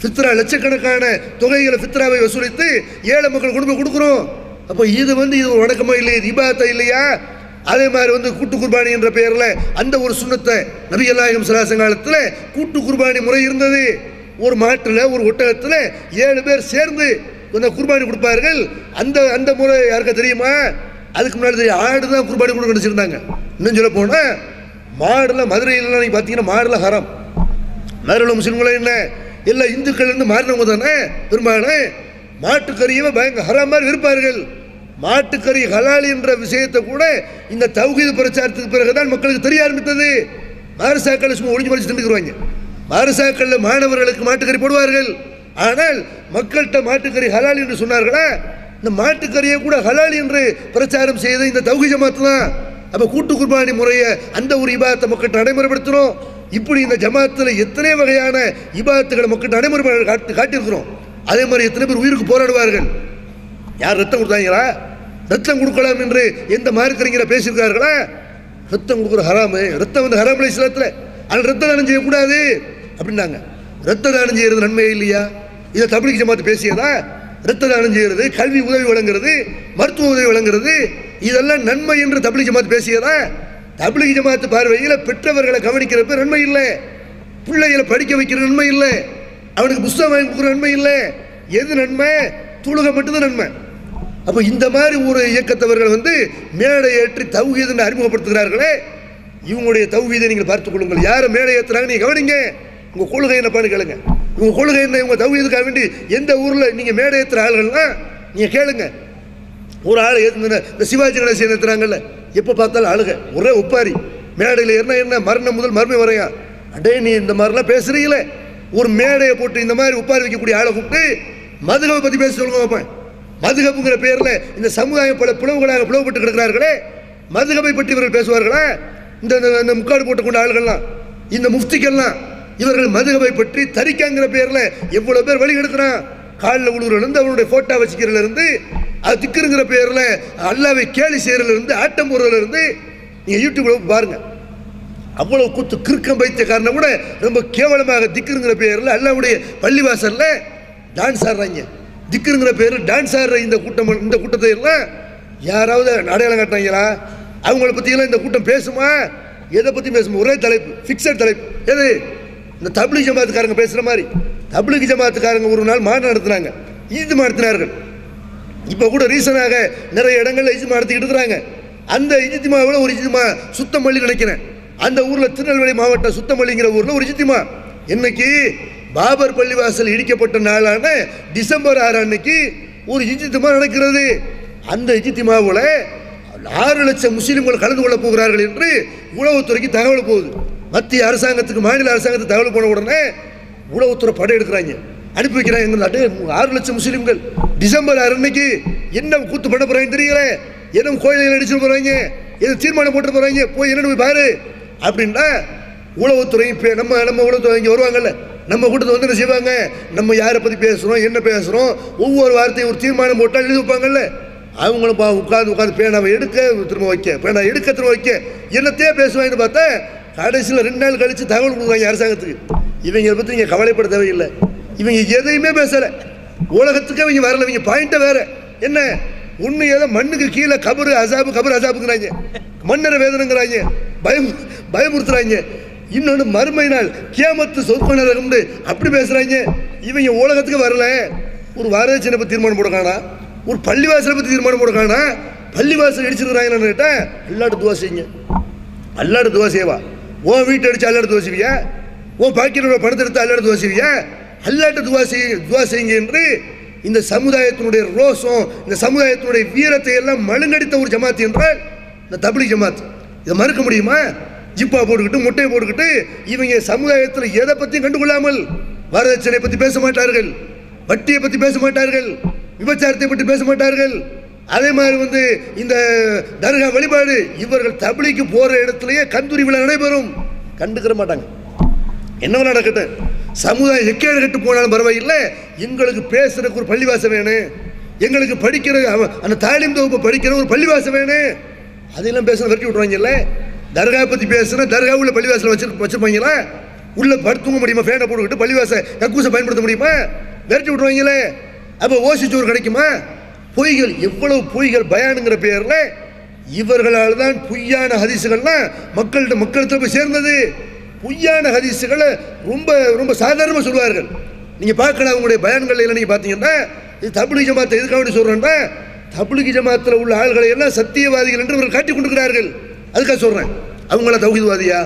ஃபித்ரா லட்சக்கணக்கான தொகைகளை ஃபித்ராவை வசூலித்து ஏழை மக்கள் கொண்டு போய் கொடுக்குறோம் அப்போ இது வந்து இது ஒரு வணக்கமா இல்லையா இது இபாதத்தா இல்லையா அதே மாதிரி வந்து கூட்டு குர்பானி என்ற பெயரில் அந்த ஒரு சுண்ணத்தை நபிகள்நாயகம் சிலாச காலத்தில் கூட்டு குர்பானி முறை இருந்தது ஒரு மாட்டில் ஒரு ஒட்டகத்தில் ஏழு பேர் சேர்ந்து இந்த குர்பானி கொடுப்பார்கள் அந்த அந்த முறை யாருக்கா தெரியுமா அதுக்கு முன்னாடி தெரியும் ஆடு தான் குர்பானி கொடுக்க நினச்சிருந்தாங்க இன்னும் சொல்ல போனால் மாடுல மதுரையில் நீங்கள் பார்த்தீங்கன்னா மாடுல ஹரம் மதுரையில் முஸ்லீம்களும் என்ன எல்லா இந்துக்கள் இருந்து மாறினவங்க தானே பெரும்பாலும் மாட்டுக்கறியவே பயங்கர ஹராம் மாதிரி விருப்பார்கள் மாட்டுக்கறி ஹலால் என்ற விஷயத்தை கூட இந்த தௌஹீது பிரச்சாரத்துக்கு பிறகுதான் மக்களுக்கு தெரிய ஆரம்பித்தது மாரசாக்கள் சும்மா ஒளிஞ்சு மறைச்சு திண்டுக்குருவாங்க மாரசாக்களில் மாணவர்களுக்கு மாட்டுக்கறி போடுவார்கள் ஆனால் மக்கள்கிட்ட மாட்டுக்கறி ஹலால் என்று சொன்னார்களா இந்த மாட்டுக்கறியை கூட ஹலால் என்று பிரச்சாரம் செய்த இந்த தௌஹி ஜமாத்து தான் அப்போ கூட்டு குர்பானி முறையை அந்த ஒரு இபாதத்தை மக்கள்கிட்ட நடைமுறைப்படுத்துகிறோம் இப்படி இந்த ஜமாத்தில் எத்தனை வகையான இபாதத்துகளை மக்கள்கிட்ட நடைமுறை காட்டி காட்டியிருக்கிறோம் அதே மாதிரி எத்தனை பேர் உயிருக்கு போராடுவார்கள் யார் ரத்தம் கொடுத்தாங்களா ரத்தம் கொடுக்கலாம் என்று எந்த மார்க்கறிஞரை பேசியிருக்கார்களா ரத்தம் கொடுக்குற ஹராமு ரத்தம் வந்து ஹராம் இஸ்லாத்தில் ஆனால் ரத்த தானம் செய்யக்கூடாது அப்படின்னாங்க ரத்த தானம் செய்யறது நன்மை இல்லையா இதை தபிலிக் ஜமாத்து பேசியதா ரத்த தானம் செய்யறது கல்வி உதவி வழங்குறது மருத்துவ உதவி வழங்குறது இதெல்லாம் நன்மை என்று தபிலிக் ஜமாத்து பேசியதா தபிலிக் ஜமாத்து பார்வையில் பெற்றவர்களை கவனிக்கிறப்ப நன்மை இல்லை பிள்ளைகளை படிக்க வைக்கிற நன்மை இல்லை அவனுக்கு புஸ்தகம் வாங்கி கொடுக்குற நன்மை இல்லை எது நன்மை தொழுகை மட்டும்தான் நன்மை அப்போ இந்த மாதிரி ஒரு இயக்கத்தவர்கள் வந்து மேடை ஏற்றி தௌஹீதுன்னு அறிமுகப்படுத்துகிறார்களே இவங்களுடைய தௌஹீதை நீங்கள் பார்த்துக் கொள்ளுங்கள் யாரை மேடை ஏற்றுறாங்க நீங்கள் கவனிங்க உங்கள் கொள்கை என்னப்பான்னு கேளுங்க உங்க கொள்கை என்ன இவங்க தௌஹீதுக்காக வேண்டி எந்த ஊரில் நீங்கள் மேடை ஏற்றுற ஆள்கள்லாம் நீங்கள் கேளுங்க ஒரு ஆள் ஏற்றுன இந்த சிவாஜி கணேசன் ஏற்றுறாங்கல்ல எப்போ பார்த்தாலும் ஆளுக ஒரே ஒப்பாரி மேடையில் என்ன என்ன மரணம் முதல் மர்மை வரையா அடே நீ இந்த மாதிரிலாம் பேசுறீங்களே ஒரு மேடையை போட்டு இந்த மாதிரி ஒப்பாரி வைக்கக்கூடிய ஆளை கூப்பிட்டு மதுகவை பற்றி பேச சொல்லுங்க வைப்பேன் மதுகப்புங்கிற பேரில் இந்த சமுதாயம் பல பிளவுகளாக பிளவுபட்டு கிடக்கிறார்களே மதுகபை பற்றி இவர்கள் பேசுவார்களா இந்த இந்த- இந்த முக்காடு போட்டுக்கொண்ட ஆள்கள்லாம் இந்த முஃப்திக்கெல்லாம் இவர்கள் மதுகபை பற்றி தரிக்காங்கிற பேரில் எவ்வளோ பேர் வழி எடுக்கிறான் காலில் உழுவுறதுலேருந்து அவனுடைய ஃபோட்டோ வச்சுக்கிறதுல இருந்து அது திக்குங்கிற பேரில் அல்லாவை கேலி செய்யறதுல இருந்து ஆட்டம் போடுறதுல இருந்து நீங்கள் யூடியூப்ல போய் பாருங்க அவ்வளவு குத்து கிறுக்கம் வைத்த காரணம் கூட ரொம்ப கேவலமாக திக்குங்கிற பேரில் அல்லாவுடைய பள்ளிவாசல்ல டான்ஸ் ஆடுறாங்க திக்குங்கிற பேரில் டான்ஸ் ஆடுற இந்த கூட்டம் இந்த கூட்டத்தை எல்லாம் யாராவது அடையாளம் காட்டுறாங்களா அவங்கள பற்றியெல்லாம் இந்த கூட்டம் பேசுமா எதை பற்றி பேசுமா ஒரே தலைப்பு ஃபிக்ஸட் தலைப்பு எது இந்த தப்லீக் ஜமாத்துக்காரங்க பேசுகிற மாதிரி தப்லீக் ஜமாத்துக்காரங்க ஒரு நாள் மாநாடு நடத்துனாங்க ஈது நடத்தினார்கள் இப்போ கூட ரீசனாக நிறைய இடங்கள்ல இஜிமா நடத்திக்கிட்டு இருக்கிறாங்க அந்த இஜித்திமாவில் ஒரு இஜித்திமா சுத்தமல்லி நினைக்கிறேன் அந்த ஊரில் திருநெல்வேலி மாவட்டம் சுத்தமல்லிங்கிற ஊரில் ஒரு இஜித்திமா இன்னைக்கு பாபர் பள்ளிவாசல் இடிக்கப்பட்ட நாளான டிசம்பர் ஆறு அன்னைக்கு ஒரு இஜித்திமா நடக்கிறது அந்த இஜித்திமாவில் ஆறு லட்சம் முஸ்லீம்கள் கலந்து கொள்ளப் போகிறார்கள் என்று உளவுத்துறைக்கு தகவல் போகுது மத்திய அரசாங்கத்துக்கு மாநில அரசாங்கத்துக்கு தகவல் போன உடனே உளவுத்துறை படை எடுக்கிறாங்க அனுப்பி வைக்கிறாங்க எங்க நாட்டு ஆறு லட்சம் முஸ்லீம்கள் டிசம்பர் ஆறு அன்னைக்கு என்ன கூத்து பண்ண போறாங்க தெரியல என்ன கோயிலில் அடிச்சு போறாங்க எது தீர்மானம் போட்டு போறாங்க போய் என்னன்னு போய் பாரு அப்படின்னா உளவுத்துறை இப்போ நம்ம நம்ம உளவுத்துறை இங்கே வருவாங்கல்ல நம்ம கூட்டத்தை வந்து என்ன செய்வாங்க நம்ம யாரை பற்றி பேசுகிறோம் என்ன பேசுகிறோம் ஒவ்வொரு வார்த்தையும் ஒரு தீர்மானம் போட்டால் எழுதி வைப்பாங்கல்ல அவங்களும் பா உட்காந்து உட்காந்து பேனாவை எடுக்க திரும்ப வைக்க பேனா எடுக்க திரும்ப வைக்க என்னத்தையே பேசுவாங்கன்னு பார்த்தா கடைசியில் ரெண்டு நாள் கழித்து தகவல் கொடுக்குறாங்க அரசாங்கத்துக்கு இவங்க பற்றி நீங்கள் கவலைப்பட தேவையில்லை இவங்க எதையுமே பேசலை உலகத்துக்கு இவங்க வரல இவங்க பாயிண்ட்டை வேற என்ன ஒன்று ஏதோ மண்ணுக்கு கீழே கபரு அசாபு கபரு அசாபுங்கிறாங்க மன்னரை வேதனைங்கிறாங்க பயம் பயமுறுத்துறாங்க இன்னொன்று மறுமை நாள் கியாமத்து சொற்ப நரகம்னு அப்படி பேசுகிறாங்க இவங்க உலகத்துக்கு வரல ஒரு வரதட்சணை பற்றி தீர்மானம் போட காணா ஒரு பள்ளிவாசலை பற்றி தீர்மானம் போட காணா பள்ளிவாசல் இடிச்சிருக்கிறாங்கன்னு கேட்டால் எல்லாரும் துவா செய்யுங்க அல்லாட துவா செய்வா உன் வீட்டை அடிச்சு அல்லாட துவா செய்வியா உன் பாக்கெட்டோட பணத்தை எடுத்து அல்லாட துவா செய்வியா அல்லாட்ட துவா செய்ய துவா செய்யுங்க என்று இந்த சமுதாயத்தினுடைய ரோஷம் இந்த சமுதாயத்தினுடைய வீரத்தை எல்லாம் மழுங்கடித்த ஒரு ஜமாத் என்றால் இந்த தபிலி ஜமாத் இதை மறுக்க முடியுமா ஜிப்பா போட்டுக்கிட்டு முட்டையை போட்டுக்கிட்டு இவங்க சமுதாயத்தில் எதை பற்றியும் கண்டுகொள்ளாமல் வரதட்சணை பற்றி பேச மாட்டார்கள் வட்டியை பற்றி பேச மாட்டார்கள் விபச்சாரத்தை பற்றி பேச மாட்டார்கள் அதே மாதிரி வந்து இந்த தர்கா வழிபாடு இவர்கள் தபிலிக்கு போற இடத்துலயே கந்தூரி விழா நடைபெறும் கண்டுக்கிற மாட்டாங்க என்ன நடக்கட்டும் சமுதாயம் எக்கேடு கட்டு போனாலும் பரவாயில்லை எங்களுக்கு பேசுறதுக்கு ஒரு பள்ளிவாசம் வேணும் எங்களுக்கு படிக்கிற அவ- அந்த தாலிம் தொகுப்பு படிக்கிற ஒரு பள்ளிவாசம் வேணும் அதெல்லாம் பேச விரட்டி விட்ருவாங்கல்ல தர்கா பற்றி பேசுனா தர்காவில் பள்ளிவாசல் வச்சு வச்சிருப்பாங்களா உள்ள படுத்துங்க முடியுமா ஃபேனை போட்டுக்கிட்டு பள்ளிவாச கக்கூசை பயன்படுத்த முடியுமா விரட்டி விட்டுருவாங்களே அப்போ ஓசி சோறு கிடைக்குமா பொய்கள் எவ்வளவு பொய்கள் பயானுங்கிற பேரில் இவர்களால் தான் பொய்யான ஹதீஸுகள்லாம் மக்கள்கிட்ட மக்கள்கிட்ட போய் சேர்ந்தது பொய்யான ஹதீஸுகளை ரொம்ப ரொம்ப சாதாரணமாக சொல்லுவார்கள் நீங்கள் பார்க்கலாம் அவங்களுடைய பயான்கள் எல்லாம் நீங்கள் பார்த்தீங்கன்னா இது தபிலி ஜமாத்தை எதுக்காக வேண்டி சொல்கிறேன்னா தபிலிகி ஜமாத்தில் உள்ள ஆள்களை எல்லாம் சத்தியவாதிகள் என்று இவர்கள் காட்டிக் கொண்டிருக்கிறார்கள் அதுக்காக சொல்கிறேன் அவங்கள தௌஹீத்வாதியா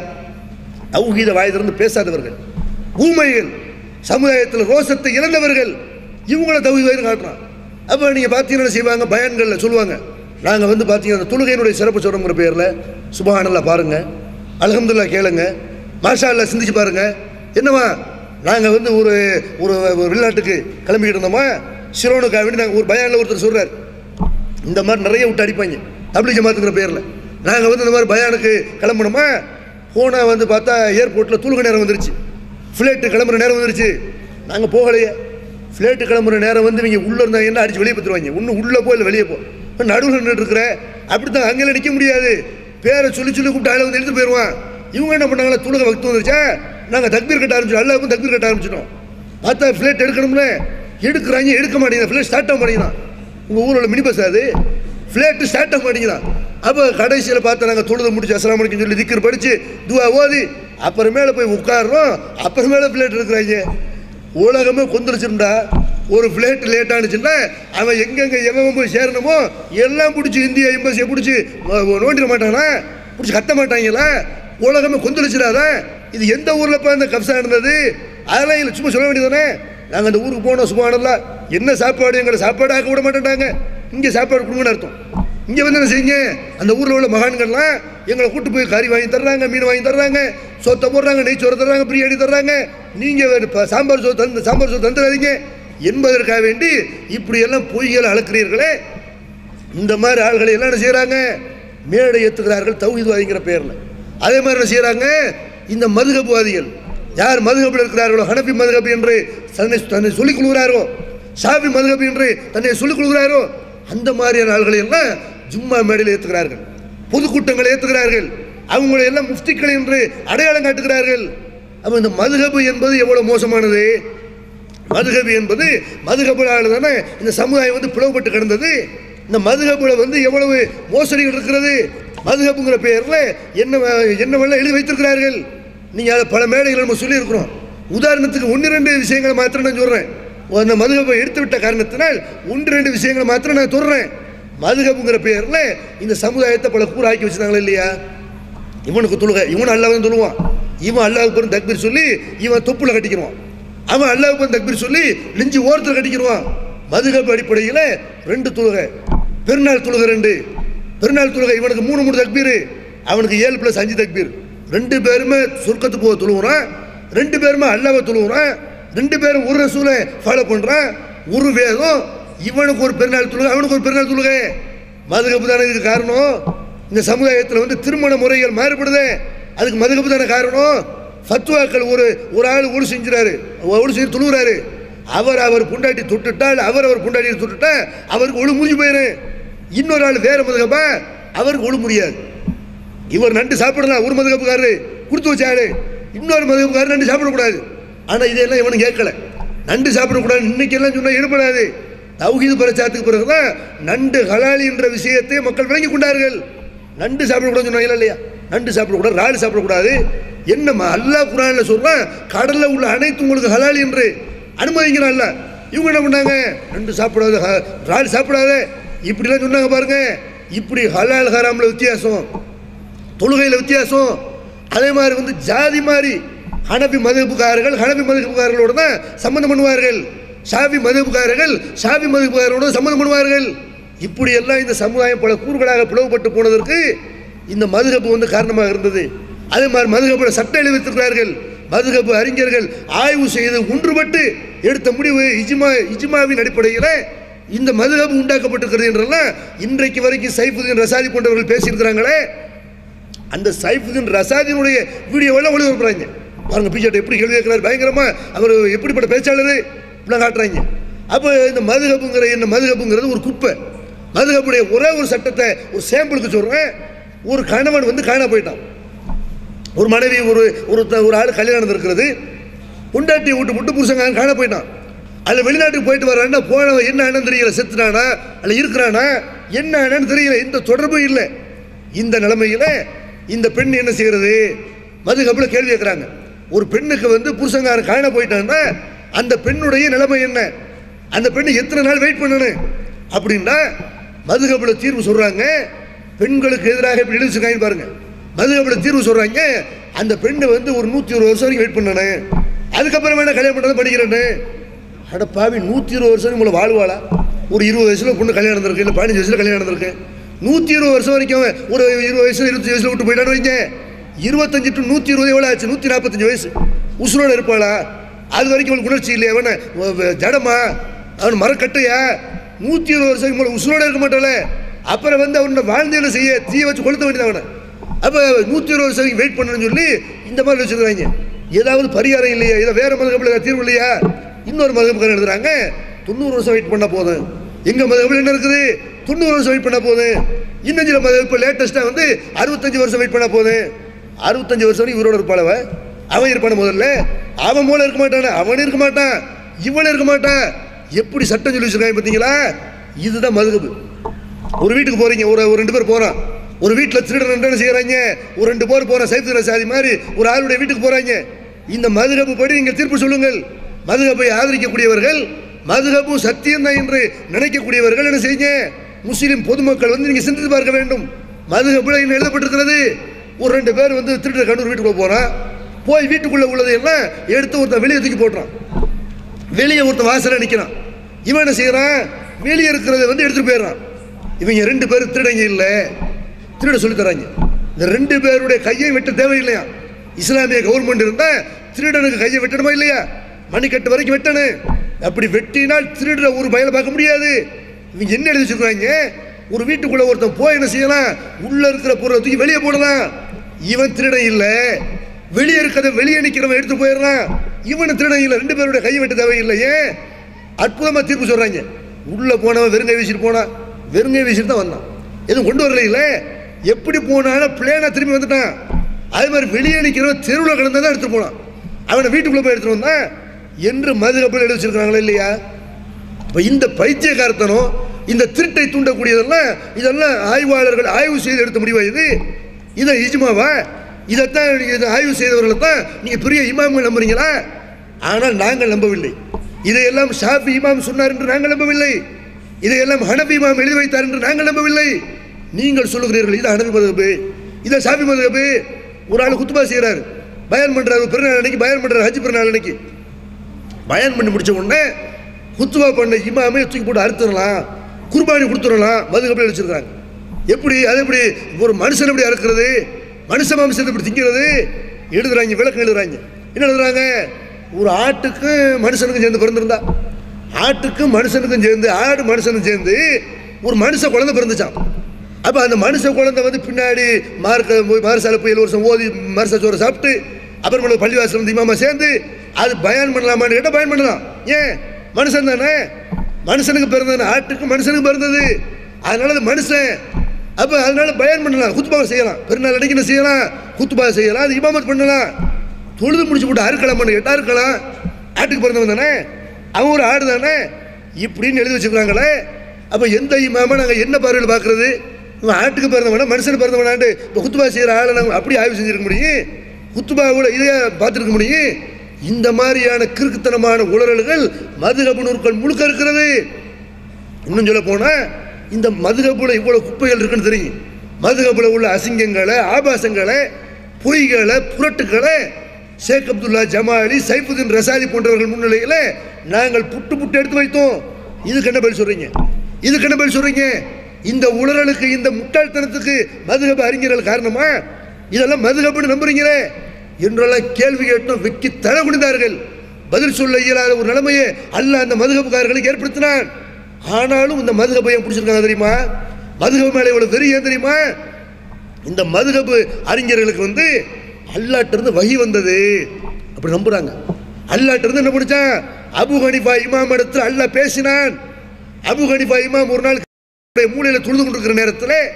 தௌஹீத வாய் திறந்து பேசாதவர்கள் ஊமைகள் சமுதாயத்தில் ரோசத்தை இழந்தவர்கள் இவங்கள தௌஹீத்வாதி காட்டுறான் அப்போ நீங்கள் பார்த்தீங்கன்னா செய்வாங்க பயான்களில் சொல்லுவாங்க நாங்கள் வந்து பார்த்தீங்கன்னா அந்த தொழுகையினுடைய சிறப்பு சொல்கிறோங்கிற பேரில் சுபஹானல்லா பாருங்க அல்ஹம்துல்லா கேளுங்க மாஷா அல்லா சிந்திச்சு பாருங்க என்னவா நாங்கள் வந்து ஒரு ஒரு ஒரு வெளிநாட்டுக்கு கிளம்பிக்கிட்டு இருந்தோமா சிரோனுக்காக வேண்டி நாங்கள் ஒரு பயானில் ஒருத்தர் சொல்கிறார் இந்த மாதிரி நிறைய விட்டு அடிப்பாங்க தபிலி ஜமாத்துங்கிற பேரில் நாங்கள் வந்து இந்த மாதிரி பயானுக்கு கிளம்பணுமா போனால் வந்து பார்த்தா ஏர்போர்ட்டில் தூளுக நேரம் வந்துருச்சு ஃப்ளைட்டு கிளம்புற நேரம் வந்துருச்சு நாங்கள் போகலையே ஃப்ளைட்டு கிளம்புற நேரம் வந்து இவங்க உள்ளே இருந்தாங்கன்னா அடிச்சு வெளியே பத்துருவாங்க இன்னும் உள்ளே போ இல்லை வெளியே போ நடுவில் நின்றுட்டு இருக்கிற அப்படி தான் அங்கெல்லாம் நிற்க முடியாது பேரை சொல்லி சொல்லி கூப்பிட்டு ஆளை வந்து எடுத்து போயிடுவான் இவங்க என்ன பண்ணாங்களா துளுக வக்து வந்துருச்சா நாங்கள் தக்பீர் கட்ட ஆரம்பிச்சோம் எல்லாருக்கும் தக்பீர் கட்ட ஆரம்பிச்சிட்டோம் பார்த்தா ஃப்ளைட் எடுக்கணும்ல எடுக்கிறாங்க எடுக்க மாட்டேங்குது ஃப்ளைட் ஸ்டார்ட் ஆக மாட்டேங்கிறான் உங்கள் ஊரில் உள்ள மினி பஸ் அது ஃப்ளைட்டு ஸ்டார்ட் ஆக மாட்டேங்கிறான் அப்போ கடைசியில் பார்த்தா நாங்கள் தொழுது முடிச்சு அஸ்லாம் வலைக்கும் சொல்லி திக்கர் படித்து துவா ஓதி அப்புறமேல போய் உட்காடுறோம் அப்புறமேல ஃப்ளைட் எடுக்கிறாங்க உலகமே கொந்தளிச்சிருந்தா ஒரு ஃப்ளைட் லேட் ஆனிச்சுன்னா அவன் எங்கெங்க எவன் போய் சேரணுமோ எல்லாம் பிடிச்சி இந்தியா எம்பசியை பிடிச்சி நோண்டிட மாட்டானா பிடிச்சி கத்த மாட்டாங்களா உலகமே கொந்தளிச்சிடாதா இது எந்த ஊரில் இந்த கப்சா இருந்தது அதெல்லாம் இல்லை சும்மா சொல்ல வேண்டியதானே நாங்கள் அந்த ஊருக்கு போனோம் சும்மா என்ன சாப்பாடு எங்களை சாப்பாடு ஆக்க விட மாட்டேன்டாங்க இங்கே சாப்பாடு கொடுங்கன்னு அர்த்தம் இங்கே வந்து என்ன செய்யுங்க அந்த ஊரில் உள்ள மகான்கள்லாம் எங்களை கூட்டு போய் கறி வாங்கி தர்றாங்க மீன் வாங்கி தர்றாங்க சொத்தை போடுறாங்க நெய் சோறு தர்றாங்க பிரியாணி தர்றாங்க நீங்கள் சாம்பார் சோறு தந்து சாம்பார் சோறு தந்துடாதீங்க என்பதற்காக வேண்டி இப்படியெல்லாம் பொய்களை அளக்கிறீர்களே இந்த மாதிரி ஆள்களை எல்லாம் என்ன செய்கிறாங்க மேடை ஏற்றுகிறார்கள் தௌஹீத்வாதிங்கிற பேரில் அதே மாதிரி என்ன செய்கிறாங்க இந்த மதுகபுவாதிகள் யார் மதுகபில் இருக்கிறார்களோ ஹனபி மதுகபி என்று தன்னை தன்னை சொல்லிக் கொள்கிறாரோ ஷாபி மதுகபி என்று தன்னை சொல்லிக் கொள்கிறாரோ அந்த மாதிரியான ஆள்களை எல்லாம் ஜும்மா மேடையில் ஏற்றுகிறார்கள் பொதுக்கூட்டங்களை ஏற்றுகிறார்கள் அவங்களை எல்லாம் முஃப்திகள் என்று அடையாளம் காட்டுகிறார்கள் அப்போ இந்த மதுகபு என்பது எவ்வளோ மோசமானது மதுகபு என்பது மதுகபுலால் தானே இந்த சமுதாயம் வந்து பிளவுபட்டு கிடந்தது இந்த மதுகபுல வந்து எவ்வளவு மோசடிகள் இருக்கிறது மதுகப்புங்கிற பெயரில் என்ன என்னவெல்லாம் எழுதி வைத்திருக்கிறார்கள் நீங்கள் அதை பல மேடைகள் நம்ம சொல்லியிருக்கிறோம் உதாரணத்துக்கு ஒன்று ரெண்டு விஷயங்களை மாத்திரம் நான் சொல்கிறேன் அந்த மதுகப்பை எடுத்து விட்ட காரணத்தினால் ஒன்று ரெண்டு விஷயங்களை மாத்திரம் நான் சொல்கிறேன் மதுகப்புங்கிற பெயரில் இந்த சமுதாயத்தை பல கூற ஆக்கி வச்சுருந்தாங்களா இல்லையா இவனுக்கு தொழுக இவன் அல்லாஹ் சொல்லுவான் இவன் அல்லாஹ் பெரும் தக்பீர் சொல்லி இவன் தொப்புல கட்டிக்கிறான் அவன் அல்லாஹ் பெரும் தக்பீர் சொல்லி நெஞ்சு ஓரத்தில் கட்டிக்கிறான் மதுகப் அடிப்படையில் ரெண்டு தொழுகை பெருநாள் தொழுகை ரெண்டு பெருநாள் தொழுகை இவனுக்கு மூணு மூணு தக்பீர் அவனுக்கு ஏழு ப்ளஸ் அஞ்சு தக்பீர் ரெண்டு பேருமே சொர்க்கத்துக்கு போக தொழுகிறான் ரெண்டு பேருமே அல்லாவை தொழுகிறான் ரெண்டு பேரும் ஒரு ரசூலை ஃபாலோ பண்ணுறான் ஒரு வேதம் இவனுக்கு ஒரு பெருநாள் தொழுகை அவனுக்கு ஒரு பெருநாள் தொழுகை மதுகப்பு தானே இதுக்கு காரணம் இந்த சமுதாயத்தில் வந்து திருமண முறைகள் மாறுபடுது அதுக்கு மதுகப்பு தானே காரணம் ஃபத்வாக்கள் ஒரு ஒரு ஆள் ஒரு செஞ்சுறாரு ஒரு செஞ்சு தொழுகிறாரு அவர் அவர் புண்டாட்டி தொட்டுட்டால் அவர் அவர் புண்டாட்டி தொட்டுட்டா அவருக்கு ஒழு முடிஞ்சு போயிரு இன்னொரு ஆள் வேற மதுகப்பா அவருக்கு ஒழு முடியாது இவர் நண்டு சாப்பிடலாம் ஒரு மதுகப்புக்காரரு கொடுத்து வச்சாரு இன்னொரு மதுகப்புக்காரர் நண்டு சாப்பிடக்கூடாது ஆனால் இதெல்லாம் இவனும் கேட்கல நண்டு சாப்பிடக்கூடாது இன்னைக்கெல்லாம் சொன்னால் ஈடுபடாது தௌஹீது பிரச்சாரத்துக்கு பிறகுதான் நண்டு ஹலாலி என்ற விஷயத்தை மக்கள் விளங்கி கொண்டார்கள் நண்டு சாப்பிடக்கூடாதுன்னு சொன்னாங்க இல்லையா நண்டு சாப்பிடக்கூடாது ராடு சாப்பிடக்கூடாது என்னம்மா அல்லாஹ் குரான்ல சொல்றான் கடல்ல உள்ள அனைத்து உங்களுக்கு ஹலாலி என்று அனுமதிக்கிறான் இல்ல இவங்க என்ன பண்ணாங்க நண்டு சாப்பிடாத ஹ- ராடு சாப்பிடாத இப்படிலாம் சொன்னாங்க பாருங்க இப்படி ஹலால் ஹராம்ல வித்தியாசம் தொழுகையில் வித்தியாசம் அதே மாதிரி வந்து ஜாதி மாதிரி ஹனபி மதுப்புக்காரர்கள் ஹனபி மதுப்புக்காரர்களோட தான் சம்மந்தம் பண்ணுவார்கள் ஷாபி மதுப்புக்காரர்கள் ஷாபி மதுப்புக்காரர்களோட சம்மந்தம் பண்ணுவார்கள் இப்படி எல்லாம் இந்த சமுதாயம் பல கூறுகளாக பிளவுபட்டு போனதற்கு இந்த மதுகப்பு வந்து காரணமாக இருந்தது அதே மாதிரி மதுகப்பில் சட்டம் எழுதி வைத்திருக்கிறார்கள் மதுகப்பு அறிஞர்கள் ஆய்வு செய்து ஒன்றுபட்டு எடுத்த முடிவு இஜ்மா இஜ்மாவின் அடிப்படையில் இந்த மதுகப்பு உண்டாக்கப்பட்டிருக்கிறது என்றெல்லாம் இன்றைக்கு வரைக்கும் சைஃபுதீன் ரசாதி போன்றவர்கள் பேசியிருக்கிறாங்களே அந்த சைஃபுதீன் ரசாதினுடைய வீடியோவெல்லாம் ஒளிபரப்புறாங்க பாருங்க பிஜேடி எப்படி கேள்வி கேட்கிறாரு பயங்கரமா அவர் எப்படிப்பட்ட பேச்சாளர் இப்படிலாம் காட்டுறாங்க அப்போ இந்த மதுகப்புங்கிற என்ன மதுகப்புங்கிறது ஒரு குப்பை மதுகப்புடைய ஒரே ஒரு சட்டத்தை ஒரு சாம்பிளுக்கு சொல்கிறேன் ஒரு கணவன் வந்து காண போயிட்டான் ஒரு மனைவி ஒரு ஒரு த- ஒரு ஆள் கல்யாணம் நடந்திருக்கிறது பொண்டாட்டியை விட்டு விட்டு புருஷங்க காண போயிட்டான் அல்ல வெளிநாட்டுக்கு போயிட்டு வர்றான்னா போனவன் என்ன ஆனன்னு தெரியல செத்துனானா அல்ல இருக்கிறானா என்ன ஆனன்னு தெரியல எந்த தொடர்பும் இல்லை இந்த நிலைமையில இந்த பெண் என்ன செய்கிறது மதுகப்புல கேள்வி கேட்குறாங்க ஒரு பெண்ணுக்கு வந்து புருஷங்காரன் காண போயிட்டான்னா அந்த பெண்ணுடைய நிலைமை என்ன அந்த பெண்ணு எத்தனை நாள் வெயிட் பண்ணணும் அப்படின்னா மதுகப்புல தீர்வு சொல்றாங்க பெண்களுக்கு எதிராக இப்படி எழுதிச்சிருக்காங்க பாருங்க மதுகப்புல தீர்வு சொல்றாங்க அந்த பெண்ணை வந்து ஒரு நூற்றி இருபது வருஷம் வரைக்கும் வெயிட் பண்ணணும் அதுக்கப்புறம் வேணா கல்யாணம் பண்ணதை படிக்கிறேன்னு அட பாவி நூற்றி இருபது வருஷம் உங்களை வாழ்வாளா ஒரு இருபது வயசுல பொண்ணு கல்யாணம் நடந்திருக்கு இல்லை பதினஞ்சு வயசுல கல்யாணம் நடந்திருக்கு நூற்றி இருபது வருஷம் வரைக்கும் அவன் ஒரு இருபது வயசுல இருபத்தஞ்சு வயசுல விட்டு போயிட்டான்னு வைங்க இருபத்தஞ்சு டு நூற்றி இருபது எவ்வளோ ஆச்சு நூற்றி நாற்பத்தஞ்சு வயசு உசுரோட இருப்பாளா அது வரைக்கும் அவனுக்கு உணர்ச்சி இல்லையா அவன ஜடமா அவன் மரக்கட்டையா நூற்றி இருபது வருஷம் மேலே உசுரோட இருக்க மாட்டாளே அப்புறம் வந்து அவனை வாழ்ந்து செய்ய தீய வச்சு கொளுத்த வேண்டியது அவனை அப்போ நூற்றி இருபது வருஷம் வெயிட் பண்ணணும்னு சொல்லி இந்த மாதிரி வச்சுக்கிறாங்க ஏதாவது பரிகாரம் இல்லையா இதை வேற மதகப்பில் தீர்வு இல்லையா இன்னொரு மதகப்புக்காரன் எழுதுறாங்க தொண்ணூறு வருஷம் வெயிட் பண்ண போதும் எங்க மதகப்பில் என்ன இருக்குது தொண்ணூறு வருஷம் வெயிட் பண்ண போதும் இன்னும் சில மதகப்பு லேட்டஸ்ட்டாக வந்து அறுபத்தஞ்சு வருஷம் வெயிட் பண்ண போதும் அறுபத்தஞ்சு வருஷம் வரைக்கும் இவரோட இருப்பாளவ அவன் இருப்பான முதல்ல அவன் மூலம் இருக்க மாட்டானே அவன் இருக்க மாட்டான் இவன் இருக்க மாட்டான் எப்படி சட்டம் சொல்லி வச்சிருக்காங்க பார்த்தீங்களா இதுதான் மதுகப்பு ஒரு வீட்டுக்கு போறீங்க ஒரு ஒரு ரெண்டு பேர் போறான் ஒரு வீட்டில் திருடன் என்ன செய்யறாங்க ஒரு ரெண்டு பேர் போற சைத்திர சாதி மாதிரி ஒரு ஆளுடைய வீட்டுக்கு போறாங்க இந்த மதுகப்பு படி நீங்கள் தீர்ப்பு சொல்லுங்கள் மதுகப்பை ஆதரிக்கக்கூடியவர்கள் மதுகப்பு சத்தியம் தான் என்று நினைக்கக்கூடியவர்கள் என்ன செய்யுங்க முஸ்லிம் பொதுமக்கள் வந்து நீங்க சிந்தித்து பார்க்க வேண்டும் மதுகப்புல என்ன எழுதப்பட்டிருக்கிறது ஒரு ரெண்டு பேர் வந்து திருடுற கண்ணூர் வீட்டுக்குள்ள போறான் போய் வீட்டுக்குள்ள உள்ளதை எல்லாம் எடுத்து ஒருத்தன் வெளியே தூக்கி போட்டுறான் வெளியே ஒருத்தன் வாசல்ல நிற்கிறான் இவன் என்ன செய்யறான் வெளியே இருக்கிறத வந்து எடுத்துட்டு போயிடுறான் இவங்க ரெண்டு பேரும் திருடங்க இல்லை திருட சொல்லி தராங்க இந்த ரெண்டு பேருடைய கையை வெட்ட தேவையில்லையா இஸ்லாமிய கவர்மெண்ட் இருந்தா திருடனுக்கு கையை வெட்டணுமா இல்லையா மணிக்கட்டு வரைக்கும் வெட்டணும் அப்படி வெட்டினால் திருடுற ஒரு பயலை பார்க்க முடியாது இவங்க என்ன எழுதி வச்சிருக்காங்க ஒரு வீட்டுக்குள்ள ஒருத்தன் போய் என்ன செய்யலாம் உள்ள இருக்கிற பொருளை தூக்கி வெளியே போடலாம் இவன் திருடன் இல்லை வெளியே இருக்கிறத வெளியே நிற்கிறவன் எடுத்து போயிடுறான் இவனு திருடன் இல்லை ரெண்டு பேருடைய கை வெட்ட தேவையில்லையே அற்புதமா தீர்ப்பு சொல்றாங்க உள்ள போனவன் வெறுங்கை வீசிட்டு போனான் வெறுங்கை வீசிட்டு தான் வந்தான் எதுவும் கொண்டு வரல இல்ல எப்படி போனாலும் பிளேனா திரும்பி வந்துட்டான் அதே மாதிரி வெளியே நிற்கிறவன் தெருவில் கிடந்தா தான் எடுத்துட்டு போனான் அவனை வீட்டுக்குள்ள போய் எடுத்துட்டு வந்தான் என்று மதுகப்பில் எழுதி வச்சிருக்காங்களா இல்லையா இப்போ இந்த பைத்தியகாரத்தனம் இந்த திருட்டை தூண்டக்கூடியதெல்லாம் இதெல்லாம் ஆய்வாளர்கள் ஆய்வு செய்து எடுத்த முடிவா இது இதை இஜ்மாவா இதைத்தான் நீங்க இதை ஆய்வு செய்தவர்களை தான் நீங்கள் பெரிய இமாம்கள் நம்புறீங்களா ஆனால் நாங்கள் நம்பவில்லை இதையெல்லாம் ஷாஃபி இமாம் சொன்னார் என்று நாங்கள் நம்பவில்லை இதையெல்லாம் ஹனபி இமாம் எழுதி வைத்தார் என்று நாங்கள் நம்பவில்லை நீங்கள் சொல்லுகிறீர்கள் இது ஹனபி மதகபு இதை ஷாஃபி மதகபு ஒரு ஆள் குத்துபா செய்கிறார் பயன் பண்ணுறாரு பிறநாள் அன்னைக்கு பயன் பண்ணுறாரு ஹஜ் பிறநாள் அன்னைக்கு பயன் பண்ணி முடிச்ச உடனே குத்துவா பண்ண இமாமே தூக்கி போட்டு அறுத்துடலாம் குர்பானி கொடுத்துடலாம் மதுகப்படி வச்சிருக்காங்க எப்படி அது எப்படி ஒரு மனுஷன் எப்படி அறுக்கிறது மனுஷ மாம்சத்தை எப்படி திங்கிறது எழுதுறாங்க விளக்கம் எழுதுறாங்க என்ன எழுதுறாங்க ஒரு ஆட்டுக்கு மனுஷனுக்கும் சேர்ந்து பிறந்திருந்தா ஆட்டுக்கும் மனுஷனுக்கும் சேர்ந்து ஆடு மனுஷனும் சேர்ந்து ஒரு மனுஷ குழந்தை பிறந்துச்சான் அப்போ அந்த மனுஷ குழந்தை வந்து பின்னாடி மார்க்க போய் மாரசால போய் ஏழு வருஷம் ஓதி மருச சோறை சாப்பிட்டு அப்புறமேல பள்ளிவாசல் வந்து இமாமா சேர்ந்து அது பயன் பண்ணலாமான்னு கேட்டால் பயன் பண்ணலாம் ஏன் மனுஷன் தானே மனுஷனுக்கு பிறந்தது ஆட்டுக்கு மனுஷனுக்கு பிறந்தது அதனால அது மனுஷன் அப்போ அதனால பயன் பண்ணலாம் குத்துபாவை செய்யலாம் பெருநாள் அன்னைக்கு என்ன செய்யலாம் குத்துபாவை செய்யலாம் அது இமாமத் பண்ணலாம் தொழுது முடிச்சு போட்டு அறுக்கலாமான்னு கேட்டால் அறுக்கலாம் ஆட்டுக்கு பிறந்தவன் தானே அவன் ஒரு ஆடு தானே இப்படின்னு எழுதி வச்சுக்கிறாங்களே அப்போ எந்த இமாம நாங்கள் என்ன பார்வையில் பார்க்குறது இவன் ஆட்டுக்கு பிறந்தவனா மனுஷனுக்கு பிறந்தவனாண்டு இப்போ குத்துபா செய்கிற ஆளை நாங்கள் அப்படி ஆய்வு செஞ்சிருக்க முடியும் குத்துபா கூட இதையே பார்த்துருக்க முடியும் இந்த மாதிரியான கிறுக்குத்தனமான உளறல்கள் மதுகபு நூற்கள் முழுக்க இருக்கிறது இன்னும் சொல்ல போனால் இந்த மதுகப்புல இவ்வளோ குப்பைகள் இருக்குன்னு தெரியும் மதுகப்புல உள்ள அசிங்கங்களை ஆபாசங்களை பொய்களை புரட்டுக்களை ஷேக் அப்துல்லா ஜமாலி சைஃபுதீன் ரசாதி போன்றவர்கள் முன்னிலையில் நாங்கள் புட்டு புட்டு எடுத்து வைத்தோம் இதுக்கு என்ன பதில் சொல்றீங்க இதுக்கு என்ன பதில் சொல்றீங்க இந்த உளறலுக்கு இந்த முட்டாள்தனத்துக்கு மதுகப அறிஞர்கள் காரணமா இதெல்லாம் மதுகப்புன்னு நம்புறீங்களே என்றெல்லாம் கேள்வி கேட்டும் வெக்கி தலை குனிந்தார்கள் பதில் சொல்ல இயலாத ஒரு நிலைமையை அல்லாஹ் அந்த மதுகப்புக்காரர்களுக்கு ஏற்படுத்தினான் ஆனாலும் இந்த மதுகபை ஏன் பிடிச்சிருக்காங்க தெரியுமா மதுகபு மேலே இவ்வளவு வெறி ஏன் தெரியுமா இந்த மதுகபு அறிஞர்களுக்கு வந்து அல்லாட்ட இருந்து வகி வந்தது அப்படி நம்புறாங்க அல்லாட்ட இருந்து என்ன பிடிச்சான் அபு ஹனிஃபா இமாம் இடத்துல அல்லாஹ் பேசினான் அபு ஹனிஃபா இமாம் ஒரு நாள் மூலையில் தொழுது கொண்டிருக்கிற நேரத்தில்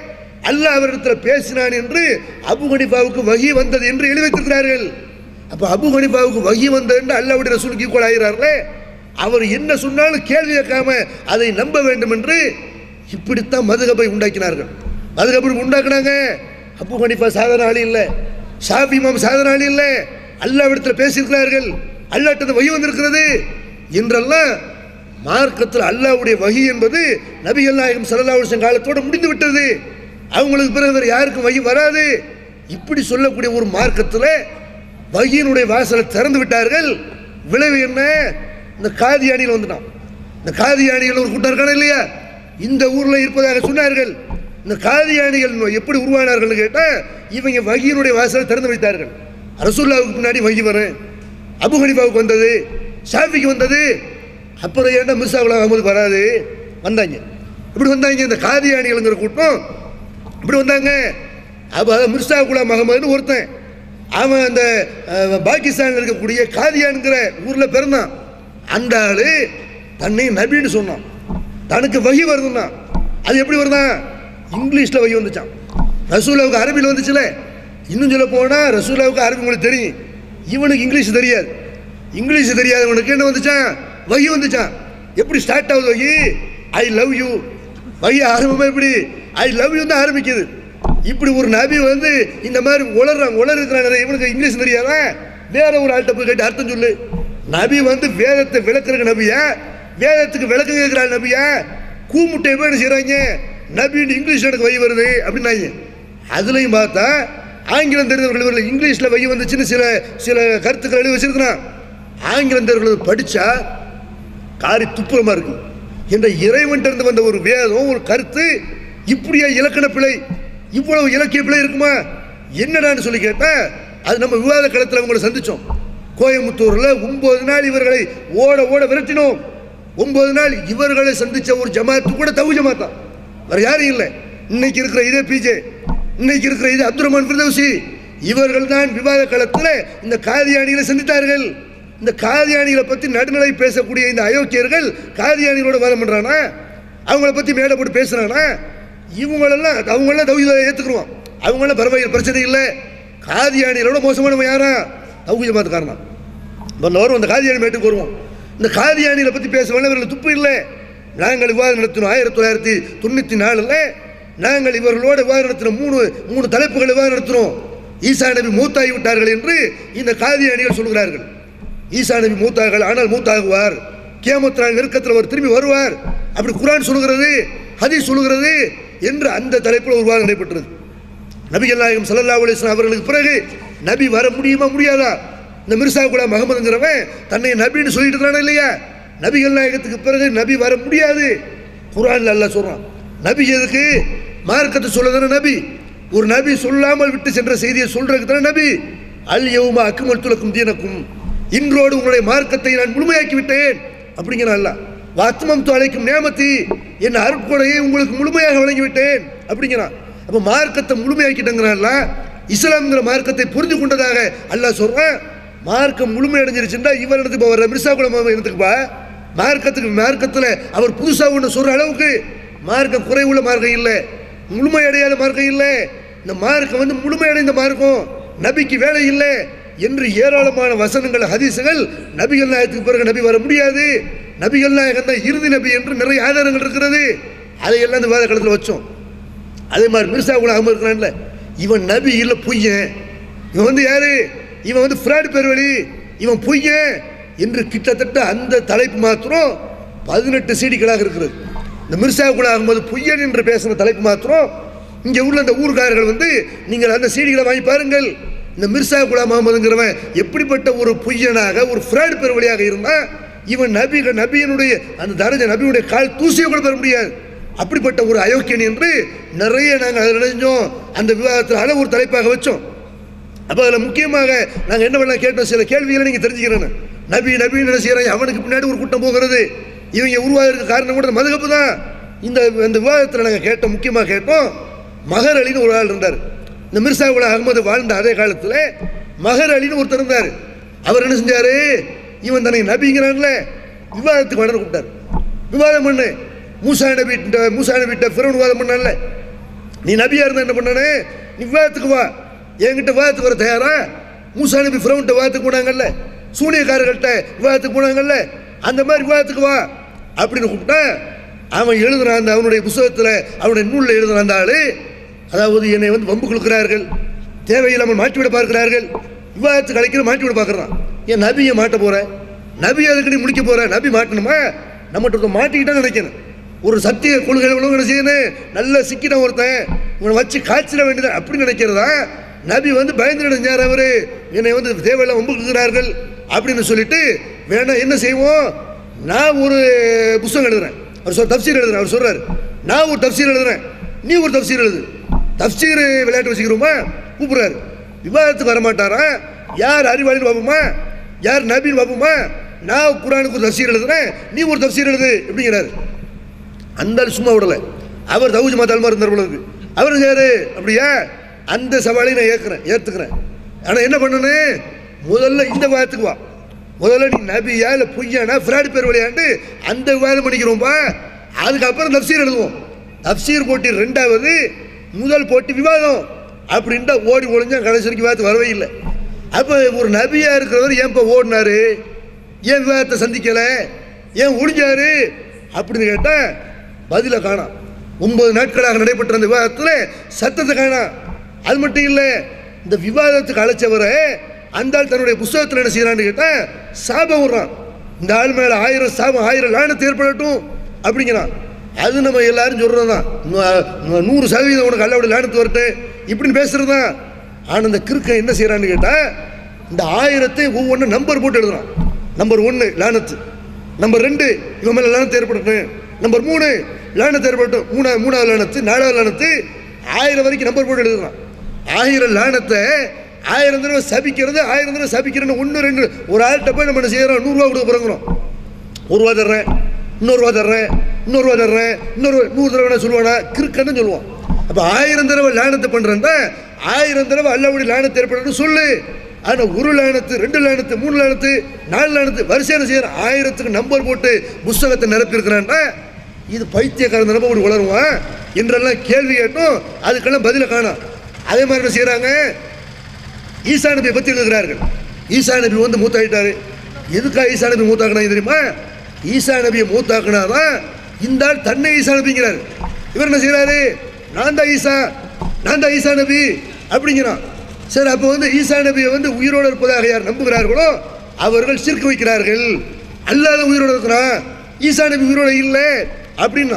அல்லாஹ் அவரிடத்தில் பேசினான் என்று அபு ஹனிஃபாவுக்கு வகி வந்தது என்று எழுதி வைத்திருக்கிறார்கள் அப்ப அபு ஹனிஃபாவுக்கு வகி வந்தது என்று அல்லாவுடைய ரசூலுக்கு ஈக்குவல் ஆகிறார்களே அவர் என்ன சொன்னாலும் கேள்வி கேட்காம அதை நம்ப வேண்டும் என்று இப்படித்தான் மதுகபை உண்டாக்கினார்கள் மதுகபை உண்டாக்குனாங்க அபு ஹனிஃபா சாதாரண ஆளி இல்லை ஷாஃபி இமாம் சாதாரண ஆளி இல்லை அல்லாவிடத்தில் பேசியிருக்கிறார்கள் அல்லாட்டது வகி வந்திருக்கிறது என்றெல்லாம் மார்க்கத்தில் அல்லாவுடைய வகி என்பது நபிகள் நாயகம் சல்லா வருஷம் காலத்தோடு முடிந்து விட்டது அவங்களுக்கு பிறகு வேறு யாருக்கும் வகி வராது இப்படி சொல்லக்கூடிய ஒரு மார்க்கத்தில் வகியினுடைய வாசலை திறந்து விட்டார்கள் விளைவு என்ன இந்த காதியானியில் வந்துட்டான் இந்த காதியானிகள் ஒரு கூட்டம் இருக்கான இல்லையா இந்த ஊரில் இருப்பதாக சொன்னார்கள் இந்த காதியானிகள் எப்படி உருவானார்கள் கேட்டால் இவங்க வகியினுடைய வாசலை திறந்து வைத்தார்கள் ரசூல்லாவுக்கு முன்னாடி வகி வரும் அபு ஹனிஃபாவுக்கு வந்தது ஷாஃபிக்கு வந்தது அப்புறம் ஏன்டா மிர்சா குலாம் அகமது வராது வந்தாங்க இப்படி வந்தாங்க இந்த காதியானிகள்ங்கிற கூட்டம் இப்படி வந்தாங்க அப்போ மிர்சா குலாம் அகமதுன்னு ஒருத்தன் அவன் அந்த அஹ், பாகிஸ்தானில் இருக்கக்கூடிய காதியான்கிற ஊரில் பிறந்தான் அந்த ஆளு தன்னை நபின்னு சொன்னான் தனக்கு வகி வருதுன்னா அது எப்படி வருதான் இங்கிலீஷில் வகி வந்துச்சான் ரசூலாவுக்கு அரபியில் வந்துச்சுல இன்னும் சொல்ல போனால் ரசூலாவுக்கு அரபி மொழி தெரியும் இவனுக்கு இங்கிலீஷ் தெரியாது இங்கிலீஷ் தெரியாதவனுக்கு என்ன வந்துச்சான் வகி வந்துச்சான் எப்படி ஸ்டார்ட் ஆகுது வகி ஐ லவ் யூ வகி ஆரம்பமாக எப்படி ஐ லவ் யூ தான் ஆரம்பிக்குது இப்படி ஒரு நபி வந்து இந்த மாதிரி உளறான் உளர் இருக்கிறான் இவனுக்கு இங்கிலீஷ் தெரியாதா வேற ஒரு ஆள்கிட்ட போய் கேட்டு அர்த்தம் சொல்லு நபி வந்து வேதத்தை விளக்குற நபியா வேதத்துக்கு விளக்கம் கேட்கிற நபியா கூமுட்டை போய் என்ன செய்றாங்க நபின்னு இங்கிலீஷ் எனக்கு வை வருது அப்படின்னாங்க அதுலயும் பார்த்தா ஆங்கிலம் தெரிந்தவர்கள் இவர்கள் இங்கிலீஷில் வை வந்துச்சுன்னு சில சில கருத்துக்கள் எழுதி வச்சிருக்கிறான் ஆங்கிலம் தெரிந்தவர்கள் படிச்சா காரி துப்புரமா இருக்கு என்ற இறைவன்ட்ட இருந்து வந்த ஒரு வேதம் ஒரு கருத்து இப்படியா இலக்கண பிழை இவ்வளவு இலக்கிய பிழை இருக்குமா என்னடான்னு சொல்லி கேட்டா அது நம்ம விவாத களத்தில் அவங்கள சந்திச்சோம் கோயம்புத்தூர்ல ஒன்பது நாள் இவர்களை ஓட ஓட விரட்டினோம் ஒன்பது நாள் இவர்களை சந்திச்ச ஒரு ஜமாத்து கூட தவு ஜமாத் தான் வேற யாரும் இல்லை இன்னைக்கு இருக்கிற இதே பிஜே இன்னைக்கு இருக்கிற இது அப்துல் ரஹ்மான் ஃபிர்தௌசி இவர்கள் தான் விவாத களத்தில் இந்த காதியானிகளை சந்தித்தார்கள் இந்த காதியானிகளை பற்றி நடுநிலை பேசக்கூடிய இந்த அயோக்கியர்கள் காதியானிகளோட வாதம் பண்றானா அவங்கள பற்றி மேடை போட்டு பேசுறானா இவங்களெல்லாம் அவங்களெல்லாம் தௌஹீதை ஏற்றுக்குருவோம் அவங்களாம் பரவாயில்லை பிரச்சனை இல்லை காதியானிகளோட மோசமானவன் யாரா தௌஹீத மாத்துக்காரனா இப்போ வரும் அந்த காதியானி மேட்டுக்கு வருவோம் இந்த காதியானிகளை பற்றி பேசுவாங்க இவர்கள் துப்பு இல்லை நாங்கள் விவாதம் நடத்தினோம் ஆயிரத்தி தொள்ளாயிரத்தி தொண்ணூற்றி நாலில் நாங்கள் இவர்களோட விவாதம் நடத்தின மூணு மூணு தலைப்புகள் விவாதம் நடத்தினோம் ஈசா நபி மூத்தாகி விட்டார்கள் என்று இந்த காதியானிகள் சொல்கிறார்கள் ஈசா நபி மூத்தார்கள் ஆனால் மூத்தாகுவார் கியாமத்ரான் நெருக்கத்தில் அவர் திரும்பி வருவார் அப்படி குரான் சொல்கிறது ஹதீஸ் சொல்கிறது என்று அந்த தலைப்பில் ஒரு விவாதம் நடைபெற்றது நபிகள் நாயகம் ஸல்லல்லாஹு அலைஹி வஸல்லம் அவர்களுக்கு பிறகு நபி வர முடியுமா முடியாதா இந்த மிர்சா குலாம் அகமதுங்கிறவன் தன்னை நபின்னு சொல்லிட்டு இருக்கிறானா இல்லையா நபிகள் நாயகத்துக்கு பிறகு நபி வர முடியாது குர்ஆன்ல அல்லாஹ் சொல்றான் நபி எதுக்கு மார்க்கத்தை சொல்லதானே நபி ஒரு நபி சொல்லாமல் விட்டு சென்ற செய்தியை சொல்றதுக்கு தானே நபி அல் யௌமா அக்மல் துலக்கும் தீனக்கும் இன்றோடு உங்களுடைய மார்க்கத்தை நான் முழுமையாக்கி விட்டேன் அப்படிங்கிறான் அல்லாஹ் வாத்மம் அழைக்கும் நேமத்தி என் அருட்கொடையை உங்களுக்கு முழுமையாக வழங்கி விட்டேன் அப்படிங்கிறான் அப்போ மார்க்கத்தை முழுமையாக்கிட்டங்கிறான்ல இஸ்லாம்ங்கிற மார்க்கத்தை புரிந்து கொண்டதாக அல்லாஹ் சொல்றான் மார்க்கம் முழுமை அடைஞ்சிருச்சுன்னா இவர் இடத்துக்கு வர்ற மிர்சா குலம் இடத்துக்குப்பா மார்க்கத்துக்கு மார்க்கத்தில் அவர் புதுசாக ஒன்று சொல்ற அளவுக்கு மார்க்கம் குறைவுள்ள மார்க்கம் இல்லை முழுமை அடையாத மார்க்கம் இல்லை இந்த மார்க்கம் வந்து முழுமை அடைந்த மார்க்கம் நபிக்கு வேலை இல்லை என்று ஏராளமான வசனங்கள் ஹதீசுகள் நபிகள் நாயகத்துக்கு பிறகு நபி வர முடியாது நபிகள் நாயகம் தான் இறுதி நபி என்று நிறைய ஆதாரங்கள் இருக்கிறது அதையெல்லாம் இந்த வேத காலத்தில் வச்சோம் அதே மாதிரி மிர்சா குல அகமது இருக்கிறான்ல இவன் நபி இல்லை பொய்யன் இவன் வந்து யாரு இவன் வந்து ஃப்ராட் பெருவழி இவன் பொய்யன் என்று கிட்டத்தட்ட அந்த தலைப்பு மாத்திரம் பதினெட்டு சீடிகளாக இருக்கிறது இந்த மிர்சா குல அகமது பொய்யன் என்று பேசுகிற தலைப்பு மாத்திரம் இங்கே உள்ள அந்த ஊர்க்காரர்கள் வந்து நீங்கள் அந்த சீடிகளை வாங்கி பாருங்கள் இந்த மிர்சா குலாம் முகமதுங்கிறவன் எப்படிப்பட்ட ஒரு பொய்யனாக ஒரு ஃப்ராட் பெருவழியாக இருந்தால் இவன் நபி நபியினுடைய அந்த தரஜ நபியுடைய கால் தூசியை கூட பெற முடியாது அப்படிப்பட்ட ஒரு அயோக்கியன் என்று நிறைய நாங்கள் அதில் நினைஞ்சோம் அந்த விவாதத்தில் அளவு ஒரு தலைப்பாக வச்சோம் அப்போ அதில் முக்கியமாக நாங்கள் என்ன பண்ண கேட்டோம் சில கேள்விகளை நீங்கள் தெரிஞ்சுக்கிறேன்னு நபி நபின்னு என்ன செய்கிறாங்க அவனுக்கு பின்னாடி ஒரு கூட்டம் போகிறது இவங்க உருவாகிறதுக்கு காரணம் கூட மதுகப்பு தான் இந்த இந்த விவாதத்தில் நாங்கள் கேட்டோம் முக்கியமாக கேட்டோம் மகர் அலின்னு ஒரு ஆள் இருந்தார் இந்த மிர்சா குல அகமது வாழ்ந்த அதே காலத்தில் மகர் அலின்னு ஒருத்தர் இருந்தார் அவர் என்ன செஞ்சார் இவன் தன்னை நபிங்கிறான்ல விவாதத்துக்கு வளர கூப்பிட்டார் விவாதம் பண்ணு மூசா நபிட்ட மூசா நபிட்ட ஃபிரௌன் விவாதம் பண்ணான்ல நீ நபியா இருந்தா என்ன பண்ணனே நீ விவாதத்துக்கு வா என்கிட்ட விவாதத்துக்கு வர தயாரா மூசா நபி ஃபிரௌன்ட்ட விவாதத்துக்கு போனாங்கல்ல சூனியக்காரர்கள்ட்ட விவாதத்துக்கு போனாங்கல்ல அந்த மாதிரி விவாதத்துக்கு வா அப்படின்னு கூப்பிட்டா அவன் எழுதுறான் அந்த அவனுடைய புஸ்தகத்தில் அவனுடைய நூலில் எழுதுறான் அந்த ஆளு அதாவது என்னை வந்து வம்பு கொடுக்கிறார்கள் தேவையில்லாமல் மாட்டிவிட பார்க்கிறார்கள் விவாதத்துக்கு அழைக்கிற மாட்டிவிட பார்க்குறான் என் நபியை மாட்ட போகிறேன் நபி அதுக்கு நீ முடிக்க போற நபி மாட்டணுமா நம்மகிட்ட ஒருத்தன் மாட்டிக்கிட்டா நினைக்கணும் ஒரு சத்திய கொள்கை உலகம் என்ன செய்யணும் நல்லா சிக்கிட்டான் ஒருத்தன் இவனை வச்சு காய்ச்சிட வேண்டியது அப்படி நினைக்கிறதா நபி வந்து பயந்து நினைஞ்சார் அவரு என்னை வந்து தேவையில்லை ஒம்புக்குகிறார்கள் அப்படின்னு சொல்லிட்டு வேணா என்ன செய்வோம் நான் ஒரு புஸ்தகம் எழுதுறேன் அவர் சொல் தப்சீர் எழுதுறேன் அவர் சொல்றாரு நான் ஒரு தப்சீர் எழுதுறேன் நீ ஒரு தப்சீர் எழுது தப்சீர் விளையாட்டு வச்சுக்கிறோமா கூப்பிடுறாரு விவாதத்துக்கு வரமாட்டாரா யார் அறிவாளின்னு பார்ப்போமா யார் நபின்னு பார்ப்போமா நான் குரானுக்கு ஒரு தப்சீர் எழுதுறேன் நீ ஒரு தப்சீர் எழுது எப்படிங்கிறாரு அந்த ஆள் சும்மா விடலை அவர் தவுஜ் மாத்தாலுமா இருந்தார் போல இருக்கு அவர் யாரு அப்படியா அந்த சவாலையும் நான் ஏற்கிறேன் ஏற்றுக்கிறேன் ஆனால் என்ன பண்ணணும் முதல்ல இந்த விவாதத்துக்கு வா முதல்ல நீ நபியா இல்லை பொய்யானா ஃப்ராட் பேர் விளையாண்டு அந்த விவாதம் பண்ணிக்கிறோம்பா அதுக்கப்புறம் தப்சீர் எழுதுவோம் தப்சீர் போட்டி ரெண்டாவது முதல் போட்டி விவாதம் அப்படின்ட்டு ஓடி ஒளிஞ்சா கடைசி வரைக்கும் விவாதத்துக்கு வரவே இல்லை அப்போ ஒரு நபியா இருக்கிறவர் ஏன்ப்பா ஓடினாரு ஏன் விவாதத்தை சந்திக்கலை ஏன் ஒளிஞ்சாரு அப்படின்னு கேட்டால் பதிலை காணாம் ஒன்பது நாட்களாக நடைபெற்ற அந்த விவாதத்தில் சத்தத்தை காணாம் அது மட்டும் இல்லை இந்த விவாதத்துக்கு அழைச்சவரை அந்த ஆள் தன்னுடைய புஸ்தகத்தில் என்ன செய்யறான்னு கேட்டால் சாபம் விடுறான் இந்த ஆள் மேலே ஆயிரம் சாபம் ஆயிரம் லானத்து ஏற்படட்டும் அப்படிங்கிறான் அது நம்ம எல்லாரும் சொல்கிறது தான் நூறு சதவீதம் உனக்கு அல்லாவுடைய லானத்து வரட்டு இப்படின்னு பேசுறது தான் ஆனால் இந்த கிறுக்கன் என்ன செய்கிறான்னு கேட்டால் இந்த ஆயிரத்தை ஒவ்வொன்றும் நம்பர் போட்டு எழுதுறான் நம்பர் ஒன்று லானத்து நம்பர் ரெண்டு இவன் மேலே லானத்து ஏற்படட்டும் நம்பர் மூணு லானத்து ஏற்படட்டும் மூணாவது மூணாவது லானத்து நாலாவது லானத்து ஆயிரம் வரைக்கும் நம்பர் போட்டு எழுதுறான் ஆயிரம் லானத்தை ஆயிரம் தடவை சபிக்கிறது ஆயிரம் தடவை சபிக்கிறேன்னு ஒன்று ரெண்டு ஒரு ஆள்கிட்ட போய் நம்ம என்ன செய்யறோம் நூறுரூவா கொடுக்க போகிறோங்கிறோம் ஒரு ரூபா தர்றேன் இன்னொருவா தர்றேன் இன்னொருவா தர்றேன் இன்னொரு நூறு தடவை நான் சொல்லுவானா கிறுக்கன்னு சொல்லுவான் அப்போ ஆயிரம் தடவை லானத்தை பண்ணுறேன்டா ஆயிரம் தடவை அல்லாவுடைய லானத்தை ஏற்படுன்னு சொல்லு ஆனால் ஒரு லானத்து ரெண்டு லானத்து மூணு லானத்து நாலு லானத்து வரிசையான செய்யற ஆயிரத்துக்கு நம்பர் போட்டு புஸ்தகத்தை நிரப்பியிருக்கிறான்டா இது பைத்தியக்காரன் நிரம்ப ஒரு வளருவான் என்றெல்லாம் கேள்வி கேட்டும் அதுக்கெல்லாம் பதிலை காணோம் அதே மாதிரி என்ன செய்கிறாங்க ஈசா நபியை பற்றி எழுதுகிறார்கள் ஈசா நபி வந்து மூத்தாயிட்டாரு எதுக்காக ஈசா நபி மூத்தாக்கினா தெரியுமா ஈசா நபியை மூத்தாக்குனாதான் இந்த ஆள் தன்னை ஈசா நபிங்கிறார் இவர் என்ன செய்கிறாரு நான் தான் ஈசா நான் தான் ஈசா நபி அப்படிங்கிறான் சரி அப்போ வந்து ஈசா நபியை வந்து உயிரோடு இருப்பதாக யார் நம்புகிறார்களோ அவர்கள் சிறுக்கு வைக்கிறார்கள் அல்லாத உயிரோடு இருக்கிறான் ஈசா நபி உயிரோடு இல்லை அப்படின்னா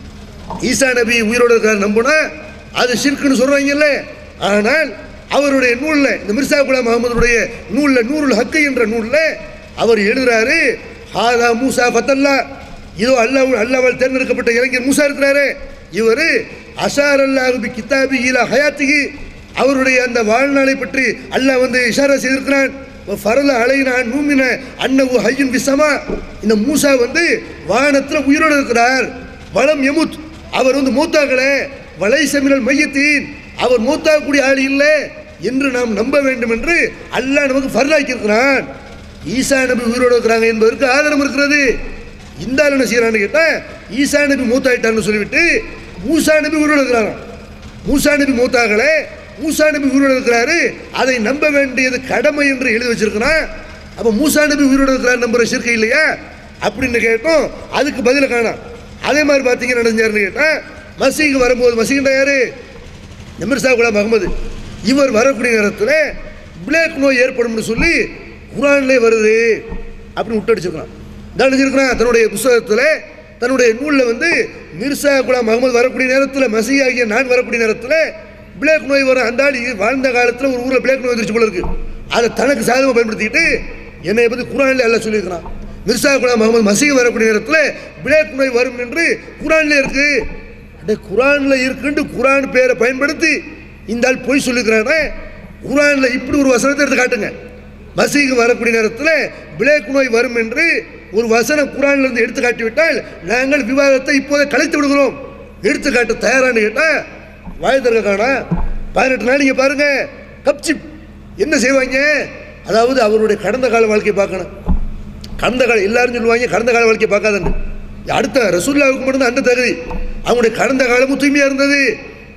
ஈசா நபி உயிரோடு இருக்கிறார் நம்புனா அது ஷிர்க்குன்னு சொல்றாங்கல்ல ஆனால் அவருடைய நூலில் இந்த மிர்சா குலாம் அகமதுடைய நூலில் நூறுல் ஹக்கு என்ற நூலில் அவர் எழுதுறாரு ஹாதா மூசா ஃபத்தல்லா இதோ அல்லாஹ் அல்லாவால் தேர்ந்தெடுக்கப்பட்ட இளைஞர் மூசா இருக்கிறாரு இவர் அசார் அல்லாஹ் பி கிதாபி ஈலா ஹயாத்திகி அவருடைய அந்த வாழ்நாளை பற்றி அல்லாஹ் வந்து இஷாரா செய்திருக்கிறான் ஃபரல அலைனா நூமின அன்னவு ஹையின் விசமா இந்த மூசா வந்து வானத்தில் உயிரோடு இருக்கிறார் வளம் எமுத் அவர் வந்து மூத்தாக்களே வலை செமினல் மையத்தின் அவர் மூத்தாகக்கூடிய ஆள் இல்லை என்று நாம் நம்ப வேண்டும் என்று அல்லாஹ் நமக்கு ஃபர்லாக்கி இருக்கிறான் ஈசா நபி உயிரோடு இருக்கிறாங்க என்பதற்கு ஆதாரம் இருக்கிறது இந்த ஆள் என்ன செய்யறான்னு கேட்டால் ஈசா நபி மூத்தாயிட்டான்னு சொல்லிவிட்டு மூசா நபி உயிரோடு இருக்கிறாராம் மூசா நபி மூத்தாகலே மூசா நபி உயிரோடு இருக்கிறாரு அதை நம்ப வேண்டியது கடமை என்று எழுதி வச்சிருக்கிறான் அப்போ மூசா நபி உயிரோடு இருக்கிறார் நம்புற சிறுக்கை இல்லையா அப்படின்னு கேட்டோம் அதுக்கு பதில காணோம் அதே மாதிரி பார்த்தீங்கன்னா நடந்தாருன்னு கேட்டால் மசீக்கு வரும்போது மசீகிட்ட யாரு எமிர்சா குலாம் அகமது இவர் வரக்கூடிய நேரத்தில் பிளேக் நோய் ஏற்படும்னு சொல்லி குரான்லே வருது அப்படின்னு விட்டடிச்சிருக்கிறான் தடிச்சிருக்கிறான் தன்னுடைய புஸ்தகத்தில் தன்னுடைய நூலில் வந்து மிர்சா குலாம் அகமது வரக்கூடிய நேரத்தில் மசி ஆகிய நான் வரக்கூடிய நேரத்தில் பிளேக் நோய் வரும் அந்த ஆள் வாழ்ந்த காலத்தில் ஒரு ஊரில் பிளேக் நோய் வந்துருச்சு போல இருக்கு அதை தனக்கு சாதகமாக பயன்படுத்திக்கிட்டு என்னை பற்றி குரானில் எல்லாம் சொல்லியிருக்கிறான் மிர்சா குலாம் முகமது மசீக வரக்கூடிய நேரத்தில் பிளேக் நோய் வரும் என்று குரான்ல இருக்கு அடே குரான்ல இருக்குன்ட்டு குரான் பேரை பயன்படுத்தி இந்த ஆள் பொய் சொல்லிக்கிறானே குரான்ல இப்படி ஒரு வசனத்தை எடுத்து காட்டுங்க மசீகு வரக்கூடிய நேரத்தில் பிளேக் நோய் வரும் என்று ஒரு வசனம் குரான்ல இருந்து எடுத்து காட்டிவிட்டால் நாங்கள் விவாதத்தை இப்போதே கலைத்து விடுகிறோம் எடுத்து காட்ட தயாரான்னு கேட்டால் வாய் திறக்க காணா பதினெட்டு நாள் நீங்கள் பாருங்க கப்சிப் என்ன செய்வாங்க அதாவது அவருடைய கடந்த கால வாழ்க்கையை பார்க்கணும் கடந்த கால எல்லாரும் சொல்லுவாங்க கடந்த கால வாழ்க்கையை பார்க்காதன்னு அடுத்த ரசூல்லாவுக்கு மட்டும்தான் அந்த தகுதி அவங்களுடைய கடந்த காலமும் தூய்மையாக இருந்தது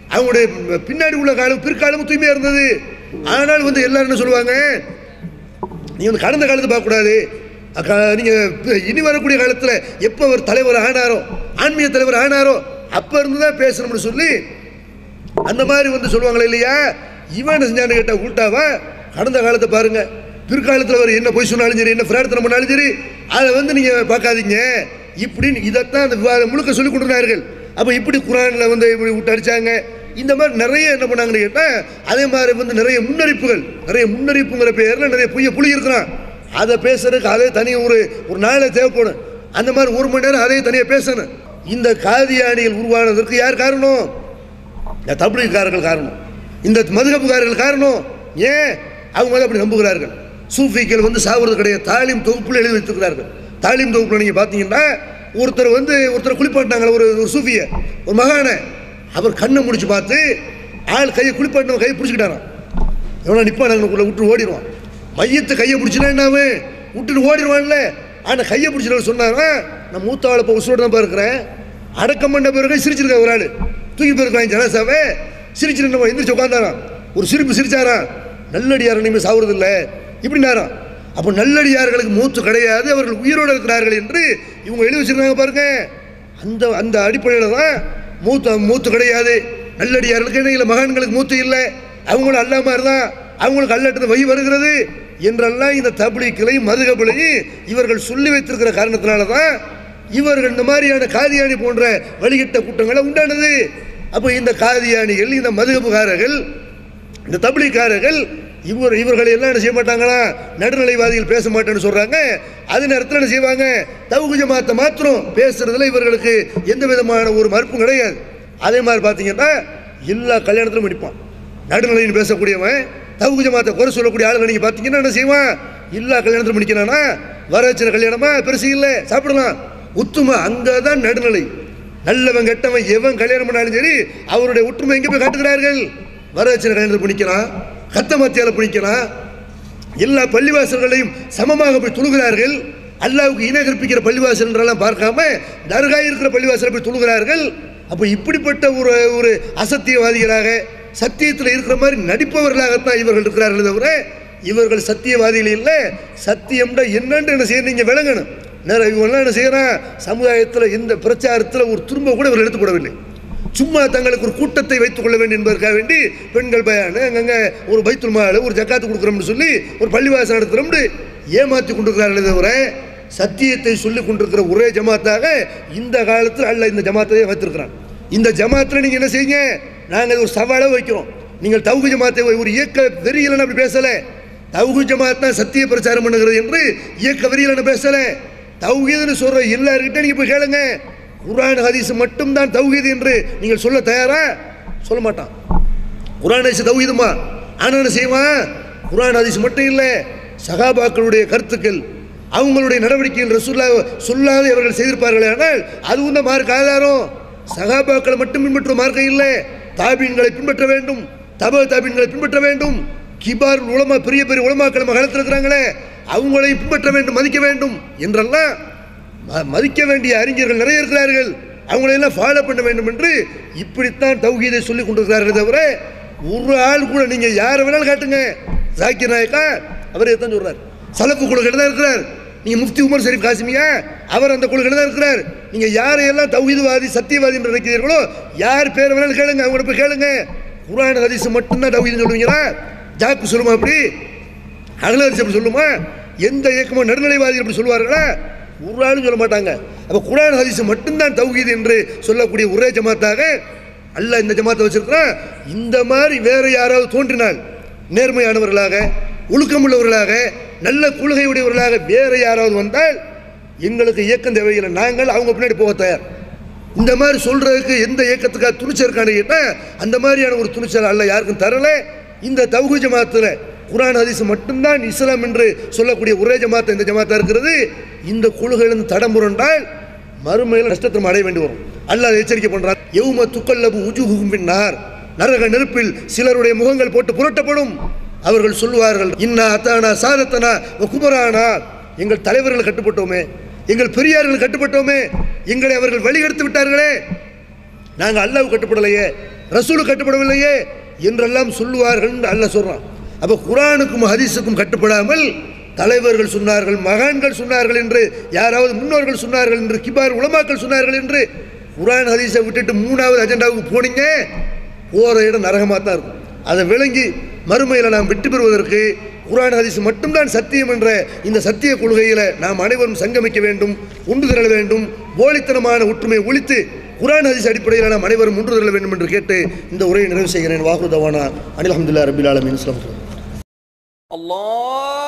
அவங்களுடைய பின்னாடி உள்ள காலம் பிற்காலமும் தூய்மையா இருந்தது ஆனால் வந்து எல்லாரும் என்ன சொல்லுவாங்க நீ வந்து கடந்த காலத்தை பார்க்கக்கூடாது அக்கா நீங்கள் இனி வரக்கூடிய காலத்தில் எப்போ அவர் தலைவர் ஆனாரோ ஆன்மீக தலைவர் ஆனாரோ அப்போ இருந்து தான் பேசணும்னு சொல்லி அந்த மாதிரி வந்து சொல்லுவாங்களே இல்லையா இவன் என்ன செஞ்சான்னு கேட்டால் உள்டாவா கடந்த காலத்தை பாருங்க பிற்காலத்தில் அவர் என்ன பொய் சொன்னாலும் சரி என்ன பிரார்த்தனை பண்ணாலும் சரி அதை வந்து நீங்கள் பார்க்காதீங்க இப்படின்னு இதைத்தான் அந்த விவாதம் முழுக்க சொல்லி கொடுக்குறார்கள் அப்போ இப்படி குரானில் வந்து இப்படி விட்டு அடிச்சாங்க இந்த மாதிரி நிறைய என்ன பண்ணாங்கன்னு கேட்டால் அதே மாதிரி வந்து நிறைய முன்னறிப்புகள் நிறைய முன்னறிப்புங்கிற பேரில் நிறைய பொய்ய புளி இருக்கிறான் அதை பேசுறதுக்கு அதே தனி ஒரு ஒரு நாளே தேவைப்படும் அந்த மாதிரி ஒரு மணி நேரம் அதே தனியாக பேசணும் இந்த காதியானிகள் உருவானதற்கு யார் காரணம் இந்த தபிலிக்காரர்கள் காரணம் இந்த மதுகப்புக்காரர்கள் காரணம் ஏன் அவங்க வந்து அப்படி நம்புகிறார்கள் சூஃபிக்கள் வந்து சாவுறது கிடையாது தாலிம் தொகுப்புல எழுதி வைத்திருக்கிறார்கள் தாலிம் தொகுப்புல நீங்க பார்த்தீங்கன்னா ஒருத்தர் வந்து ஒருத்தர் குளிப்பாட்டினாங்க ஒரு ஒரு சூஃபிய ஒரு மகானை அவர் கண்ணை முடிச்சு பார்த்து ஆள் கையை குளிப்பாட்டினவன் கையை பிடிச்சிக்கிட்டாராம் எவ்வளோ நிப்பானாங்களுக்குள்ள விட்டு ஓடிடுவான் மையத்தை கையை பிடிச்சினா என்ன அவன் விட்டுட்டு ஓடிடுவான்ல ஆனால் கையை பிடிச்சிட்டு சொன்னாரா நான் மூத்த ஆளை இப்போ உசுரோடு தான் இருக்கிறேன் அடக்கம் பண்ண பிறகு சிரிச்சிருக்க ஒரு ஆள் தூக்கி போயிருக்காங்க ஜனசாவே சிரிச்சுட்டு நம்ம எந்திரிச்சு உட்காந்தாராம் ஒரு சிரிப்பு சிரிச்சாராம் நல்லடியார் இனிமேல் சாவுறது இல்லை இப்படினாராம் அப்போ நல்லடியார்களுக்கு மூத்து கிடையாது அவர்கள் உயிரோடு இருக்கிறார்கள் என்று இவங்க எழுதி வச்சிருக்காங்க பாருங்க அந்த அந்த அடிப்படையில் தான் மூத்த மூத்து கிடையாது நல்லடியார்களுக்கு இடையில மகான்களுக்கு மூத்து இல்லை அவங்களும் அல்லா மாதிரி தான் அவங்களுக்கு அல்லட்டது வழி வருகிறது என்றெல்லாம் இந்த தபிலிக்களையும் மதுகபிலையும் இவர்கள் சொல்லி வைத்திருக்கிற காரணத்தினால தான் இவர்கள் இந்த மாதிரியான காதியானி போன்ற வழிகிட்ட கூட்டங்களை உண்டானது அப்போ இந்த காதியானிகள் இந்த மதுகபுகாரர்கள் இந்த தபிலிக்காரர்கள் இவர் இவர்களை எல்லாம் என்ன செய்ய மாட்டாங்களா நடுநிலைவாதிகள் பேச மாட்டேன்னு சொல்றாங்க அதே நேரத்தில் என்ன செய்வாங்க தவுகு ஜமாத்தை மாத்திரம் பேசுறதுல இவர்களுக்கு எந்த விதமான ஒரு மறுப்பும் கிடையாது அதே மாதிரி பார்த்தீங்கன்னா எல்லா கல்யாணத்திலும் முடிப்பான் நடுநிலைன்னு பேசக்கூடியவன் தவுகு ஜமாத்தை குறை சொல்லக்கூடிய ஆளுங்க நீங்க பார்த்தீங்கன்னா என்ன செய்வான் எல்லா கல்யாணத்திலும் முடிக்கிறானா வரவச்சின கல்யாணமா பெருசு இல்லை சாப்பிடலாம் உத்துமை அங்கே தான் நடுநிலை நல்லவன் கெட்டவன் எவன் கல்யாணம் பண்ணாலும் சரி அவருடைய ஒற்றுமை எங்கே போய் காட்டுகிறார்கள் வரவச்சின கல்யாணத்தில் பிடிக்கலாம் கத்த மத்தியால் பிடிக்கலாம் எல்லா பள்ளிவாசல்களையும் சமமாக போய் துழுகிறார்கள் அல்லாவுக்கு இணை கற்பிக்கிற பள்ளிவாசல் என்றெல்லாம் பார்க்காம தர்காய் இருக்கிற பள்ளிவாசலை போய் துழுகிறார்கள் அப்போ இப்படிப்பட்ட ஒரு ஒரு அசத்தியவாதிகளாக சத்தியத்தில் இருக்கிற மாதிரி நடிப்பவர்களாகத்தான் இவர்கள் இருக்கிறார்கள் தவிர இவர்கள் சத்தியவாதிகள் இல்லை சத்தியம்டா என்னன்னு என்ன செய்ய நீங்கள் விளங்கணும் நேரம் இவங்கெல்லாம் என்ன செய்யறான் சமுதாயத்தில் இந்த பிரச்சாரத்தில் ஒரு துரும்ப கூட இவர்கள் எடுத்துக்கூடவில்லை சும்மா தங்களுக்கு ஒரு கூட்டத்தை வைத்துக் கொள்ள வேண்டும் என்பதற்காக வேண்டி பெண்கள் பயானு அங்கங்கே ஒரு பைத்துல் மாலு ஒரு ஜக்காத்து கொடுக்குறோம்னு சொல்லி ஒரு பள்ளிவாசல் நடத்துகிறோம்னு ஏமாற்றி கொண்டிருக்கிறார்களே தவிர சத்தியத்தை சொல்லி கொண்டிருக்கிற ஒரே ஜமாத்தாக இந்த காலத்தில் அல்ல இந்த ஜமாத்தையே வைத்திருக்கிறான் இந்த ஜமாத்தில் நீங்கள் என்ன செய்யுங்க நாங்கள் ஒரு சவாலாக வைக்கிறோம் நீங்கள் தவுகு ஜமாத்தை ஒரு இயக்க வெறியில் அப்படி பேசலை தவுகு ஜமாத் தான் சத்திய பிரச்சாரம் பண்ணுகிறது என்று இயக்க வெறியில் பேசலை தௌஹீதுன்னு சொல்ற எல்லார்கிட்ட நீங்க போய் கேளுங்க குர்ஆன் ஹதீஸ் மட்டும்தான் தௌஹீது என்று நீங்கள் சொல்ல தயாரா சொல்ல மாட்டான் குர்ஆன் ஹதீஸ் தௌஹீதுமா ஆனா என்ன செய்வான் குர்ஆன் ஹதீஸ் மட்டும் இல்லை சகாபாக்களுடைய கருத்துக்கள் அவங்களுடைய நடவடிக்கைகள் ரசூல்லா சொல்லாத அவர்கள் செய்திருப்பார்களே ஆனால் அதுவும் தான் மார்க் ஆதாரம் சகாபாக்களை மட்டும் பின்பற்றும் மார்க்கம் இல்லை தாபீன்களை பின்பற்ற வேண்டும் தப தாபீன்களை பின்பற்ற வேண்டும் கிபார் உலமா பெரிய பெரிய உலமாக்கள் நம்ம காலத்தில் இருக்கிறாங்களே அவங்களை பின்பற்ற வேண்டும் மதிக்க வேண்டும் என்றெல்லாம் ம- மதிக்க வேண்டிய அறிஞர்கள் நிறைய இருக்கிறார்கள் அவங்களையெல்லாம் ஃபாலோ பண்ண வேண்டும் என்று இப்படித்தான் தௌஹீதை சொல்லி கொண்டிருக்கிறார்கள் தவிர ஒரு ஆள் கூட நீங்க யாரை வேணாலும் காட்டுங்க ஜாக்கிர் நாயக்கா அவர் தான் சொல்றார் சலப்பு குழுக்கள் தான் இருக்கிறார் நீங்க முஃப்தி உமர் ஷரீப் காசிமியா அவர் அந்த குழுக்கள் தான் இருக்கிறார் நீங்க யாரையெல்லாம் தௌஹீதுவாதி சத்தியவாதி என்று நினைக்கிறீர்களோ யார் பேர் வேணாலும் கேளுங்க அவங்கள போய் கேளுங்க குர்ஆன் ஹதீஸ் மட்டும்தான் தௌஹீதுன்னு சொல்லுவீங்களா ஜாக்கு சொல்லுமா அப்படி அகலரிசி அப்படி சொல்லுமா எந்த இயக்கமும் நடுநிலைவாதி அப்படி சொல்லுவார்களா ஒரு ஆளும் சொல்ல மாட்டாங்க அப்போ குரான் ஹதீஸ் மட்டும்தான் தௌஹீத் என்று சொல்லக்கூடிய ஒரே ஜமாத்தாக அல்லாஹ் இந்த ஜமாத்தை வச்சிருக்கிறான் இந்த மாதிரி வேற யாராவது தோன்றினால் நேர்மையானவர்களாக ஒழுக்கமுள்ளவர்களாக நல்ல கொள்கை உடையவர்களாக வேற யாராவது வந்தால் எங்களுக்கு இயக்கம் தேவையில்லை நாங்கள் அவங்க பின்னாடி போக தயார் இந்த மாதிரி சொல்றதுக்கு எந்த இயக்கத்துக்காக துணிச்சல் இருக்கான்னு கேட்டால் அந்த மாதிரியான ஒரு துணிச்சல் அல்ல யாருக்கும் தரல இந்த தவுகு ஜமாத்தில் குரான் ஹதீஸ் மட்டும்தான் இஸ்லாம் என்று சொல்லக்கூடிய ஒரே ஜமாத் இந்த ஜமாத்தா இருக்கிறது இந்த குழுகளிலிருந்து தடம் புரண்டால் மறுமையில் நஷ்டத்தை நம்ம அடைய வேண்டி வரும் அல்லாஹ் எச்சரிக்கை பண்றான் எவும துக்கல்லபு உஜுகுகும் பின்னார் நரக நெருப்பில் சிலருடைய முகங்கள் போட்டு புரட்டப்படும் அவர்கள் சொல்லுவார்கள் இன்னா அத்தானா சாதத்தனா குமரானா எங்கள் தலைவர்கள் கட்டுப்பட்டோமே எங்கள் பெரியார்கள் கட்டுப்பட்டோமே எங்களை அவர்கள் வழிகெடுத்து விட்டார்களே நாங்கள் அல்லாஹ் கட்டுப்படலையே ரசூலு கட்டுப்படவில்லையே என்றெல்லாம் சொல்லுவார்கள் அல்ல சொல்றான் அப்போ குரானுக்கும் ஹதீஸுக்கும் கட்டுப்படாமல் தலைவர்கள் சொன்னார்கள் மகான்கள் சொன்னார்கள் என்று யாராவது முன்னோர்கள் சொன்னார்கள் என்று கிபார் உலமாக்கள் சொன்னார்கள் என்று குரான் ஹதீஸை விட்டுட்டு மூணாவது அஜெண்டாவுக்கு போனீங்க போகிற இடம் நரகமாக தான் இருக்கும் அதை விளங்கி மறுமையில் நாம் வெற்றி பெறுவதற்கு குரான் ஹதீஸ் மட்டும்தான் சத்தியம் என்ற இந்த சத்திய கொள்கையில் நாம் அனைவரும் சங்கமிக்க வேண்டும் ஒன்று திரள வேண்டும் போலித்தனமான ஒற்றுமை ஒழித்து குரான் ஹதீஸ் அடிப்படையில் நாம் அனைவரும் ஒன்று திரள வேண்டும் என்று கேட்டு இந்த உரையை நிறைவு செய்கிறேன் வாகுதவானா அனில் அஹமதுல்லா ரபில் ஆலமின் இஸ்லாம் الله